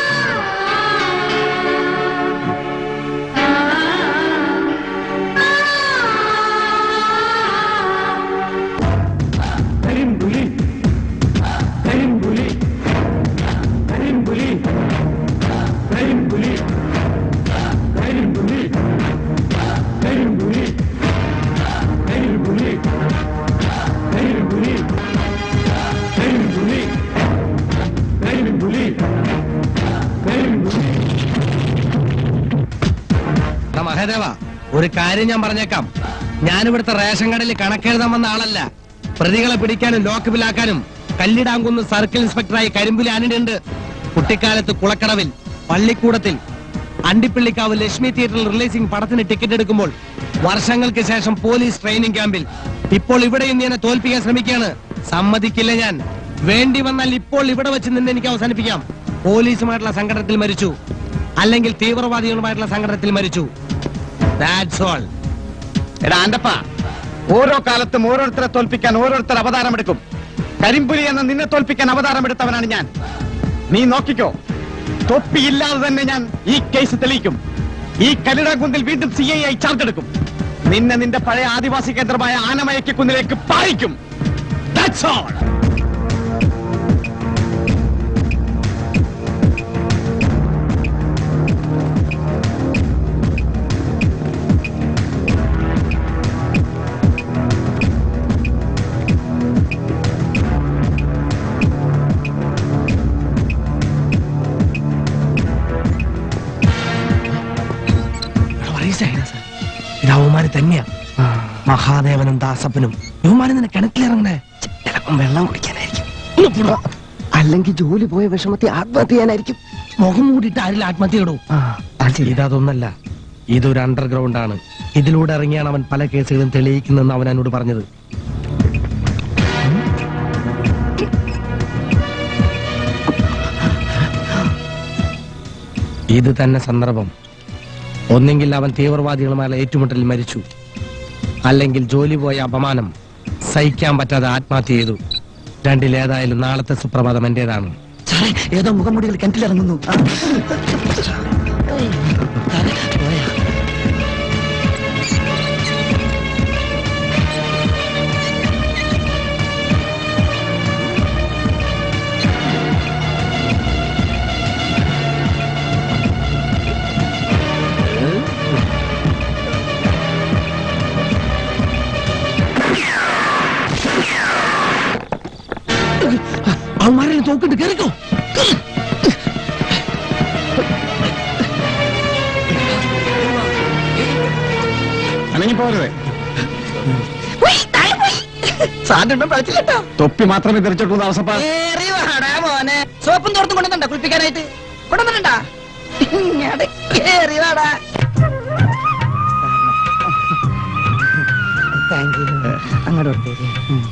എടാ മഹാദേവ ഒരു കാര്യം ഞാൻ പറഞ്ഞേക്കാം ഞാൻ ഇവിടുത്തെ റേഷൻ കടയിൽ കണക്കെഴുതാൻ വന്ന ആളല്ല പ്രതികളെ പിടിക്കാനും ലോക്കപ്പിലാക്കാനും കല്ലിടാങ്കുന്ന് സർക്കിൾ ഇൻസ്പെക്ടറായി കരിമ്പുലി ആനയുണ്ട് കുട്ടിക്കാലത്ത് കുളക്കടവിൽ പള്ളിക്കൂടത്തിൽ അണ്ടിപ്പിള്ളിക്കാവ് ലക്ഷ്മി തിയേറ്ററിൽ റിലീസിംഗ് പടത്തിന് ടിക്കറ്റ് എടുക്കുമ്പോൾ വർഷങ്ങൾക്ക് ശേഷം പോലീസ് ട്രെയിനിങ് ക്യാമ്പിൽ ഇപ്പോൾ ഇവിടെയും നീ എന്നെ തോൽപ്പിക്കാൻ ശ്രമിക്കുകയാണ് സമ്മതിക്കില്ല ഞാൻ വേണ്ടി വന്നാൽ ഇപ്പോൾ ഇവിടെ വെച്ച് നിന്ന് എനിക്ക് അവസാനിപ്പിക്കാം പോലീസുമായിട്ടുള്ള സംഘടനത്തിൽ മരിച്ചു അല്ലെങ്കിൽ തീവ്രവാദികളുമായിട്ടുള്ള സംഘടനത്തിൽ മരിച്ചു ദാറ്റ്സ് ഓൾ എടാ ആന്റപ്പ ഓരോ കാലത്തും ഓരോരുത്തരെ തോൽപ്പിക്കാൻ ഓരോരുത്തർ അവതാരമെടുക്കും കരിമ്പുലി എന്ന നിന്നെ തോൽപ്പിക്കാൻ അവതാരമെടുത്തവനാണ് ഞാൻ നീ നോക്കിക്കോ തൊപ്പിയില്ലാതെ തന്നെ ഞാൻ ഈ കേസ് തെളിയിക്കും ഈ കലിടാകുന്നിൽ വീണ്ടും സി ഐ ആയി ചാർജ് എടുക്കും നിന്നെ നിന്റെ പഴയ ആദിവാസി കേന്ദ്രമായ ആനമയക്ക് കുന്നിലേക്ക് പായിക്കും That's all. മഹാദേവനും ദാസപ്പനും യുവമാനം നിന്നെ കിണറ്റിലിറങ്ങണേ ചിലപ്പം വെള്ളം കുടിക്കാനായിരിക്കും ഒന്ന് പോടോ. അല്ലെങ്കിൽ ജോലി പോയ വിഷമത്തെ ആത്മഹത്യ ചെയ്യാനായിരിക്കും മുഖം മൂടിയിട്ട് ആരിൽ ആത്മഹത്യ ഇടൂ ഇതൊന്നല്ല ഇതൊരു അണ്ടർഗ്രൗണ്ട് ആണ് ഇതിലൂടെ ഇറങ്ങിയാണ് അവൻ പല കേസുകളും തെളിയിക്കുന്നതെന്ന് അവൻ എന്നോട് പറഞ്ഞത് ഇത് തന്നെ സന്ദർഭം ഒന്നെങ്കിൽ അവൻ തീവ്രവാദികളുമായുള്ള ഏറ്റുമുട്ടലിൽ മരിച്ചു അല്ലെങ്കിൽ ജോലി പോയ അപമാനം സഹിക്കാൻ പറ്റാതെ ആത്മഹത്യ ചെയ്തു രണ്ടിലേതായാലും നാളത്തെ സുപ്രഭാതം എന്റേതാണ് സാറേ ഏതോ മുഖംമൂടികൾ കിണറ്റിലിറങ്ങുന്നു ആ. അവന്മാരെ തോക്കിട്ട് കേറിക്കോ അനങ്ങി പോരുതേ സാറിന്റെ പഠിച്ചില്ലട്ടോ തൊപ്പി മാത്രമേ തെറിച്ചിട്ടുള്ളൂ ദാസപ്പ ഏറി വാടാ മോനെ സോപ്പും തോർത്തും കൊണ്ടുവന്നുണ്ടോ കുളിപ്പിക്കാനായിട്ട് കൊണ്ടുവന്നിട്ടുണ്ടാ ഇങ്ങട് കേറി വാടാ താങ്ക് യു അങ്ങോട്ട് കൊടുത്തേക്ക്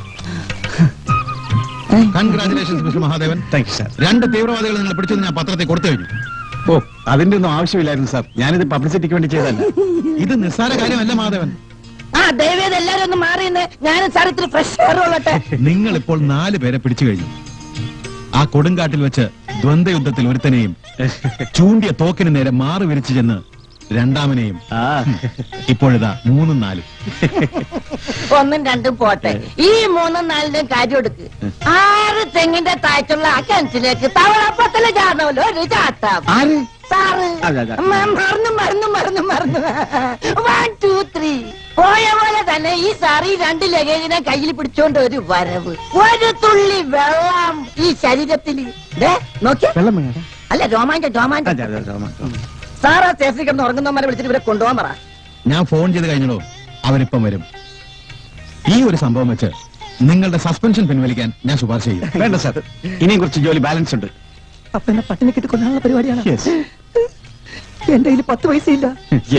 congratulations mister Mahadevan thank you sir രണ്ട് തീവ്രവാദികൾ നിങ്ങൾ പിടിച്ചത് ഞാൻ പത്രത്തിൽ കൊടുത്തു കഴിഞ്ഞു ഓ അതിന്റെ ഒന്നും ആവശ്യമില്ലായിരുന്നു സാർ ഞാനിത് പബ്ലിസിറ്റിക്ക് വേണ്ടി ചെയ്തല്ല ഇത് നിസ്സാര കാര്യമല്ല മഹാദേവൻ ആ ദയവേത് എല്ലാരും ഒന്ന് മാറിയെന്ന് ഞാനും സാർ ഇത്തിരി ഫ്രഷ് എയർ കൊള്ളട്ടെ നിങ്ങൾ ഇപ്പോൾ നാല് പേരെ പിടിച്ചു കഴിഞ്ഞു ആ കൊടുങ്കാട്ടിൽ വെച്ച് ദ്വന്ദ്വ യുദ്ധത്തിൽ ഒരുത്തനെയും ചൂണ്ടിയ തോക്കിന് നേരെ മാറി വിരിച്ചു ചെന്ന് രണ്ടാമനെയും ഇപ്പോഴിതാ മൂന്നും നാലും ഒന്നും രണ്ടും പോട്ടെ ഈ മൂന്നും നാലിന്റെയും കാര്യം എടുക്ക് ആറ് തെങ്ങിന്റെ താഴ്ചയുള്ള ആ കിണറ്റിലേക്ക് തവളപ്പത്തല് ചാടണമല്ലോ ഒരു ചാട്ടം സാറ് അതെ, അതെ. മ- മറന്നു മറന്നു മറന്നു മറന്നു വൺ ടു ത്രീ പോയ പോലെ തന്നെ ഈ സാർ ഈ രണ്ട് ലഗേജിനെ കയ്യിൽ പിടിച്ചോണ്ട് ഒരു വരവ് ഒരു തുള്ളി വെള്ളം ഈ ശരീരത്തിൽ നോക്കിയ വെള്ളം വേണം അല്ല രോമാഞ്ചം രോമാഞ്ചം അതെ അതെ രോമ സാർ ആ സ്റ്റേഷനിൽ കിടന്ന് ഉറങ്ങുന്നവന്മാരെ വിളിച്ചിട്ട് ഇവരെ കൊണ്ടുപോകാൻ പറ ഞാൻ ഫോൺ ചെയ്ത് കഴിഞ്ഞോ അവരിപ്പം വരും ഈ ഒരു സംഭവം വെച്ച് നിങ്ങളുടെ സസ്പെൻഷൻ പിൻവലിക്കാൻ ഞാൻ ശുപാർശ ചെയ്യും വേണ്ട സാർ ഇനിയും കുറച്ച് ജോലി ബാലൻസ് ഉണ്ട് അപ്പൊ എന്നെ പട്ടിണി കിട്ടി കൊല്ലാനുള്ള പരിപാടിയാണ് Yes. എന്റെ കയ്യിൽ പത്ത് പൈസ ഇല്ല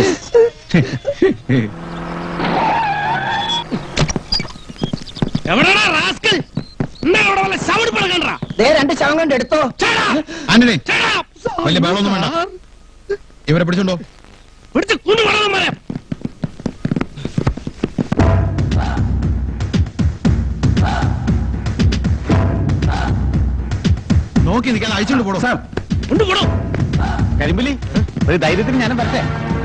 എവിടെയാ റാസ്കൽ എന്താ അവിടെ വല്ല സൗണ്ട് പടക്കണ്ടാ ദേ രണ്ട് ശവം കൊണ്ട് എടുത്തോ ആന്റണി വലിയ ബഹളമൊന്നും വേണ്ട ഇവരെ പിടിച്ചോണ്ടോ പിടിച്ച് കൊണ്ടുപോകണം പറയാം നോക്കി നിൽക്കാൻ അയച്ചോണ്ട് പോടോ സാർ കൊണ്ടുപോടോ കരിമ്പലി ഒരു ധൈര്യത്തിന് ഞാനും വരട്ടെ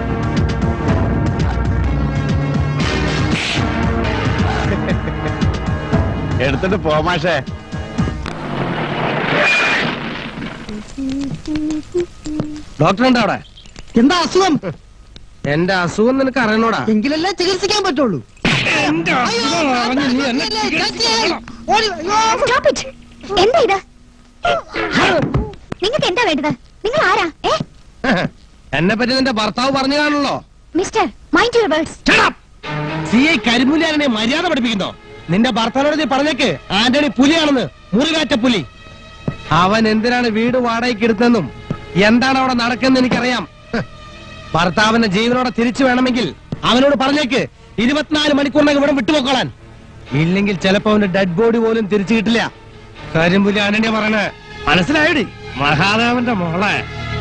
എടുത്തിട്ട് പോമാഷേ ഡോക്ടർ ഉണ്ടോ അവിടെ എന്താ അസുഖം എന്റെ അസുഖം നിനക്ക് അറിയണോടാ എങ്കിലല്ലേ ചികിത്സിക്കാൻ പറ്റുള്ളൂ എന്റെ അസുഖം അറിഞ്ഞ് നീ എന്നെ ചികിത്സിക്കണം. Stop it. എന്താ ഇത് നിങ്ങൾക്ക് എന്താ വേണ്ടത് നിങ്ങൾ ആരാ ഏ എന്നെ പറ്റി നിന്റെ ഭർത്താവ് പറഞ്ഞു കാണുള്ളോ mister mind your words C I കരിമ്പുലിയാനെ മര്യാദ പഠിപ്പിക്കുന്നോ നിന്റെ ഭർത്താവിനോട് നീ പറഞ്ഞേക്ക് ആന്റണി പുലിയാണെന്ന് മുറിവേറ്റ പുലി അവൻ എന്തിനാണ് വീട് വാടകയ്ക്ക് എടുത്തെന്നും എന്താണ് അവിടെ നടക്കുന്നത് എനിക്കറിയാം ഹ്. ഭർത്താവിന്റെ ജീവനോടെ തിരിച്ചു വേണമെങ്കിൽ അവനോട് പറഞ്ഞേക്ക് ഇരുപത്തിനാല് മണിക്കൂറിനകം ഇവിടെ വിട്ടുപോക്കോളാൻ ഇല്ലെങ്കിൽ ചിലപ്പോ അവന്റെ ഡെഡ് ബോഡി പോലും തിരിച്ചു കിട്ടില്ല കരിമ്പുലി ആന്റണിയാ പറയണേ മനസ്സിലായടി മഹാദേവന്റെ മോളെ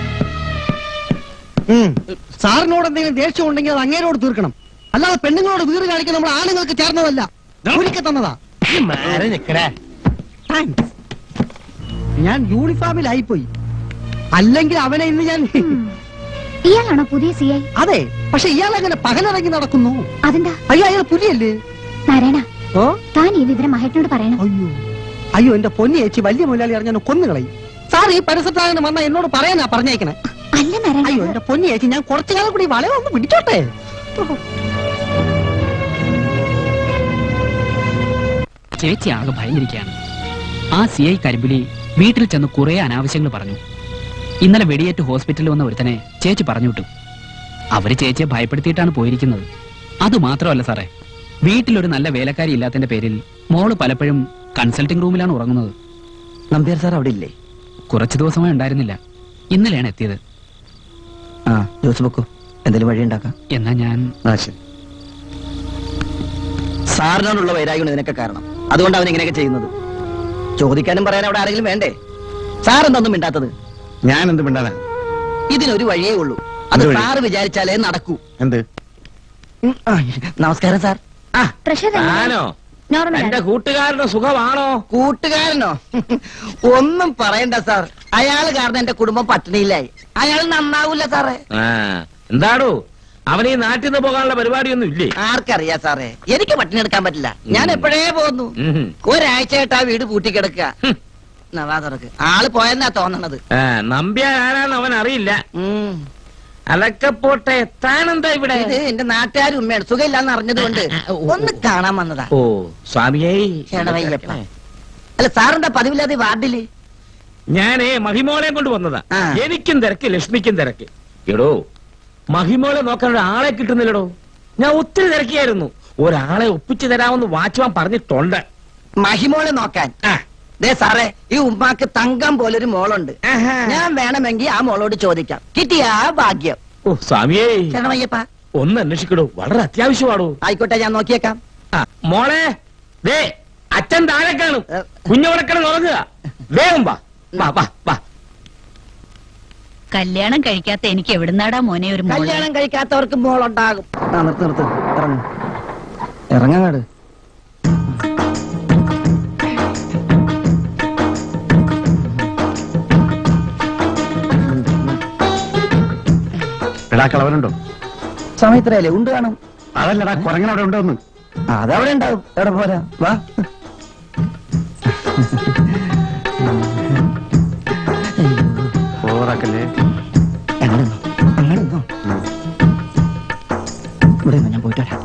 സാറിനോട് എന്തെങ്കിലും ദേഷ്യം ഉണ്ടെങ്കിൽ അത് അങ്ങേരോട് തീർക്കണം അല്ലാതെ പെണ്ണുങ്ങളോട് വീറ് കാണിക്കാൻ നമ്മൾ ആണുങ്ങൾക്ക് ചേർന്നതല്ല ഒരിക്കൽ തന്നതാ ഈ മാറി നിക്കടേ താങ്ക്സ് ഞാൻ യൂണിഫോമിലായി പോയി അല്ലെങ്കിൽ അവനെ ഇന്ന് ഞാൻ ഇയാളാണോ പുതിയ സി ഐ അതെ പക്ഷെ ഇയാൾ അങ്ങനെ പകലിറങ്ങി നടക്കുന്നു അതെന്താ അയ്യോ അയാൾ പുലിയല്ലേ നാരായണ ഓ താൻ ഈ വിവരം മഹേട്ടനോട് പറയണം അയ്യോ അയ്യോ എന്റെ പൊന്നി ചേച്ചി വലിയ മുതലാളി അറിഞ്ഞാൽ കൊന്നുകളയും സാർ ഈ പരിസരത്താകണം വന്ന എന്നോട് പറയാനാ പറഞ്ഞേക്കണേ അല്ല നാരായണ അയ്യോ എന്റെ പൊന്നി ചേച്ചി ഞാൻ കുറച്ചു കാലം കൂടി വളയെ ഒന്ന് പിടിച്ചോട്ടെ ചേച്ചി ആകെ ഭയന്നിരിക്കുകയാണ് ആ സി ഐ കരിമ്പുലി വീട്ടിൽ ചെന്ന് കുറെ അനാവശ്യങ്ങൾ പറഞ്ഞു ഇന്നലെ വെടിയേറ്റ് ഹോസ്പിറ്റലിൽ വന്ന ഒരുത്തനെ ചേച്ചി പറഞ്ഞു വിട്ടു അവര് ചേച്ചിയെ ഭയപ്പെടുത്തിയിട്ടാണ് പോയിരിക്കുന്നത് അത് മാത്രമല്ല സാറേ വീട്ടിലൊരു നല്ല വേലക്കാരി ഇല്ലാത്തതിന്റെ പേരിൽ മോള് പലപ്പോഴും കൺസൾട്ടിംഗ് റൂമിലാണ് ഉറങ്ങുന്നത് നമ്പ്യാർ സാർ അവിടെ ഇല്ലേ കുറച്ചു ദിവസമായി ഉണ്ടായിരുന്നില്ല ഇന്നലെയാണ് എത്തിയത് ആ ജോസ് ബുക്കു എന്തെങ്കിലും വഴി ഉണ്ടാക്കാം എന്നാ ഞാൻ സാറിനോടുള്ള വൈരാഗ്യം ഇതിനൊക്കെ കാരണം അതുകൊണ്ട് അവൻ ഇങ്ങനെയൊക്കെ ചെയ്യുന്നത് ചോദിക്കാനും പറയാൻ അവിടെ ആരെങ്കിലും വേണ്ടേ സാർ എന്തൊന്നും മിണ്ടാത്തത് ഞാൻ എന്ത് മിണ്ടാനാ ഇതിനൊരു വഴിയേ ഉള്ളൂ അത് എന്ത് വഴി? സാറ് വിചാരിച്ചാലേ നടക്കൂ എന്ത് ഉം, ആ, നമസ്കാരം സാർ പ്രഷർ ആനോ നോർമൽ എന്റെ കൂട്ടുകാരന്റെ സുഖമാണോ കൂട്ടുകാരനോ ഒന്നും പറയണ്ട സാർ അയാൾ കാരണം എന്റെ കുടുംബം പട്ടിണിയിലായി അയാൾ നന്നാവൂല സാറേ ആ എന്താടോ അവന് ഈ നാട്ടിൽ നിന്ന് പോകാനുള്ള പരിപാടിയൊന്നും ഇല്ലേ ആർക്കറിയാ സാറേ എനിക്ക് പട്ടിണി എടുക്കാൻ പറ്റില്ല ഞാൻ എപ്പോഴേ പോന്നു ഉം. ഒരാഴ്ചയായിട്ട് ആ വീട് പൂട്ടിക്കിടക്കുക നവാ തുറക്ക് ആള് പോയെന്നാ തോന്നണത് ആ, നമ്പ്യാർ ആരാന്ന് അവൻ അറിയില്ല അതൊക്കെ പോട്ടെ താനെന്താ ഇവിടെ ഇത് എന്റെ നാട്ടുകാരും ഉമ്മയാണ് സുഖമില്ലാന്ന് അറിഞ്ഞത് കൊണ്ട് ഒന്ന് കാണാൻ വന്നതാ ഓ സ്വാമിയേ ചേടവയ്യപ്പ അല്ല സാറെന്താ പതിവില്ലാതെ ഈ വാർഡില് ഞാനേ മഹിമോളെ കൊണ്ട് വന്നതാ ആ. എനിക്കും തിരക്ക് ലക്ഷ്മിക്കും തിരക്ക് എടോ മഹിമോളെ നോക്കാൻ ഒരാളെ കിട്ടുന്നില്ലടോ ഞാൻ ഒത്തിരി തിരക്കിയായിരുന്നു ഒരാളെ ഒപ്പിച്ചു തരാമെന്ന് വാച്ച്മാൻ പറഞ്ഞിട്ടുണ്ട് മഹിമോളെ നോക്കാൻ ദേ സാറേ ഈ ഉമ്മാക്ക് തങ്കം പോലൊരു മോളുണ്ട് ഞാൻ വേണമെങ്കിൽ ആ മോളോട് ചോദിക്കാം കിട്ടിയ ഭാഗ്യം ഓ സ്വാമിയേ ചേട്ടനയ്യപ്പ ഒന്ന് അന്വേഷിക്കടോ വളരെ അത്യാവശ്യമാടോ ആയിക്കോട്ടെ ഞാൻ നോക്കിയേക്കാം ആ, മോളെ ദേ അച്ഛൻ താഴെ കാണും കുഞ്ഞോടക്കണം ഉറങ്ങുക വേഗം വാ വാ വാ വാ കല്യാണം കഴിക്കാത്ത എനിക്ക് എവിടുന്നാടാ മോനെ ഒരു മോള് കല്യാണം കഴിക്കാത്തവർക്ക് മോളുണ്ടാകും ആ നിർത്ത് നിർത്ത് ഇറങ്ങും ഇറങ്ങാട് എടാ കളവനുണ്ടോ സമയത്രയല്ലേ ഉണ്ട് കാണും അതല്ലടാ കുരങ്ങൻ അവിടെ ഉണ്ടോ ഒന്ന് ആ, അതവിടെ ഉണ്ടാവും എവിടെ പോരാ വാ ഓറാക്കല്ലേ അങ്ങനെ നിന്നോ, അങ്ങനെ നിന്നോ. ഇവിടെ നിന്നോ, ഞാൻ പോയിട്ട് വരാം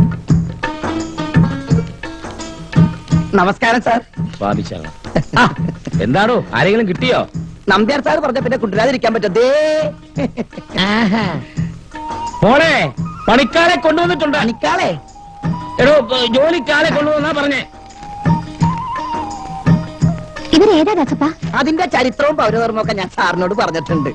നമസ്കാരം സാർ സ്വാമിച്ചാണ് എന്താണോ ആരെങ്കിലും കിട്ടിയോ നമ്പ്യാർ സാർ പറഞ്ഞ പിന്നെ കുട്ടിരാതിരിക്കാൻ പറ്റും ദേ മോളെ പണിക്കാരെ കൊണ്ടുവന്നിട്ടുണ്ട് പണിക്കാളെ എടോ പ- ജോലിക്കാരെ കൊണ്ടുവന്നാ പറഞ്ഞേ ഇവരേതാ ദാസപ്പ അതിന്റെ ചരിത്രവും പൗരധർമ്മവും ഒക്കെ ഞാൻ സാറിനോട് പറഞ്ഞിട്ടുണ്ട്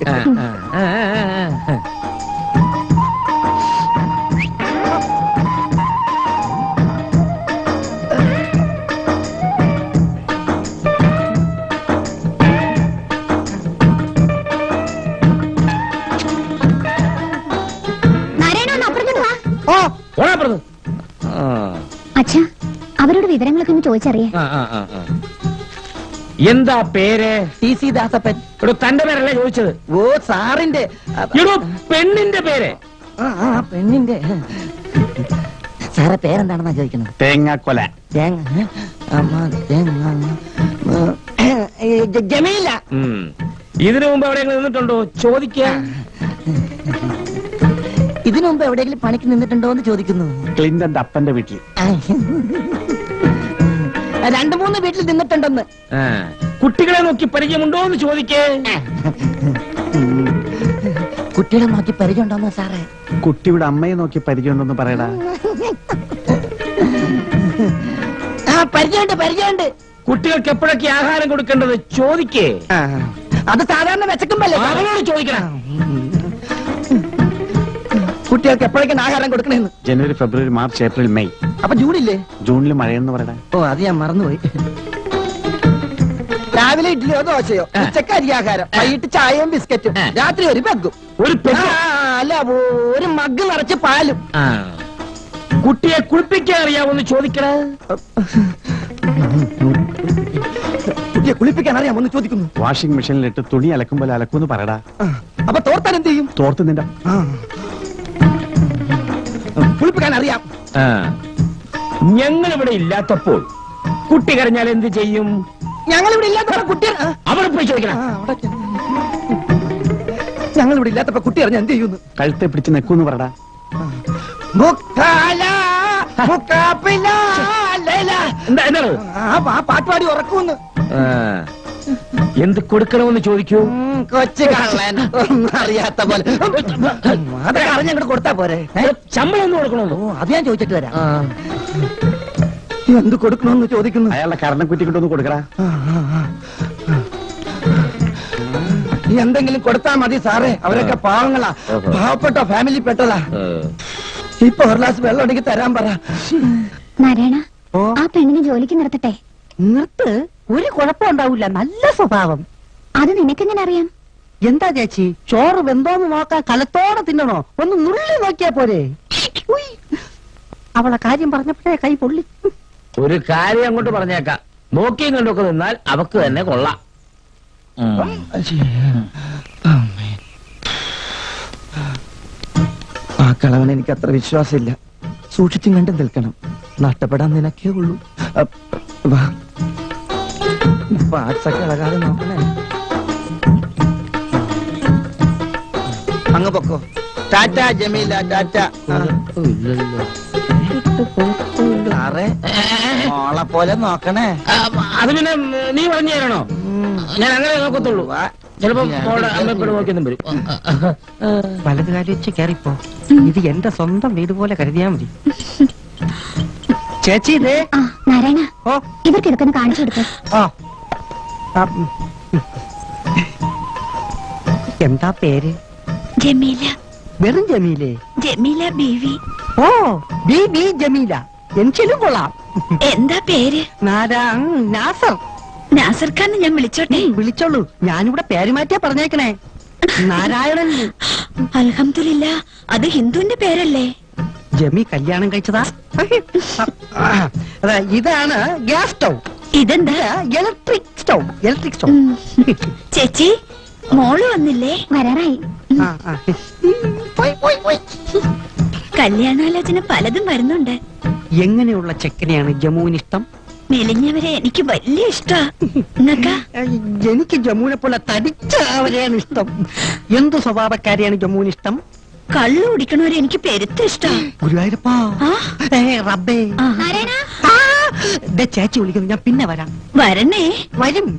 നാരായണ ഒന്ന് അപ്പുറത്തോട്ട് വാ പോടാ അപ്പുറത്ത്. ആ, അച്ഛാ അവരോട് വിവരങ്ങളൊക്കെ ഒന്ന് ചോദിച്ചറിയേ ആ, ആ, ആ, ആ. എന്താ പേര് ടി സി ദാസപ്പൻ എടോ തന്റെ പേരല്ലേ ചോദിച്ചത് ഓ സാറിന്റെ എടോ പെണ്ണിന്റെ പേര് ആ ആ, പെണ്ണിന്റെ സാറെ പേരെന്താണെന്നാ ചോദിക്കുന്നത് തേങ്ങാക്കൊല തേങ്ങ ഏ? അമ്മ തേങ്ങ ഏ, ഏ, ജ- ജമീല ഉം. ഇതിനു മുമ്പ് എവിടെയെങ്കിലും നിന്നിട്ടുണ്ടോ ചോദിക്ക ഇതിനു മുമ്പ് എവിടെയെങ്കിലും പണിക്ക് നിന്നിട്ടുണ്ടോ എന്ന് ചോദിക്കുന്നു ക്ലിന്റന്റെ അപ്പന്റെ വീട്ടിൽ രണ്ടു മൂന്ന് വീട്ടിൽ നിന്നിട്ടുണ്ടെന്ന് ആ, കുട്ടികളെ നോക്കി പരിചയമുണ്ടോ എന്ന് ചോദിക്കേ കുട്ടികളെ നോക്കി പരിചയമുണ്ടോന്ന് സാറേ കുട്ടിയുടെ അമ്മയെ നോക്കി പരിചയമുണ്ടെന്ന് പറയടാ ആ പരിചയമുണ്ട് പരിചയമുണ്ട് കുട്ടികൾക്ക് എപ്പോഴൊക്കെ ആഹാരം കൊടുക്കേണ്ടത് ചോദിക്കേ അത് സാധാരണ വെച്ചക്കുമ്പല്ലേ അവനോട് ചോദിക്കണം കുട്ടികൾക്ക് എപ്പോഴേക്കാണ് ആഹാരം കൊടുക്കണേന്ന് ജനുവരി ഫെബ്രുവരി മാർച്ച് ഏപ്രിൽ മെയ് അപ്പൊ ജൂണില്ലേ ജൂണിൽ മഴയെന്ന് പറയടാ ഓ അത് ഞാൻ മറന്നുപോയി രാവിലെ ഇഡ്ഡലിയോ ദോശയോ ഉച്ചക്ക് അരിയാഹാരം വൈകിട്ട് ചായയും ബിസ്ക്കറ്റും രാത്രി ഒരു പെഗ്ഗും ഒരു ആ, അല്ല ഓ- ഒരു മഗ് നിറച്ച് പാലും ആ. കുട്ടിയെ കുളിപ്പിക്കാൻ അറിയാമെന്ന് ചോദിക്കണേ കുട്ടിയെ കുളിപ്പിക്കാൻ അറിയാമോ ചോദിക്കുന്നു വാഷിംഗ് മെഷീനിലിട്ട് തുണി അലക്കുമ്പോൾ അലക്കുമെന്ന് പറയടാ അപ്പൊ തോർത്താൻ എന്ത് ചെയ്യും തോർത്ത് നിന്റെ കുളിപ്പിക്കാൻ അറിയാം ഞങ്ങൾ ഇവിടെ ഇല്ലാത്തപ്പോൾ കുട്ടി കരഞ്ഞാൽ എന്ത് ചെയ്യും ഞങ്ങൾ ഇവിടെ ഇല്ലാത്തപ്പോ കുട്ടി ആ, അവിടെ പോയി ചോദിക്കണം ആ, അവിടെ ചെന്ന്. ഞങ്ങൾ ഇവിടെ ഇല്ലാത്തപ്പോ കുട്ടി അറിഞ്ഞ എന്ത് ചെയ്യുന്നു കഴുത്തെ പിടിച്ച് നിൽക്കൂന്ന് പറയടാ മുക്കാല, മുക്കാപ്പില, ലൈല. എന്താ എന്താണ് ആ, ആ പാട്ട് പാടി ഉറക്കൂന്ന് ആ. എന്ത് കൊടുക്കണമെന്ന് ചോദിക്കൂ ഉം, കൊച്ചു കള്ളൻ ഒന്നും അറിയാത്ത പോലെ അതൊക്കെ അറിഞ്ഞങ്ങോട്ട് കൊടുത്താ പോരെ ശമ്പളം ഒന്ന് കൊടുക്കണമല്ലോ ഓ അത് ഞാൻ ചോദിച്ചിട്ട് വരാം എന്ത് കൊടുക്കണമെന്ന് ചോദിക്കുന്നു അയാളുടെ കരണക്കുറ്റി കൊണ്ടൊന്ന് കൊടുക്കടാ എന്തെങ്കിലും കൊടുത്താൽ മതി സാറേ അവരൊക്കെ പാവങ്ങളാ പാവപ്പെട്ട ഫാമിലി പെട്ടതാ ഇപ്പൊ ഒരു ഗ്ലാസ് വെള്ളം ഉണ്ടെങ്കിൽ തരാൻ പറ നാരായണ ആ പെണ്ണിനെ ജോലിക്ക് നിർത്തട്ടെ നിർത്ത് ഒരു കുഴപ്പമുണ്ടാവില്ല നല്ല സ്വഭാവം അത് നിനക്കെങ്ങനെ അറിയാം എന്താ ചേച്ചി ചോറ് വെന്തോന്ന് നോക്കാൻ കലത്തോടെ തിന്നണോ ഒന്ന് നുള്ളി നോക്കിയാ പോരെ ഉയ്. അവളെ കാര്യം പറഞ്ഞപ്പോഴേ കൈ പൊള്ളി ഒരു കാര്യം അങ്ങോട്ട് പറഞ്ഞേക്കാം നോക്കിയും കണ്ടൊക്കെ നിന്നാൽ അവക്ക് തന്നെ കൊള്ളാം ഉം. ആ കളവൻ എനിക്ക് അത്ര വിശ്വാസമില്ല സൂക്ഷിച്ചും കണ്ടും നിൽക്കണം നഷ്ടപ്പെടാൻ നിനക്കേ ഉള്ളൂ അപ്പ് വാ പാർട്സൊക്കെ ഇളകാതെ നോക്കണേ അങ്ങ് പൊക്കോ ടാറ്റ ജമീല ടാറ്റ ആ. സാറേ മോളെ പോലെ നോക്കണേ അത് പിന്നെ നീ പറഞ്ഞു തരണോ ഞാൻ അങ്ങനെ നോക്കത്തുള്ളൂ ചിലപ്പോ മോളുടെ അമ്മയപ്പോഴും നോക്കിയൊന്നും വരും വലത് കാര്യം വെച്ച് കയറിപ്പോ ഇത് എന്റെ സ്വന്തം വീട് പോലെ കരുതിയാ മതി ചേച്ചി ഇതേ ആ നാരായണ ഇവർക്ക് ഇതൊക്കെ ഒന്ന് കാണിച്ചു കൊടുക്ക് ആ ആ, ഉം. എന്താ പേര് ജമീല വെറും ജമീലേ ജമീല ബീവി ഓ ബി ബി ജമീല എനിക്കിലും കൊള്ളാം എന്താ പേര് നാരാ ഉം, നാസർ നാസർ ഖാൻ ഞാൻ വിളിച്ചോട്ടെ വിളിച്ചോളൂ ഞാനിവിടെ പേര് മാറ്റിയാ പറഞ്ഞേക്കണേ നാരായണൻ അൽഹംദുലില്ല അത് ഹിന്ദുവിന്റെ പേരല്ലേ ജമി കല്യാണം കഴിച്ചതാ അതെ ഇതാണ് ഗ്യാസ് സ്റ്റൗ ഇതെന്താ ഇലക്ട്രിക് സ്റ്റൗ ഇലക്ട്രിക് സ്റ്റൗ ചേച്ചി മോള് വന്നില്ലേ വരാറായി ആ, ആ. കല്യാണാലോചന പലതും വരുന്നുണ്ട് എങ്ങനെയുള്ള ചെക്കനെയാണ് ജമ്മുവിന് ഇഷ്ടം മെലിഞ്ഞവരെ എനിക്ക് വലിയ ഇഷ്ടാ നിങ്ങക്കാ എനിക്ക് ജമ്മുവിനെ പോലെ തടിച്ച അവരെയാണ് ഇഷ്ടം എന്ത് സ്വഭാവക്കാരെയാണ് ജമ്മുവിന് ഇഷ്ടം കള്ളു കുടിക്കണവരെ എനിക്ക് പെരുത്ത ഇഷ്ടാ ഗുരുവായൂരപ്പാ ഏ റബ്ബേ ആ, ദേ ചേച്ചി വിളിക്കുന്നു ഞാൻ പിന്നെ വരാം വരണേ വരും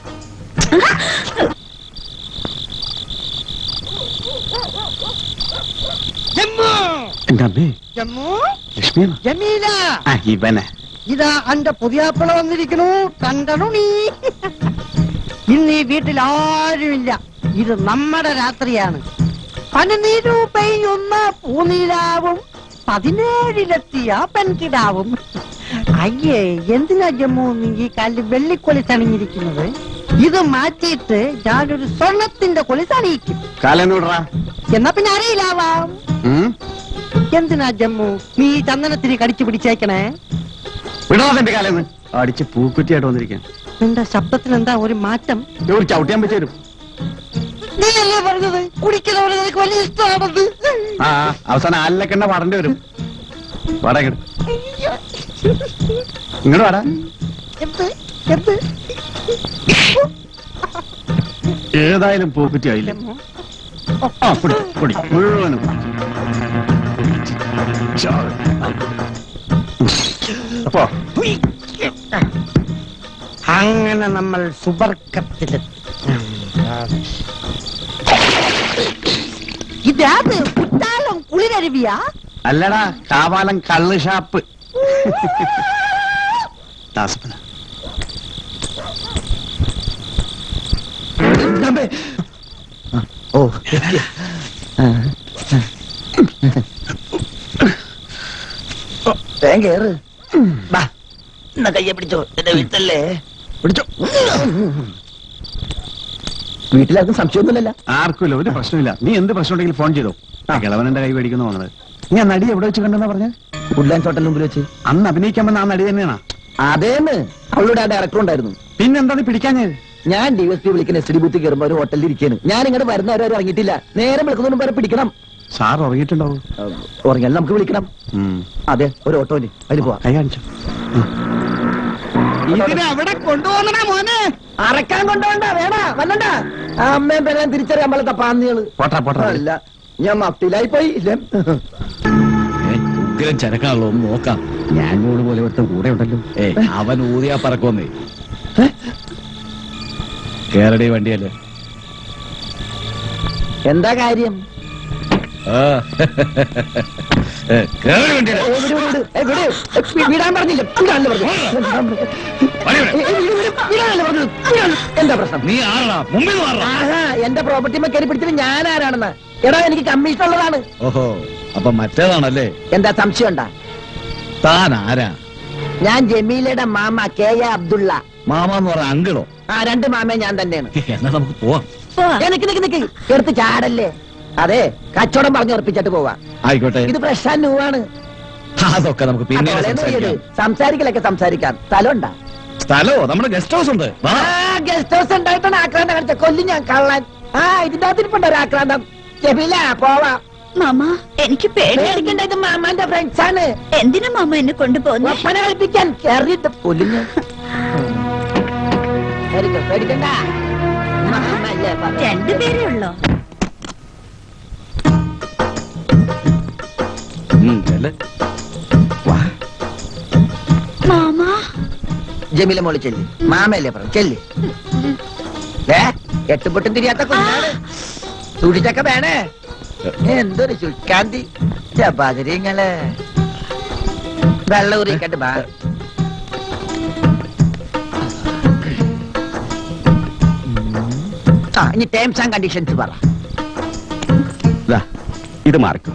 എന്റെ അമ്മേ ജമ്മു ലക്ഷ്മിയാണ് ജമീല ആ ഇവനെ ഇതാ അന്റെ പുതിയാപ്പിള വന്നിരിക്കണു കണ്ടണു നീ ഇന്ന് ഈ വീട്ടിൽ ആരുമില്ല ഇത് നമ്മുടെ രാത്രിയാണ് പനിനീരു പെയ്യുന്ന പൂനീരാവും പതിനേഴിലെത്തിയ പെൺകിടാവും അയ്യേ എന്തിനാ ജമ്മു നീ ഈ കാലിൽ വെള്ളിക്കൊലി തണിഞ്ഞിരിക്കുന്നത് ഇത് മാറ്റിയിട്ട് ഞാനൊരു സ്വർണത്തിന്റെ കൊലി തണിയിക്കും കാലെന്നോടറാ എന്നാ പിന്നെ അറിയില്ലാവാം എന്തിനാ ജമ്മു നീ ഈ ചന്ദനത്തിന് കടിച്ചു പിടിച്ചേക്കണേ വിടണോ എന്റെ കാലെന്ന് അടിച്ച് പൂക്കുറ്റിയായിട്ട് വന്നിരിക്കാൻ നിന്റെ ശബ്ദത്തിന് എന്താ ഒരു മാറ്റം ഒരു ചവിട്ടിയാൻ വെച്ച് തരും നീ അല്ലേ പറഞ്ഞത് കുടിക്കുന്നവരെ നിനക്ക് വലിയ ഇഷ്ടമാണെന്ന് ആ ആ, അവസാനം ആലിലൊക്കെ പാടേണ്ടി വരും വാടാ ഇങ്ങട് ഇങ്ങോട്ട് വാടാ എന്ത് എന്ത് ഏതായാലും പൂക്കുറ്റി ആയില്ലേ ആ കുടി കുടി മുഴുവനും അപ്പോ അങ്ങനെ നമ്മൾ സുബർക്കത്തിലെത്തി ഇതാത് കുറ്റാലം കുളിരരുവിയാ അല്ലടാ കാവാലം കള്ള് ഷാപ്പ് ദാസപ്പന ഓ വേഗം കേറ് ബാ എന്നാ കയ്യെ പിടിച്ചോ എന്റെ വീട്ടല്ലേ പിടിച്ചോ വീട്ടിലാർക്കും സംശയമൊന്നുമില്ലല്ലോ ആർക്കുമില്ല ഒരു പ്രശ്നമില്ല നീ എന്ത് പ്രശ്നം ഉണ്ടെങ്കിലും ഫോൺ ചെയ്തോ കിളവൻ എന്റെ കൈ മേടിക്കുന്നു വന്നത് നീ ആ നടി എവിടെ വെച്ച് കണ്ടെന്നാ പറഞ്ഞ വുഡ്ലാൻഡ് ഹോട്ടലിന് മുമ്പിൽ വെച്ച് അന്ന് അഭിനയിക്കാൻ വന്ന ആ നടി തന്നെയാണോ അതേന്ന് അവളുടെ ആ ഡയറക്ടർ ഉണ്ടായിരുന്നു പിന്നെന്താ നീ പിടിക്കാൻ ഞാൻ ഡി എസ് പി വിളിക്കുന്ന എസ് ഡി ബൂത്തിൽ കയറുമ്പോ ഒരു ഹോട്ടലിൽ ഇരിക്കുന്നു ഞാൻ ഇങ്ങോട്ട് വരുന്നവരെ ഇറങ്ങിയിട്ടില്ല നേരെ വിളിക്കുന്നതിന് വരെ പിടിക്കണം സാർ ഉറങ്ങിയിട്ടുണ്ടാവും ഉറങ്ങിയാലും നമുക്ക് വിളിക്കണം അതെ ഒരു ഓട്ടോന് അതിന് പോവാം കൈ കാണിച്ചു ഇതിനെ അവിടെ കൊണ്ടുപോകണ മോനെ അറക്കാൻ കൊണ്ടുപോകണ്ട വേണ വല്ലണ്ട ആ അമ്മയും പെല്ലാം തിരിച്ചറിയാൻ പാടില്ല പാന്നികള് പോട്ടാ പോട്ടാ അല്ല ഞാൻ മഫ്റ്റിലായി പോയി ഇല്ലേ ഉഗ്രം ചരക്കാണല്ലോ ഒന്ന് നോക്കാം ഞാൻ പോലെ ഒരുത്തൻ കൂടെ ഉണ്ടല്ലോ ഏ അവൻ ഊതിയാ പറക്കൊന്നേ കേരളീയ വണ്ടിയല്ലേ എന്താ കാര്യം ആ കേരളീയ വണ്ടിയല്ലേ ഏ, വിട്, വിട്, വിട്. ഏ, വിട്. ഏ, വി- വിടാൻ പറഞ്ഞില്ല വിടാനല്ലേ പറഞ്ഞത്? ഏ, വിട്, വിട്. വിടാനല്ലേ പറഞ്ഞത്? വിടാൻ. എന്താ പ്രശ്നം നീ ആരാ മുമ്പിൽ മാറാ ആഹാ എന്റെ പ്രോപ്പർട്ടി കയറി പിടിച്ചിട്ട് ഞാൻ ആരാണെന്ന് എടാ എനിക്ക് കമ്മീഷൻ ഉള്ളതാണ് ഓഹോ അപ്പൊ മറ്റേതാണല്ലേ എന്താ സംശയം ഉണ്ടാ താൻ ആരാ ഞാൻ ജമീലയുടെ മാമ കെ എ അബ്ദുള്ള മാമ എന്ന് പറഞ്ഞ അങ്കിളോ ആ രണ്ട് മാമേ ഞാൻ തന്നെയാണ് എന്നാ നമുക്ക് പോവാം ഏ, നിക്ക് നിക്ക് നിക്ക് എടുത്ത് ചാടല്ലേ അതെ കച്ചവടം പറഞ്ഞു ഉറപ്പിച്ചിട്ട് പോവാ ആയിക്കോട്ടെ ഇത് ഫ്രഷ് ആൻഡ് ന്യൂ ആണ് അതൊക്കെ നമുക്ക് പിന്നീട് അതുപോലെ എന്ത് ചെയ്ത്? സംസാരിക്കാം സംസാരിക്കലൊക്കെ സംസാരിക്കാം സ്ഥലമുണ്ടാ സ്ഥലോ നമ്മുടെ ഗസ്റ്റ് ഹൗസ് ഉണ്ട് വാ. ഗസ്റ്റ് ഹൗസ് ഉണ്ടായിട്ടാണ് ആക്രാന്തം കാണിച്ച കൊല്ലും ഞാൻ കള്ളൻ ആ ഇതിന്റെ അകത്തിരിപ്പുണ്ടോ ഒരു ആക്രാന്തം ജമീല പോവാ മാമ എനിക്ക് പേടിക്കണ്ട ഇത് മാമാന്റെ ഫ്രണ്ട്സ് ആണ് എന്തിനാ മാമ എന്നെ കൊണ്ടുപോകുന്നു ഒപ്പന കളിപ്പിക്കാൻ കയറിയിട്ട് കൊല്ലുഞ്ഞ് പേടിക്കണ്ട മാമല്ലേ പറഞ്ഞത്. രണ്ടുപേരേ ഉള്ളോ ഉം, ചെല്ല്. മാമ ജമീല മോളി ചെല്ലി മാമയല്ലേ പറഞ്ഞു ചെല്ലി ഏ എട്ടുപൊട്ടും തിരിയാത്ത കുഞ്ഞാണ് സൂക്ഷിച്ചൊക്കെ വേണേ എന്തൊരു ചുക്കാന്തി ചപ്പാതിരിങ്ങള് വെള്ളം ഉറിയിക്കട്ട് ബാ ആ ഇനി ടേംസ് ആൻഡ് കണ്ടീഷൻസ് പറ ദാ, ഇത് മാറിക്കും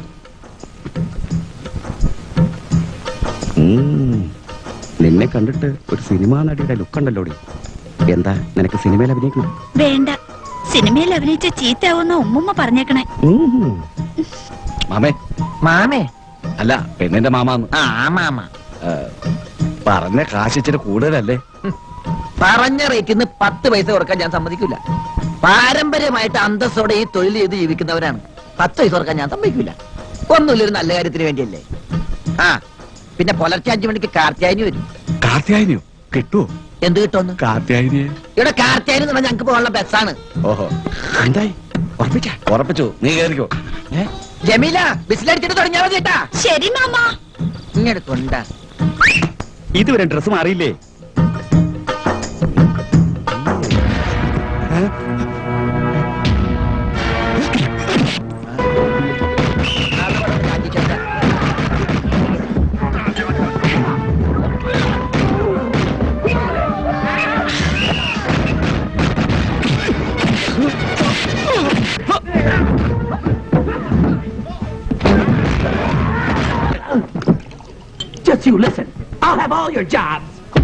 ഉം, നിന്നെ കണ്ടിട്ട് ഒരു സിനിമാ നടിയുടെ ലുക്ക് ഉണ്ടല്ലോടി എന്താ നിനക്ക് സിനിമയിൽ അഭിനയിക്കണം വേണ്ട സിനിമയിൽ അഭിനയിച്ച ചീത്താവുന്ന ഉമ്മുമ്മ പറഞ്ഞേക്കണേ മാമേ മാമേ അല്ല പെണ്ണിന്റെ മാമാന്ന് ആ മാമ ഏ, പറഞ്ഞ കാശ് ഇച്ചിരി കൂടുതലല്ലേ പറഞ്ഞ റേറ്റിന്ന് പത്ത് പൈസ കൊടുക്കാൻ ഞാൻ സമ്മതിക്കില്ല പാരമ്പര്യമായിട്ട് അന്തസ്സോടെ ഈ തൊഴിൽ ചെയ്ത് ജീവിക്കുന്നവരാണ് പത്ത് പൈസ കൊടുക്കാൻ ഞാൻ സമ്മതിക്കില്ല ഒന്നുമില്ല ഒരു നല്ല കാര്യത്തിന് വേണ്ടിയല്ലേ ആ പിന്നെ പുലർച്ചെ അഞ്ചു മണിക്ക് കാർത്തിയായനി വരും കാർത്തിയായനിയോ കിട്ടുവോ എന്ത് കിട്ടുമെന്ന് കാർത്തിയായനിയെ ഇവിടെ കാർത്തിയായനി എന്ന് പറഞ്ഞാൽ ഞങ്ങൾക്ക് പോകാനുള്ള ബസ്സാണ് ഓഹോ എന്തായി ഉറപ്പിച്ച ഉറപ്പിച്ചു നീ കേറിക്കോ ജമീല ബിസിലടിച്ചിട്ട് തുടങ്ങിയാൽ മതി കേട്ടാ ശരി മാമ ഇങ്ങോട്ട് കൊണ്ടാ ഇതുവരെ ഡ്രസ് മാറിയില്ലേ Just you listen. I'll have all your jobs.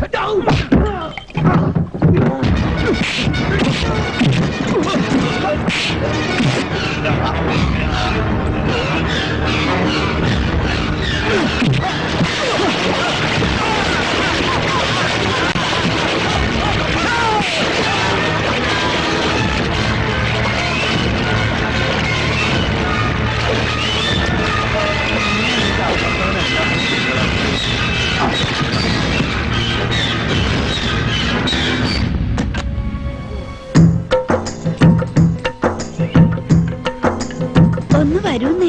ഒന്ന് വരൂന്നേ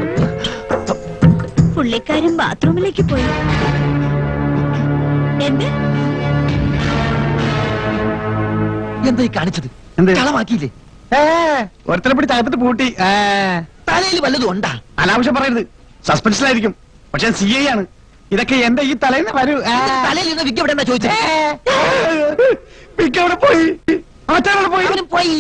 പുള്ളിക്കാരൻ ബാത്റൂമിലേക്ക് പോയി എന്ത് എന്താ ഈ കാണിച്ചത് കളമാക്കിയില്ലേ ഒരുത്തനെ പിടിച്ച് അകത്തിട്ട് പൂട്ടി തലയിൽ വല്ലതും ഉണ്ടാ അനാവശ്യം പറയരുത് സസ്പെൻഷനിലായിരിക്കും പക്ഷെ സി ഐ ആണ് ഇതൊക്കെ എന്റെ ഈ തലേന്ന് വരൂ ആ. തലയിൽ നിന്ന് വിക്ക് എവിടെ ചോദിച്ചത് വിക്ക് അവിടെ പോയി മറ്റവിടെ പോയി അവനും പോയി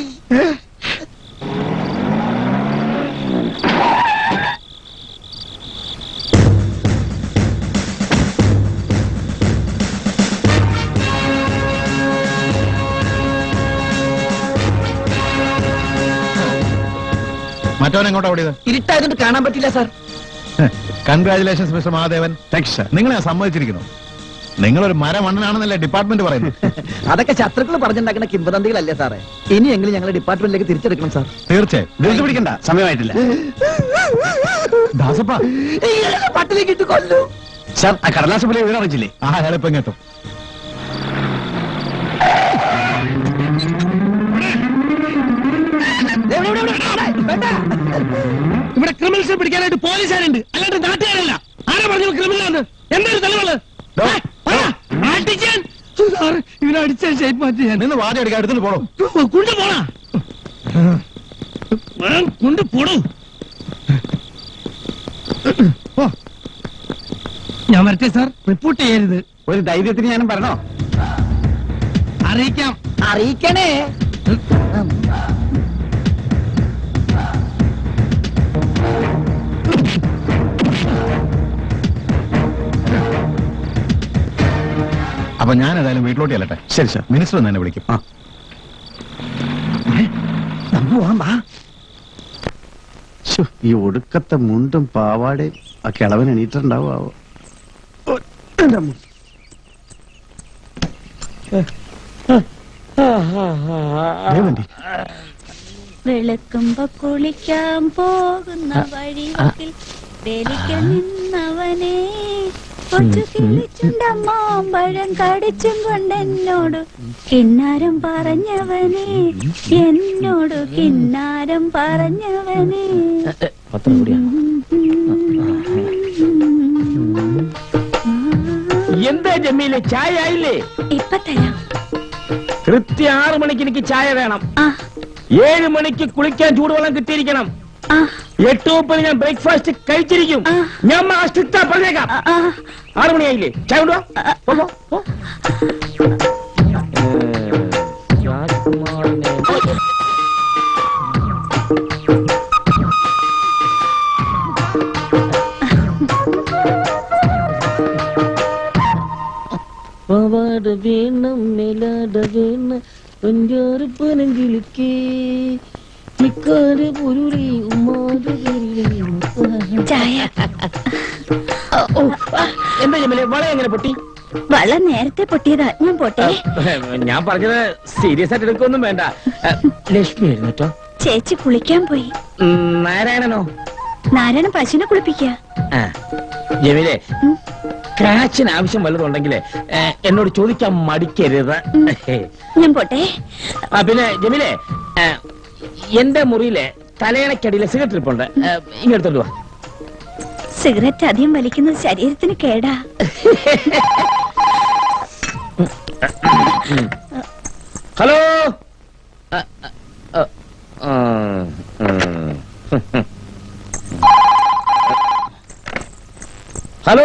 മറ്റവൻ എങ്ങോട്ടാ ഓടിയത് ഇരുട്ടായതുകൊണ്ട് കാണാൻ പറ്റില്ല സാർ കൺഗ്രാചുലേഷൻസ് മിസ്റ്റർ മഹാദേവൻ നിങ്ങളെ ഞാൻ സമ്മതിച്ചിരിക്കുന്നു നിങ്ങളൊരു മരമണ്ണനാണെന്നല്ലേ ഡിപ്പാർട്ട്മെന്റ് പറയുന്നു അതൊക്കെ ശത്രുക്കൾ പറഞ്ഞുണ്ടാക്കുന്ന കിംവദന്തികളല്ലേ സാറേ ഇനിയെങ്കിലും ഞങ്ങൾ ഡിപ്പാർട്ട്മെന്റിലേക്ക് തിരിച്ചെടുക്കണം സാർ തീർച്ചയായും ധൃതി പിടിക്കണ്ട സമയമായിട്ടില്ല ദാസപ്പ പട്ടിലേക്ക് ഇട്ട് കൊല്ലു സാർ ആ കടലാസ് പോലെ വീട് അറിയിച്ചില്ലേ ആ എളുപ്പം കേട്ടോ ഇവിടെ ക്രിമിനൽസിനെ പിടിക്കാനായിട്ട് പോലീസുകാരുണ്ട് അല്ലാണ്ട് നാട്ടുകാരല്ല ആരാ പറഞ്ഞു ക്രിമിനലാണ് എന്തൊരു തെളിവുള്ളത് ഏ, പറ. അടിക്കാൻ. സാർ ഇവനടിച്ച ഷേപ്പ് മാറ്റി ഞാൻ നിന്ന് വാച എടുക്കാൻ എടുത്തിട്ട് പോണോ കൊണ്ടുപോടാ കൊണ്ട് പോടൂ ഞാൻ വരട്ടെ സാർ റിപ്പോർട്ട് ചെയ്യരുത് ഒരു ധൈര്യത്തിന് ഞാനും പറഞ്ഞോ അറിയിക്കാം അറിയിക്കണേ അപ്പൊ ഞാൻ ഏതായാലും വീട്ടിലോട്ട് ചെല്ലട്ടെ ശരി സാർ മിനിസ്റ്റർ ഒന്ന് എന്നെ വിളിക്കും ശ്ശോ, ഈ ഒടുക്കത്തെ മുണ്ടും പാവാടയും ആ കിളവൻ എണീറ്റുണ്ടാവോ വെളുക്കുമ്പോ കുളിക്കാൻ പോകുന്ന വഴിയിൽ വേലിക്കൽ നിന്നവനെ കൊച്ചു കിളിച്ചുണ്ടമ്മാമ്പഴം കടിച്ചും കൊണ്ടെന്നോട് കിന്നാരം പറഞ്ഞവനെ എന്നോട് കിന്നാരം പറഞ്ഞവനെ എന്താ ജമ്മീലെ ചായ ആയില്ലേ ഇപ്പൊ തരാം കൃത്യം ആറു മണിക്ക് എനിക്ക് ചായ വേണം ഏഴ് മണിക്ക് കുളിക്കാൻ ചൂടുവെള്ളം കിട്ടിയിരിക്കണം എട്ട് മുപ്പത് ഞാൻ ബ്രേക്ക്ഫാസ്റ്റ് കഴിച്ചിരിക്കും ഞാൻ മാസ്റ്റിത്ത പറഞ്ഞേക്കാം ആറു മണിയായില്ലേ ചായ കൊണ്ടുവാ പാവാട വേണം മേലാട വേണം ഒഞ്ചാറ് പനങ്കിളിക്കേ മിക്കാറ് പൊരുളി ഉമ്മാറ് ചായ എന്താ ജമ്മീലെ വള എങ്ങനെ പൊട്ടി വള നേരത്തെ പൊട്ടിയതാ ഞാൻ പോട്ടെ ഞാൻ പറഞ്ഞത് സീരിയസ് ആയിട്ട് എടുക്കൊന്നും വേണ്ട ഏ, ലക്ഷ്മി എഴുന്നേറ്റോ ചേച്ചി കുളിക്കാൻ പോയി ഉം, നാരായണനോ നാരായണ പശുവിനെ കുളിപ്പിക്കുക ആ, ജമീലെ കാച്ചിന് ആവശ്യം വല്ലതുണ്ടെങ്കിലേ ഏ, എന്നോട് ചോദിക്കാൻ മടിക്കരുത് ഞാൻ പോട്ടെ ആ പിന്നെ ജമീലെ ഏ, എന്റെ മുറിയിലെ തലയണക്കടിയിലെ സിഗരറ്റ് ഇരിപ്പുണ്ട് ഏ, ഇങ്ങെടുത്തോണ്ട് വാ സിഗരറ്റ് അധികം വലിക്കുന്നത് ശരീരത്തിന് കേടാ ഹലോ ആ, ആ, ആ, ഉം. ഹലോ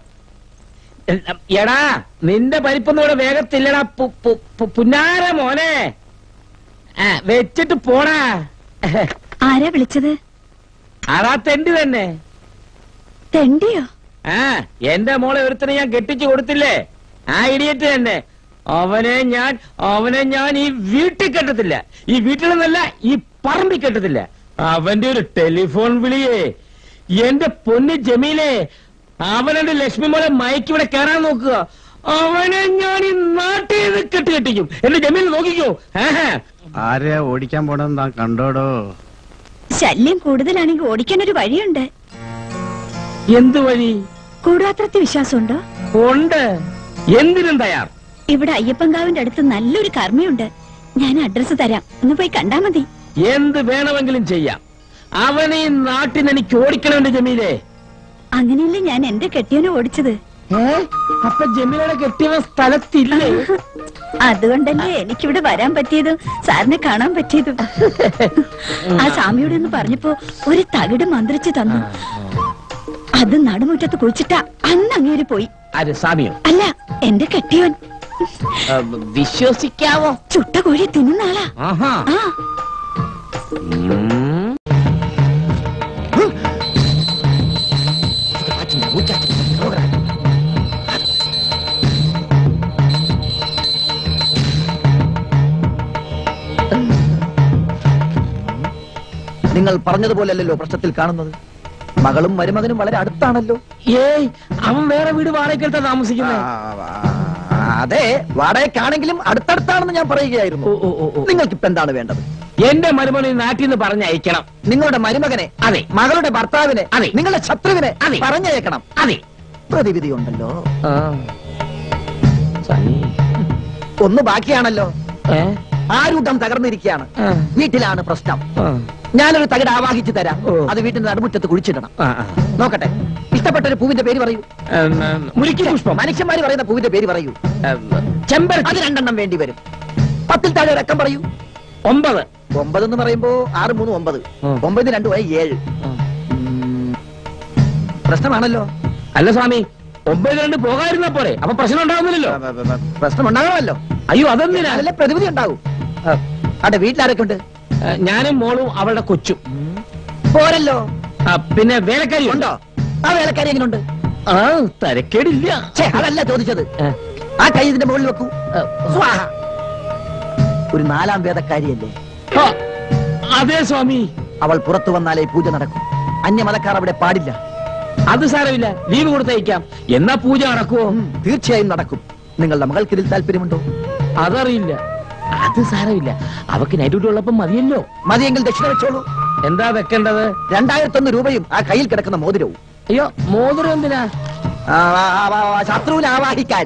എടാ നിന്റെ പരിപ്പൊന്നും ഇവിടെ വേഗത്തില്ലടാ പു- പു- പു- പുന്നാര മോനെ ആ, വെച്ചിട്ട് പോടാ ആരാ വിളിച്ചത് അതാ തെണ്ടി തന്നെ തെണ്ടിയോ ആ എന്റെ മോളെ ഒരുത്തനെ ഞാൻ കെട്ടിച്ചു കൊടുത്തില്ലേ ആ ഇടിയറ്റ് തന്നെ അവനെ ഞാൻ അവനെ ഞാൻ ഈ വീട്ടിൽ കെട്ടത്തില്ല ഈ വീട്ടിൽ നിന്നല്ല ഈ പറമ്പിൽ കെട്ടത്തില്ല അവന്റെ ഒരു ടെലിഫോൺ വിളിയേ എന്റെ പൊന്ന് ജമീലേ അവനെന്റെ ലക്ഷ്മി മോളെ മയക്ക് ഇവിടെ കയറാൻ നോക്കുക അവനെ ഞാൻ ഈ നാട്ടിൽ നിന്ന് കെട്ട് കെട്ടിക്കും എന്റെ ജമീൽ നോക്കിക്കോ ആഹാ. ആരെയാ ഓടിക്കാൻ പോണെന്ന് താൻ കണ്ടോടോ ശല്യം കൂടുതലാണെങ്കിൽ ഓടിക്കാൻ ഒരു വഴിയുണ്ട് എന്ത് വഴി കൂടാത്രത്തിൽ വിശ്വാസമുണ്ടോ ഉണ്ട് എന്തിനും തയ്യാർ ഇവിടെ അയ്യപ്പൻകാവിന്റെ അടുത്ത് നല്ലൊരു കർമ്മയുണ്ട് ഞാൻ അഡ്രസ് തരാം ഒന്ന് പോയി കണ്ടാ മതി എന്ത് വേണമെങ്കിലും ചെയ്യാം അവനെ ഈ നാട്ടിൽ നിന്ന് എനിക്ക് ഓടിക്കണമെന്റെ ജമീലേ അങ്ങനെയല്ലേ ഞാൻ എന്റെ കെട്ടിയനെ ഓടിച്ചത് അപ്പൊ ജമീലയുടെ കെട്ടിയവൻ സ്ഥലത്തില്ലേ അതുകൊണ്ടല്ലേ എനിക്കിവിടെ വരാൻ പറ്റിയതും സാറിനെ കാണാൻ പറ്റിയതും ആ സ്വാമിയോട് ഒന്ന് പറഞ്ഞപ്പോ ഒരു തകിട് മന്ത്രിച്ചു തന്നു അത് നടുമുറ്റത്ത് കുഴിച്ചിട്ടാ അന്ന് അങ്ങേര് പോയി ആര് സ്വാമിയോ അല്ല എന്റെ കെട്ടിയവൻ ആ, വിശ്വസിക്കാവോ ചുട്ട കോഴി തിന്നുന്ന ആളാ ആഹാ ആ നിങ്ങൾ പറഞ്ഞതുപോലല്ലോ പ്രശ്നത്തിൽ കാണുന്നത് മകളും മരുമകനും വളരെ അടുത്താണല്ലോ ഏയ് അവൻ വേറെ വീട് വാടകയ്ക്കെടുത്താ താമസിക്കുന്നത് അതെ വാടകയ്ക്കാണെങ്കിലും അടുത്തടുത്താണെന്ന് ഞാൻ പറയുകയായിരുന്നു നിങ്ങൾക്ക് ഇപ്പൊ എന്താണ് വേണ്ടത് എന്റെ മരുമോനെ ഈ നാട്ടിൽ നിന്ന് പറഞ്ഞയക്കണം നിങ്ങളുടെ മരുമകനെ അതെ മകളുടെ ഭർത്താവിനെ അതെ. നിങ്ങളുടെ ശത്രുവിനെ അതെ. പറഞ്ഞയക്കണം അതെ പ്രതിവിധി ഉണ്ടല്ലോ ഒന്ന് ബാക്കിയാണല്ലോ ആരൂട്ടം തകർന്നിരിക്കുകയാണ് വീട്ടിലാണ് പ്രശ്നം ഞാനൊരു തകിട് ആവാഹിച്ചു തരാം അത് വീട്ടിന്റെ നടുമുറ്റത്ത് കുഴിച്ചിടണം നോക്കട്ടെ ഇഷ്ടപ്പെട്ട ഒരു പൂവിന്റെ പേര് പറയൂ മുരിക്കി പുഷ്പം മനുഷ്യന്മാര് പറയുന്ന പൂവിന്റെ പേര് പറയൂ ചെമ്പരത്തി അത് രണ്ടെണ്ണം വേണ്ടി വരും പത്തിൽ താഴെ ഒരു അക്കം പറയൂ ഒമ്പത് ഒമ്പത് എന്ന് പറയുമ്പോ ആറ് മൂന്ന് ഒമ്പത് ഒമ്പത് രണ്ടു പോയ ഏഴ് ഉം. പ്രശ്നമാണല്ലോ അല്ല സ്വാമി ഒമ്പത് രണ്ട് പോകാതിരുന്നാ പോരെ അപ്പൊ പ്രശ്നം ഉണ്ടാവുന്നില്ലല്ലോ പ്രശ്നം ഉണ്ടാകണമല്ലോ അയ്യോ അതെന്തിനാ അതല്ലേ പ്രതിവിധി ഉണ്ടാവും അതെ വീട്ടിലാരൊക്കെ ഉണ്ട് ഏ, ഞാനും മോളും അവളുടെ കൊച്ചും പോരല്ലോ ആ, പിന്നെ വേലക്കാരി ഉണ്ടോ ആ വേലക്കാരി എങ്ങനെയുണ്ട് ആ തരക്കേടില്ല ഛേ, അതല്ല ചോദിച്ചത് ആ കൈ ഇതിന്റെ മുകളിൽ വെക്കൂ സ്വാഹ. ഒരു നാലാം വേദക്കാരിയല്ലേ ആ, അതെ സ്വാമി അവൾ പുറത്തു വന്നാലേ പൂജ നടക്കും അന്യമതക്കാർ അവിടെ പാടില്ല അത് സാരമില്ല ലീവ് കൊടുത്തയക്കാം എന്നാ പൂജ നടക്കുവോ തീർച്ചയായും നടക്കും നിങ്ങളുടെ മകൾക്ക് ഇതിൽ താല്പര്യമുണ്ടോ അതറിയില്ല അത് സാരമില്ല അവക്ക് നൈറ്റ് ഡ്യൂട്ടി ഉള്ളപ്പം മതിയല്ലോ മതിയെങ്കിൽ ദക്ഷിണ വെച്ചോളൂ എന്താ വെക്കേണ്ടത് രണ്ടായിരത്തൊന്ന് രൂപയും ആ കയ്യിൽ കിടക്കുന്ന മോതിരവും അയ്യോ മോതിരം എന്തിനാ ആ, ആ, ആ, ആ, ആ, ശത്രുവിനെ ആവാഹിക്കാൻ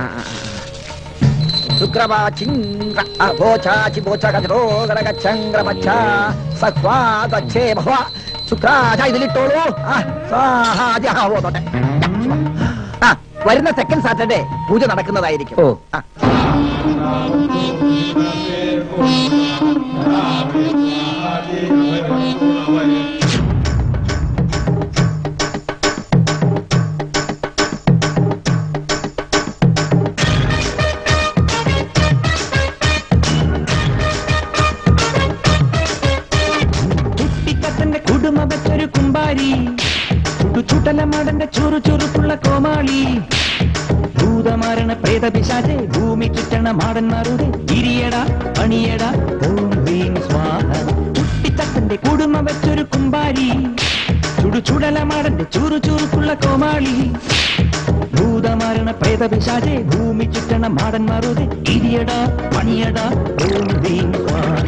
ശുക്രവാചിന്ദ്ര അഭോചാചി ഭോചകരോഗരഗച്ഛംഗ്രമച്ഛ സഹ്വാദച്ഛേ ഭവ ശുക്രാച ഇതിലിട്ടോളൂ ആ, സ്വാഹാജി, ആ, ഓ, തൊട്ടെ. ആ വരുന്ന സെക്കൻഡ് സാറ്റർഡേ പൂജ നടക്കുന്നതായിരിക്കും ഓ ആ. കുട്ടിക്കത്തന്റെ കുടുംബ വെച്ചൊരു കുമ്പാരി ചുട്ടുചുട്ടലമാടന്റെ ചുറു ചുറുക്കുള്ള കോമാളി ഭൂതമാരണ പ്രേത പിശാചെ ഭൂമി ചുറ്റണ മാടന്മാരുടെ ഇരിയട പണിയട ഓം ഹ്രീം സ്വാഹ കുട്ടിത്തത്തന്റെ കുടുംബ വെച്ചൊരു കുമ്പാരി ചുടു ചുടലമാടന്റെ ചുറു ചുറുക്കുള്ള കോമാളി ഭൂതമാരണ പ്രേത പിശാചെ ഭൂമി ചുറ്റണ മാടന്മാരുടെ ഇരിയട പണിയട ഓം ഹ്രീം സ്വാഹ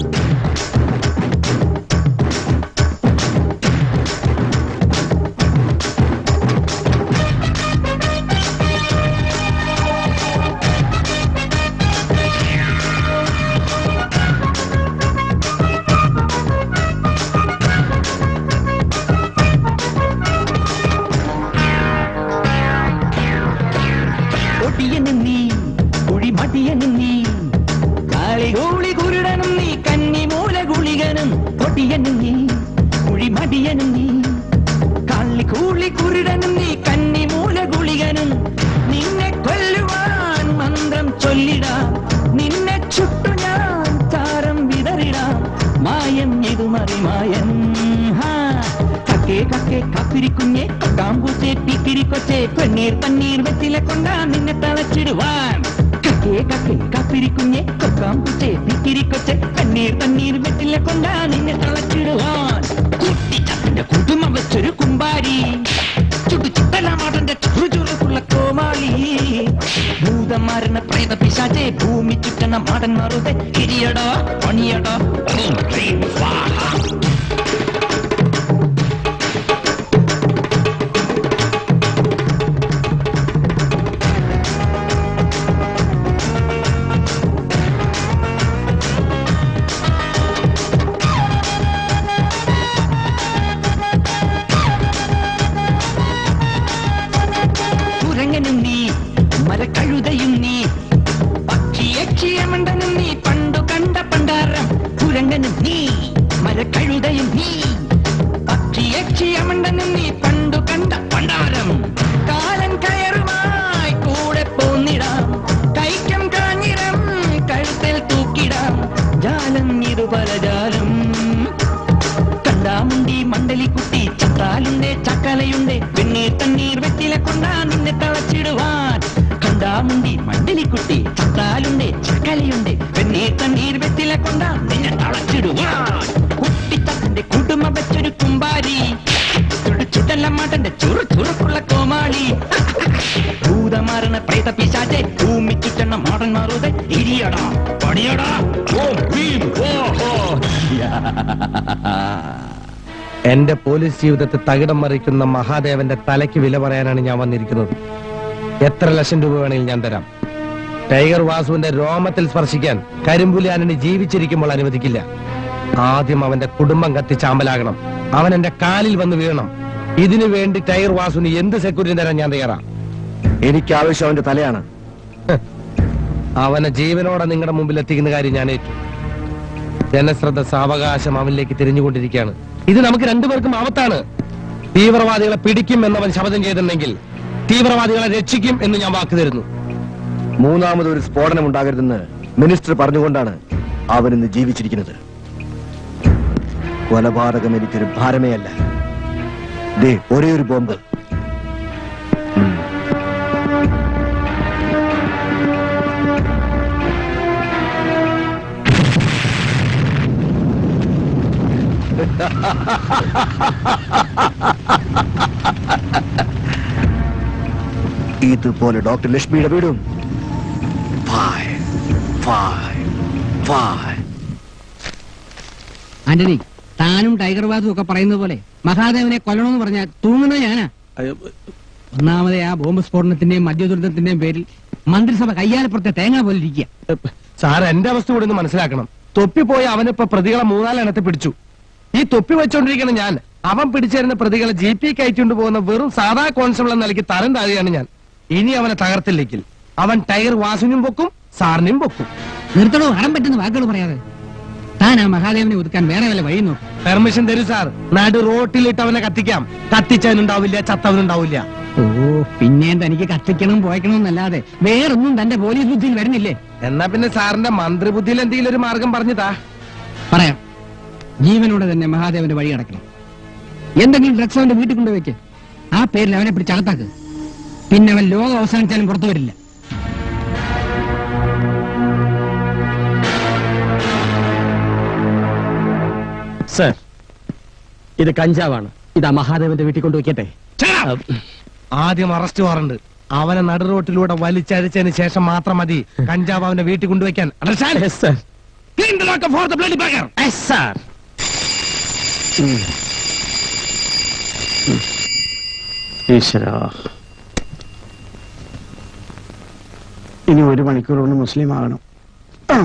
ഒടിയനും നീ കുഴിമടിയനും നീ കാളികൂളി കുരുടനും നീ കന്നിമൂല ഗുളികനും ഒടിയനും നീ കുഴിമടിയനും നീ കാളികൂളി കുരുടനും നീ കന്നിമൂല ഗുളികനും നിന്നെ കൊല്ലുവാൻ മന്ത്രം ചൊല്ലിടാം നിന്നെ ചുട്ടു ഞാൻ താരം വിതറിടാം മായം ഇതു മറിമായൻ ഹാ കക്കേ കക്കേ കാപ്പിരിക്കുഞ്ഞെ കാമ്പൂച്ചെ പീക്കിരിക്കൊച്ചെ പെണ്ണീർ പന്നീർ വെറ്റിലെ കൊണ്ടാ നിന്നെ തളച്ചിടുവാൻ കക്കേ കക്കേ കാപ്പിരിക്കുഞ്ഞെ കാമ്പൂച്ചെ പീക്കിരിക്കൊച്ചെ പെണ്ണീർ പന്നീർ വെറ്റിലെ കൊണ്ടാ നിന്നെ തളച്ചിടുവാൻ കുട്ടിച്ചത്തിന്റെ കുടുംബം വെച്ചൊരു കുമ്പാരി ചുട്ടു ചുട്ടലാമാടന്റെ ചുറു ചുറുക്കുള്ള കോമാളി ഭൂതമാരണ പ്രേത പിശാചെ ഭൂമി ചുറ്റണ മാടന്മാരുടെ കിരിയടോ പണിയടോ ഓം ഹ്രീം സ്വാഹ കുരങ്ങനും നീ മരക്കഴുതയും നീ പക്ഷിയക്ഷിയമണ്ടനും നീ പണ്ടു കണ്ട പണ്ടാരം കുരങ്ങനും നീ മരക്കഴുതയും നീ പക്ഷിയക്ഷിയമണ്ടനും നീ പണ്ടു കണ്ട പണ്ടാരം കാലൻ കയറുമായി കൂടെ പോന്നിടാം കൈക്കം കാഞ്ഞിരം കഴുത്തിൽ തൂക്കിടാം ജാലം ഇതു പലജാലം കണ്ടാമുണ്ടി മണ്ടലിക്കുട്ടി ചത്താലുണ്ട് ചക്കലയുണ്ട് വെണ്ണീർ തണ്ണീർ വെറ്റിലെ കൊണ്ടാ നിന്നെ തളച്ചിടുവാൻ കണ്ടാമുണ്ടി മണ്ടലിക്കുട്ടി ചത്താലുണ്ട് ചക്കലയുണ്ട് വെണ്ണീർ തണ്ണീർ വെറ്റിലെ കൊണ്ടാ നിന്നെ തളച്ചിടുവാൻ കുട്ടിത്തത്തിന്റെ കുടുംബ വെച്ചൊരു കുമ്പാരി ചുടല്ല മാട്ടന്റെ ചുറു ചുറുക്കുള്ള കോമാളി ഭൂതമാരണ പ്രേത പിശാചെ ഭൂമി ചുറ്റണ മാടന്മാറുതെ ഇരിയടാ പണിയടാ ഓം ഹ്രീം ഓഹോ എന്റെ പോലീസ് ജീവിതത്തെ തകിടം മറിക്കുന്ന മഹാദേവന്റെ തലയ്ക്ക് വില പറയാനാണ് ഞാൻ വന്നിരിക്കുന്നത് എത്ര ലക്ഷം രൂപ വേണമെങ്കിലും ഞാൻ തരാം ടൈഗർ വാസുവിന്റെ രോമത്തിൽ സ്പർശിക്കാൻ കരിമ്പുലി ആനണി ജീവിച്ചിരിക്കുമ്പോൾ അനുവദിക്കില്ല ആദ്യം അവന്റെ കുടുംബം കത്തിച്ചാമ്പലാകണം അവൻ എന്റെ കാലിൽ വന്ന് വീഴണം ഇതിനു വേണ്ടി ടൈഗർ വാസുവിന് എന്ത് സെക്യൂരിറ്റി തരാൻ ഞാൻ തയ്യാറാ എനിക്ക് ആവശ്യം അവന്റെ തലയാണ് അവനെ ജീവനോടെ നിങ്ങളുടെ മുമ്പിൽ എത്തിക്കുന്ന കാര്യം ഞാൻ ഏറ്റു ജനശ്രദ്ധ സാവകാശം അവനിലേക്ക് തിരിഞ്ഞുകൊണ്ടിരിക്കുകയാണ് ഇത് നമുക്ക് രണ്ടുപേർക്കും ആപത്താണ് തീവ്രവാദികളെ പിടിക്കും എന്നവൻ ശപഥം ചെയ്തിട്ടുണ്ടെങ്കിൽ തീവ്രവാദികളെ രക്ഷിക്കും എന്ന് ഞാൻ വാക്ക് തരുന്നു മൂന്നാമതൊരു സ്ഫോടനം ഉണ്ടാകരുതെന്ന് മിനിസ്റ്റർ പറഞ്ഞുകൊണ്ടാണ് അവൻ ഇന്ന് ജീവിച്ചിരിക്കുന്നത് കൊലപാതകം എനിക്കൊരു ഭാരമേ അല്ല ദേ ഒരേ ഒരു ബോംബ് ഇതുപോലെ ഡോക്ടർ ലക്ഷ്മിയുടെ വീടും Five, five, five. ആന്റണി താനും ടൈഗർ ബാസും ഒക്കെ പറയുന്നത് പോലെ മഹാദേവനെ കൊല്ലണമെന്ന് പറഞ്ഞാൽ തൂങ്ങുന്നത് ഞാനാ ഒന്നാമതേ ആ ബോംബ് സ്ഫോടനത്തിന്റെയും മദ്യദുരന്തത്തിന്റെയും പേരിൽ മന്ത്രിസഭ കയ്യാലപ്പുറത്തെ തേങ്ങ പോലെ ഇരിക്കുക സാർ എന്റെ അവസ്ഥ കൂടി ഒന്ന് മനസ്സിലാക്കണം തൊപ്പി പോയി അവനിപ്പോ പ്രതികളെ മൂന്നാലെണ്ണത്തെ പിടിച്ചു ഈ തൊപ്പി വെച്ചോണ്ടിരിക്കുന്ന ഞാൻ അവൻ പിടിച്ചേരുന്ന പ്രതികളെ ജി പി കയറ്റിക്കൊണ്ട് പോകുന്ന വെറും സാധാ കോൺസ്റ്റബിൾ എന്ന നിലയ്ക്ക് തരം താഴുകയാണ് ഞാൻ ഇനി അവനെ തകർത്തില്ലെങ്കിൽ അവൻ ടൈഗർ വാസുവിനും പൊക്കും സാറിനും പൊക്കും നിർത്തണോ അടം പറ്റുന്ന വാക്കുകൾ പറയാതെ താൻ ആ മഹാദേവനെ ഒതുക്കാൻ വേറെ വല്ല വഴി നോക്കും പെർമിഷൻ തരൂ സാർ നാട് റോട്ടിലിട്ട് അവനെ കത്തിക്കാം കത്തിച്ചവനുണ്ടാവില്ല ചത്തവനുണ്ടാവില്ല ഓ പിന്നെയും തനിക്ക് കത്തിക്കണം പോയക്കണം എന്നല്ലാതെ വേറൊന്നും തന്റെ പോലീസ് ബുദ്ധിയിൽ വരുന്നില്ലേ എന്നാ പിന്നെ സാറിന്റെ മന്ത്രിബുദ്ധിയിൽ എന്തെങ്കിലും ഒരു മാർഗം പറഞ്ഞതാ പറയാം ജീവനോടെ തന്നെ മഹാദേവന്റെ വഴി അടക്കണം എന്തെങ്കിലും ഡ്രഗ്സ് അവന്റെ വീട്ടിൽ കൊണ്ടുവയ്ക്ക് ആ പേരിൽ അവനെ പിടിച്ച് അകത്താക്ക് പിന്നെ അവൻ ലോകം അവസാനിച്ചാലും പുറത്തു വരില്ല സർ ഇത് കഞ്ചാവാണ് ഇതാ മഹാദേവന്റെ വീട്ടിൽ കൊണ്ടുവയ്ക്കട്ടെ ആദ്യം അറസ്റ്റ് വാറണ്ട് അവനെ നടു റോട്ടിലൂടെ വലിച്ചഴിച്ചതിന് ശേഷം മാത്രം മതി കഞ്ചാവ് അവന്റെ വീട്ടിൽ കൊണ്ടുവയ്ക്കാൻ Understand? Clean the lock for the bloody beggar. ഈശ്വര ഇനി ഒരു മണിക്കൂർ കൊണ്ട് മുസ്ലിം ആകണം ആ.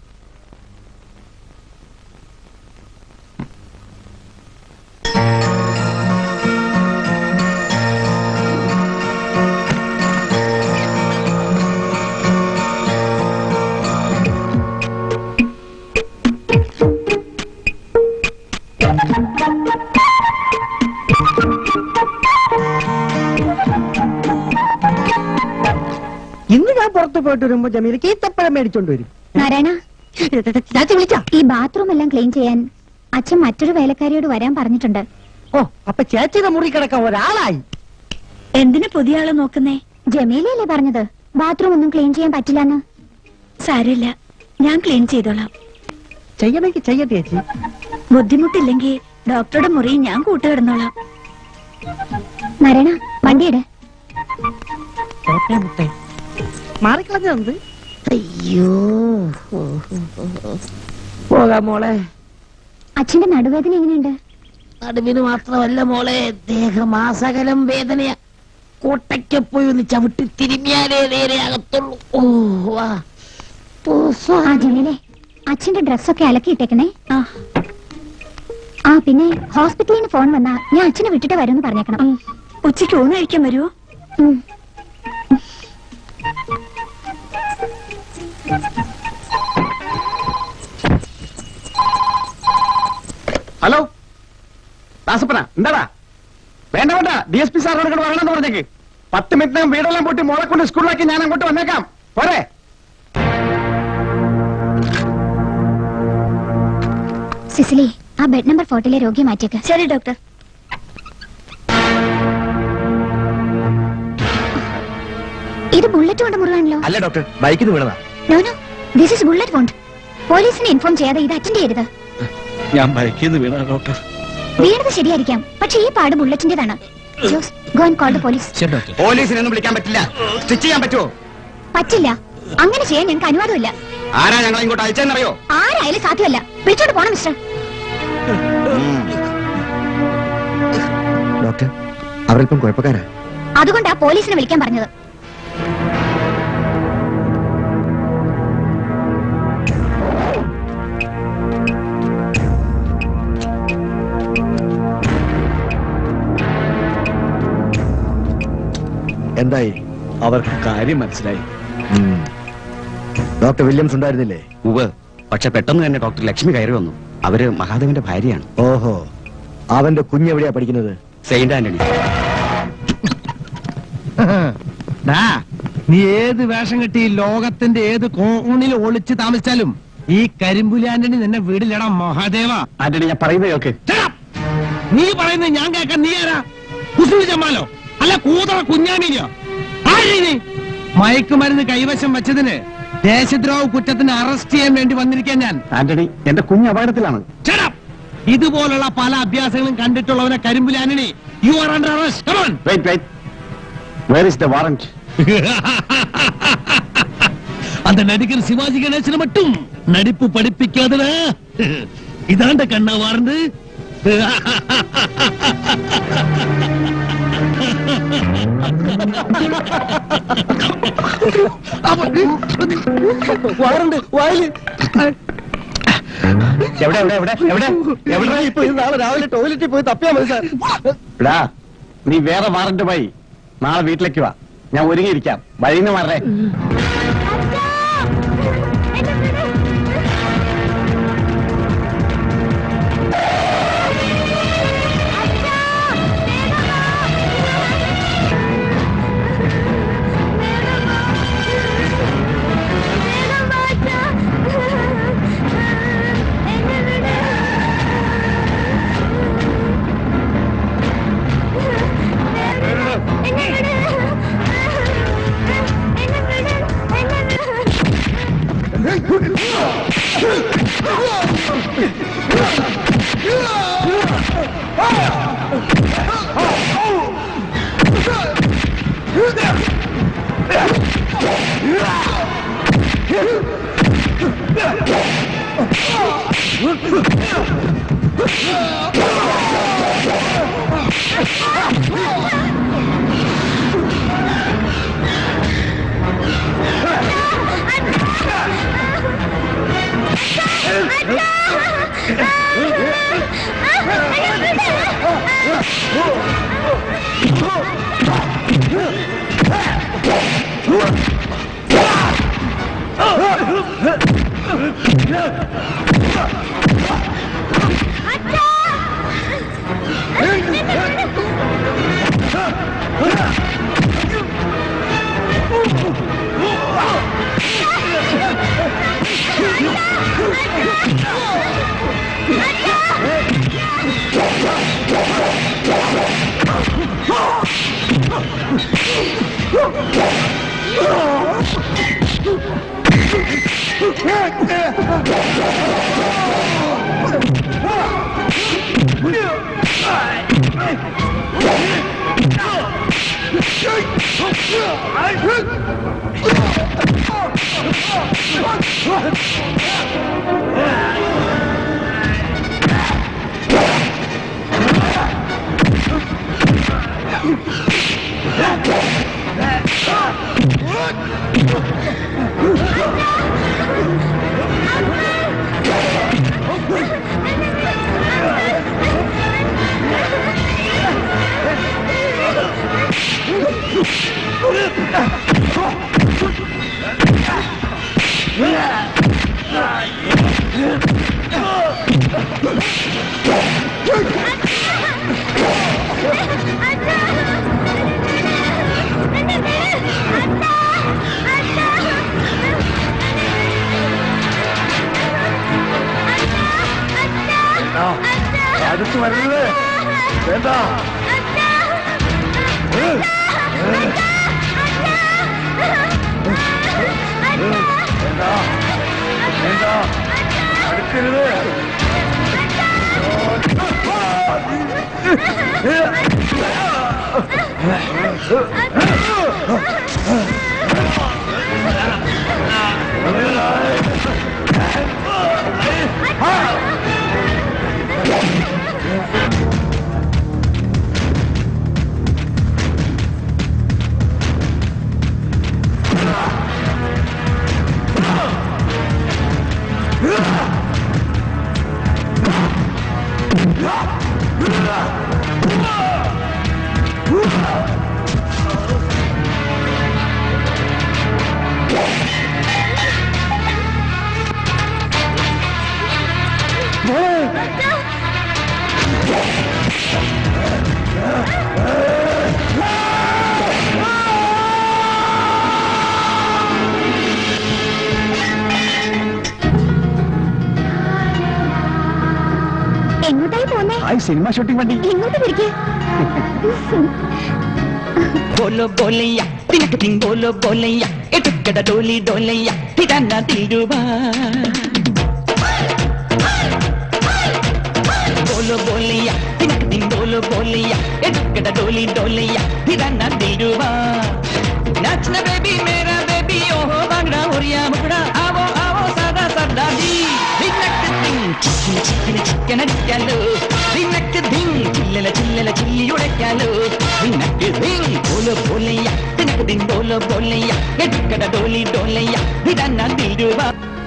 ഇന്ന് ഞാൻ പുറത്തു പോയിട്ട് വരുമ്പോ ജമീലക്ക് ഈത്തപ്പഴം മേടിച്ചോണ്ട് വരും നാരായണ ചാച്ചി വിളിച്ചാ ഈ ബാത്റൂം എല്ലാം ക്ലീൻ ചെയ്യാൻ അച്ഛൻ മറ്റൊരു വേലക്കാരിയോട് വരാൻ പറഞ്ഞിട്ടുണ്ട് ഓ അപ്പൊ ചേച്ചിയുടെ മുറി കിടക്കാൻ ഒരാളായി എന്തിനു പുതിയ ആളെ നോക്കുന്നേ ജമീലയല്ലേ പറഞ്ഞത് ബാത്റൂം ഒന്നും ക്ലീൻ ചെയ്യാൻ പറ്റില്ലെന്ന് സാരമില്ല ഞാൻ ക്ലീൻ ചെയ്തോളാം ചെയ്യണമെങ്കിൽ ചെയ്യട്ടെ ചേച്ചി ബുദ്ധിമുട്ടില്ലെങ്കിൽ ഡോക്ടറുടെ മുറി ഞാൻ കൂട്ടുകിടന്നോളാം നാരായണ വണ്ടിയുടെ കോട്ടയം മുട്ടേ മാറിക്കളഞ്ഞത് അയ്യോ പോകാം മോളെ അച്ഛന്റെ നടുവേദന എങ്ങനെയുണ്ട് നടുവിന് മാത്രമല്ല മോളെ ദേഹമാസകലം വേദനയ കോട്ടയ്ക്ക് പോയി ഒന്ന് ചവിട്ടി തിരുമ്മിയാലേ നേരെ അകത്തുള്ളൂ ഓ വാ ഓ, സ്വാ. ആ ജമീലെ അച്ഛന്റെ ഡ്രസ്സൊക്കെ അലക്കിയിട്ടേക്കണേ ആ ആ പിന്നെ ഹോസ്പിറ്റലിൽ നിന്ന് ഫോൺ വന്നാ ഞാൻ അച്ഛനെ വിട്ടിട്ട് വരുമെന്ന് പറഞ്ഞേക്കണം ഉച്ചയ്ക്ക് ഊണ് കഴിക്കാൻ വരുമോ ഹലോ ദാസപ്പന എന്താടാ വേണ്ട വേണ്ട ഡി എസ് പി സാറിനോട് ഇങ്ങോട്ട് വരണമെന്ന് പറഞ്ഞേക്ക് പത്ത് മിനിറ്റിനകം വീടെല്ലാം പൊട്ടി മോളെ കൊണ്ട് സ്കൂളിലാക്കി ഞാൻ അങ്ങോട്ട് വന്നേക്കാം പോരെ സിസിലി ആ ബെഡ് നമ്പർ ഫോർട്ടിലെ രോഗിയെ മാറ്റിയേക്ക് ശരി ഡോക്ടർ ഇത് ബുള്ളറ്റ് കൊണ്ട് മുറിവാണല്ലോ അല്ല ഡോക്ടർ ബൈക്കിൽ നിന്ന് വീണതാ no no this is bullet won't പോലീസിനെ ഇൻഫോം ചെയ്യാതെ ഇത് അറ്റൻഡ് ചെയ്യരുത് ഞാൻ ബൈക്കിൽ നിന്ന് വീണ ഡോക്ടർ വീണത് ശരിയായിരിക്കാം പക്ഷെ ഈ പാട് ബുള്ളറ്റിന്റേതാണ് Jose go and call the police പോലീസിനെ ഒന്നും വിളിക്കാൻ പറ്റില്ല സ്റ്റിച്ച് ചെയ്യാൻ പറ്റുമോ പറ്റില്ല അങ്ങനെ ചെയ്യാൻ ഞങ്ങൾക്ക് അനുവാദമില്ല ആരാ ഞങ്ങൾ ഇങ്ങോട്ട് അയച്ചെന്നറിയോ ആരായാലും സാധ്യമല്ല വിളിച്ചോണ്ട് പോണം മിസ്റ്റർ ഡോക്ടർ അവരൽപ്പം കുഴപ്പക്കാരാ അതുകൊണ്ടാ പോലീസിനെ വിളിക്കാൻ പറഞ്ഞത് എന്തായി അവർക്ക് കാര്യം മനസ്സിലായി ഡോക്ടർ വില്യംസ് ഉണ്ടായിരുന്നില്ലേ ഉവ് പക്ഷെ പെട്ടെന്ന് തന്നെ ഡോക്ടർ ലക്ഷ്മി കയറി വന്നു അവര് മഹാദേവന്റെ ഭാര്യയാണ് ഓഹോ അവന്റെ കുഞ്ഞെവിടെയാ പഠിക്കുന്നത് സെയിന്റ് ആന്റണി ഡാ, നീ ഏത് വേഷം കെട്ടി ഈ ലോകത്തിന്റെ ഏത് കോണിൽ ഒളിച്ച് താമസിച്ചാലും ഈ കരിമ്പുലി ആന്റണി നിന്നെ വീടിലടാ മഹാദേവ ആന്റണി ഞാൻ പറയുന്നത് കേൾക്ക് നീ പറയുന്നത് ഞാൻ കേൾക്കാൻ നീ ആരാ കുസുമി ചമ്മാലോ അല്ല കൂതറ കുഞ്ഞാമീനോ ആരീ നീ മയക്കുമരുന്ന് കൈവശം വെച്ചതിന് ദേശദ്രോഹ കുറ്റത്തിന് അറസ്റ്റ് ചെയ്യാൻ വേണ്ടി വന്നിരിക്കാൻ ഞാൻ ആന്റണി എന്റെ കുഞ്ഞ് അപകടത്തിലാണ് Shut up! ഇതുപോലുള്ള പല അഭ്യാസങ്ങളും കണ്ടിട്ടുള്ളവനെ കരിമ്പുലി Antony you are under arrest come on wait wait where is the warrant அந்த நடிகர் சிவாஜி கணேசன் மட்டும் நடிப்பு படிப்பிக்காதடா இதாண்ட கண்ணா வார்ந்து വാറുണ്ട് വായില് എവിടെ എവിടെ എവിടെ എവിടെ എവിടെ ഇപ്പൊ ഇത് നാളെ രാവിലെ ടോയ്ലറ്റിൽ പോയി തപ്പിയാ മതി സാർ എടാ നീ വേറെ വാറന്റുമായി നാളെ വീട്ടിലേക്ക് വാ ഞാൻ ഒരുങ്ങിയിരിക്കാം വഴിന്ന് മാറേ അടുത്ത് വരുന്നത് വേണ്ട വേണ്ട വേണ്ട അടുക്കരുത് Ah! ഹായ് സിനിമ ഷൂട്ടിംഗ് വണ്ടി ഇങ്ങോട്ട് പിടിക്കേ बोलो बोलैया तिनक तिन बोलो बोलैया ए टुकड़ा डोली डोलैया तिराना दिलरुबा बोलो बोलैया तिनक तिन बोलो बोलैया ए टुकड़ा डोली डोलैया तिराना दिलरुबा नाचना बेबी मेरा बेबी ओहो बांगड़ा हुरिया मुकड़ा आवो आवो सादा सादा दी धिनक दिन ചിക്കന ചിക്കന ചിക്കന അടിക്കാലോ ധിനക്ക് ധിൻ ചില്ലല ചില്ലല ചില്ലി ഉടയ്ക്കാലോ ധിനക്ക് ധിൻ പോലോ പോലയ്യ തിനക്ക് ദിൻ പോലോ പോലയ്യ എടുക്കട ഡോലി ഡോലയ്യ ഇതന്ന തിരുവ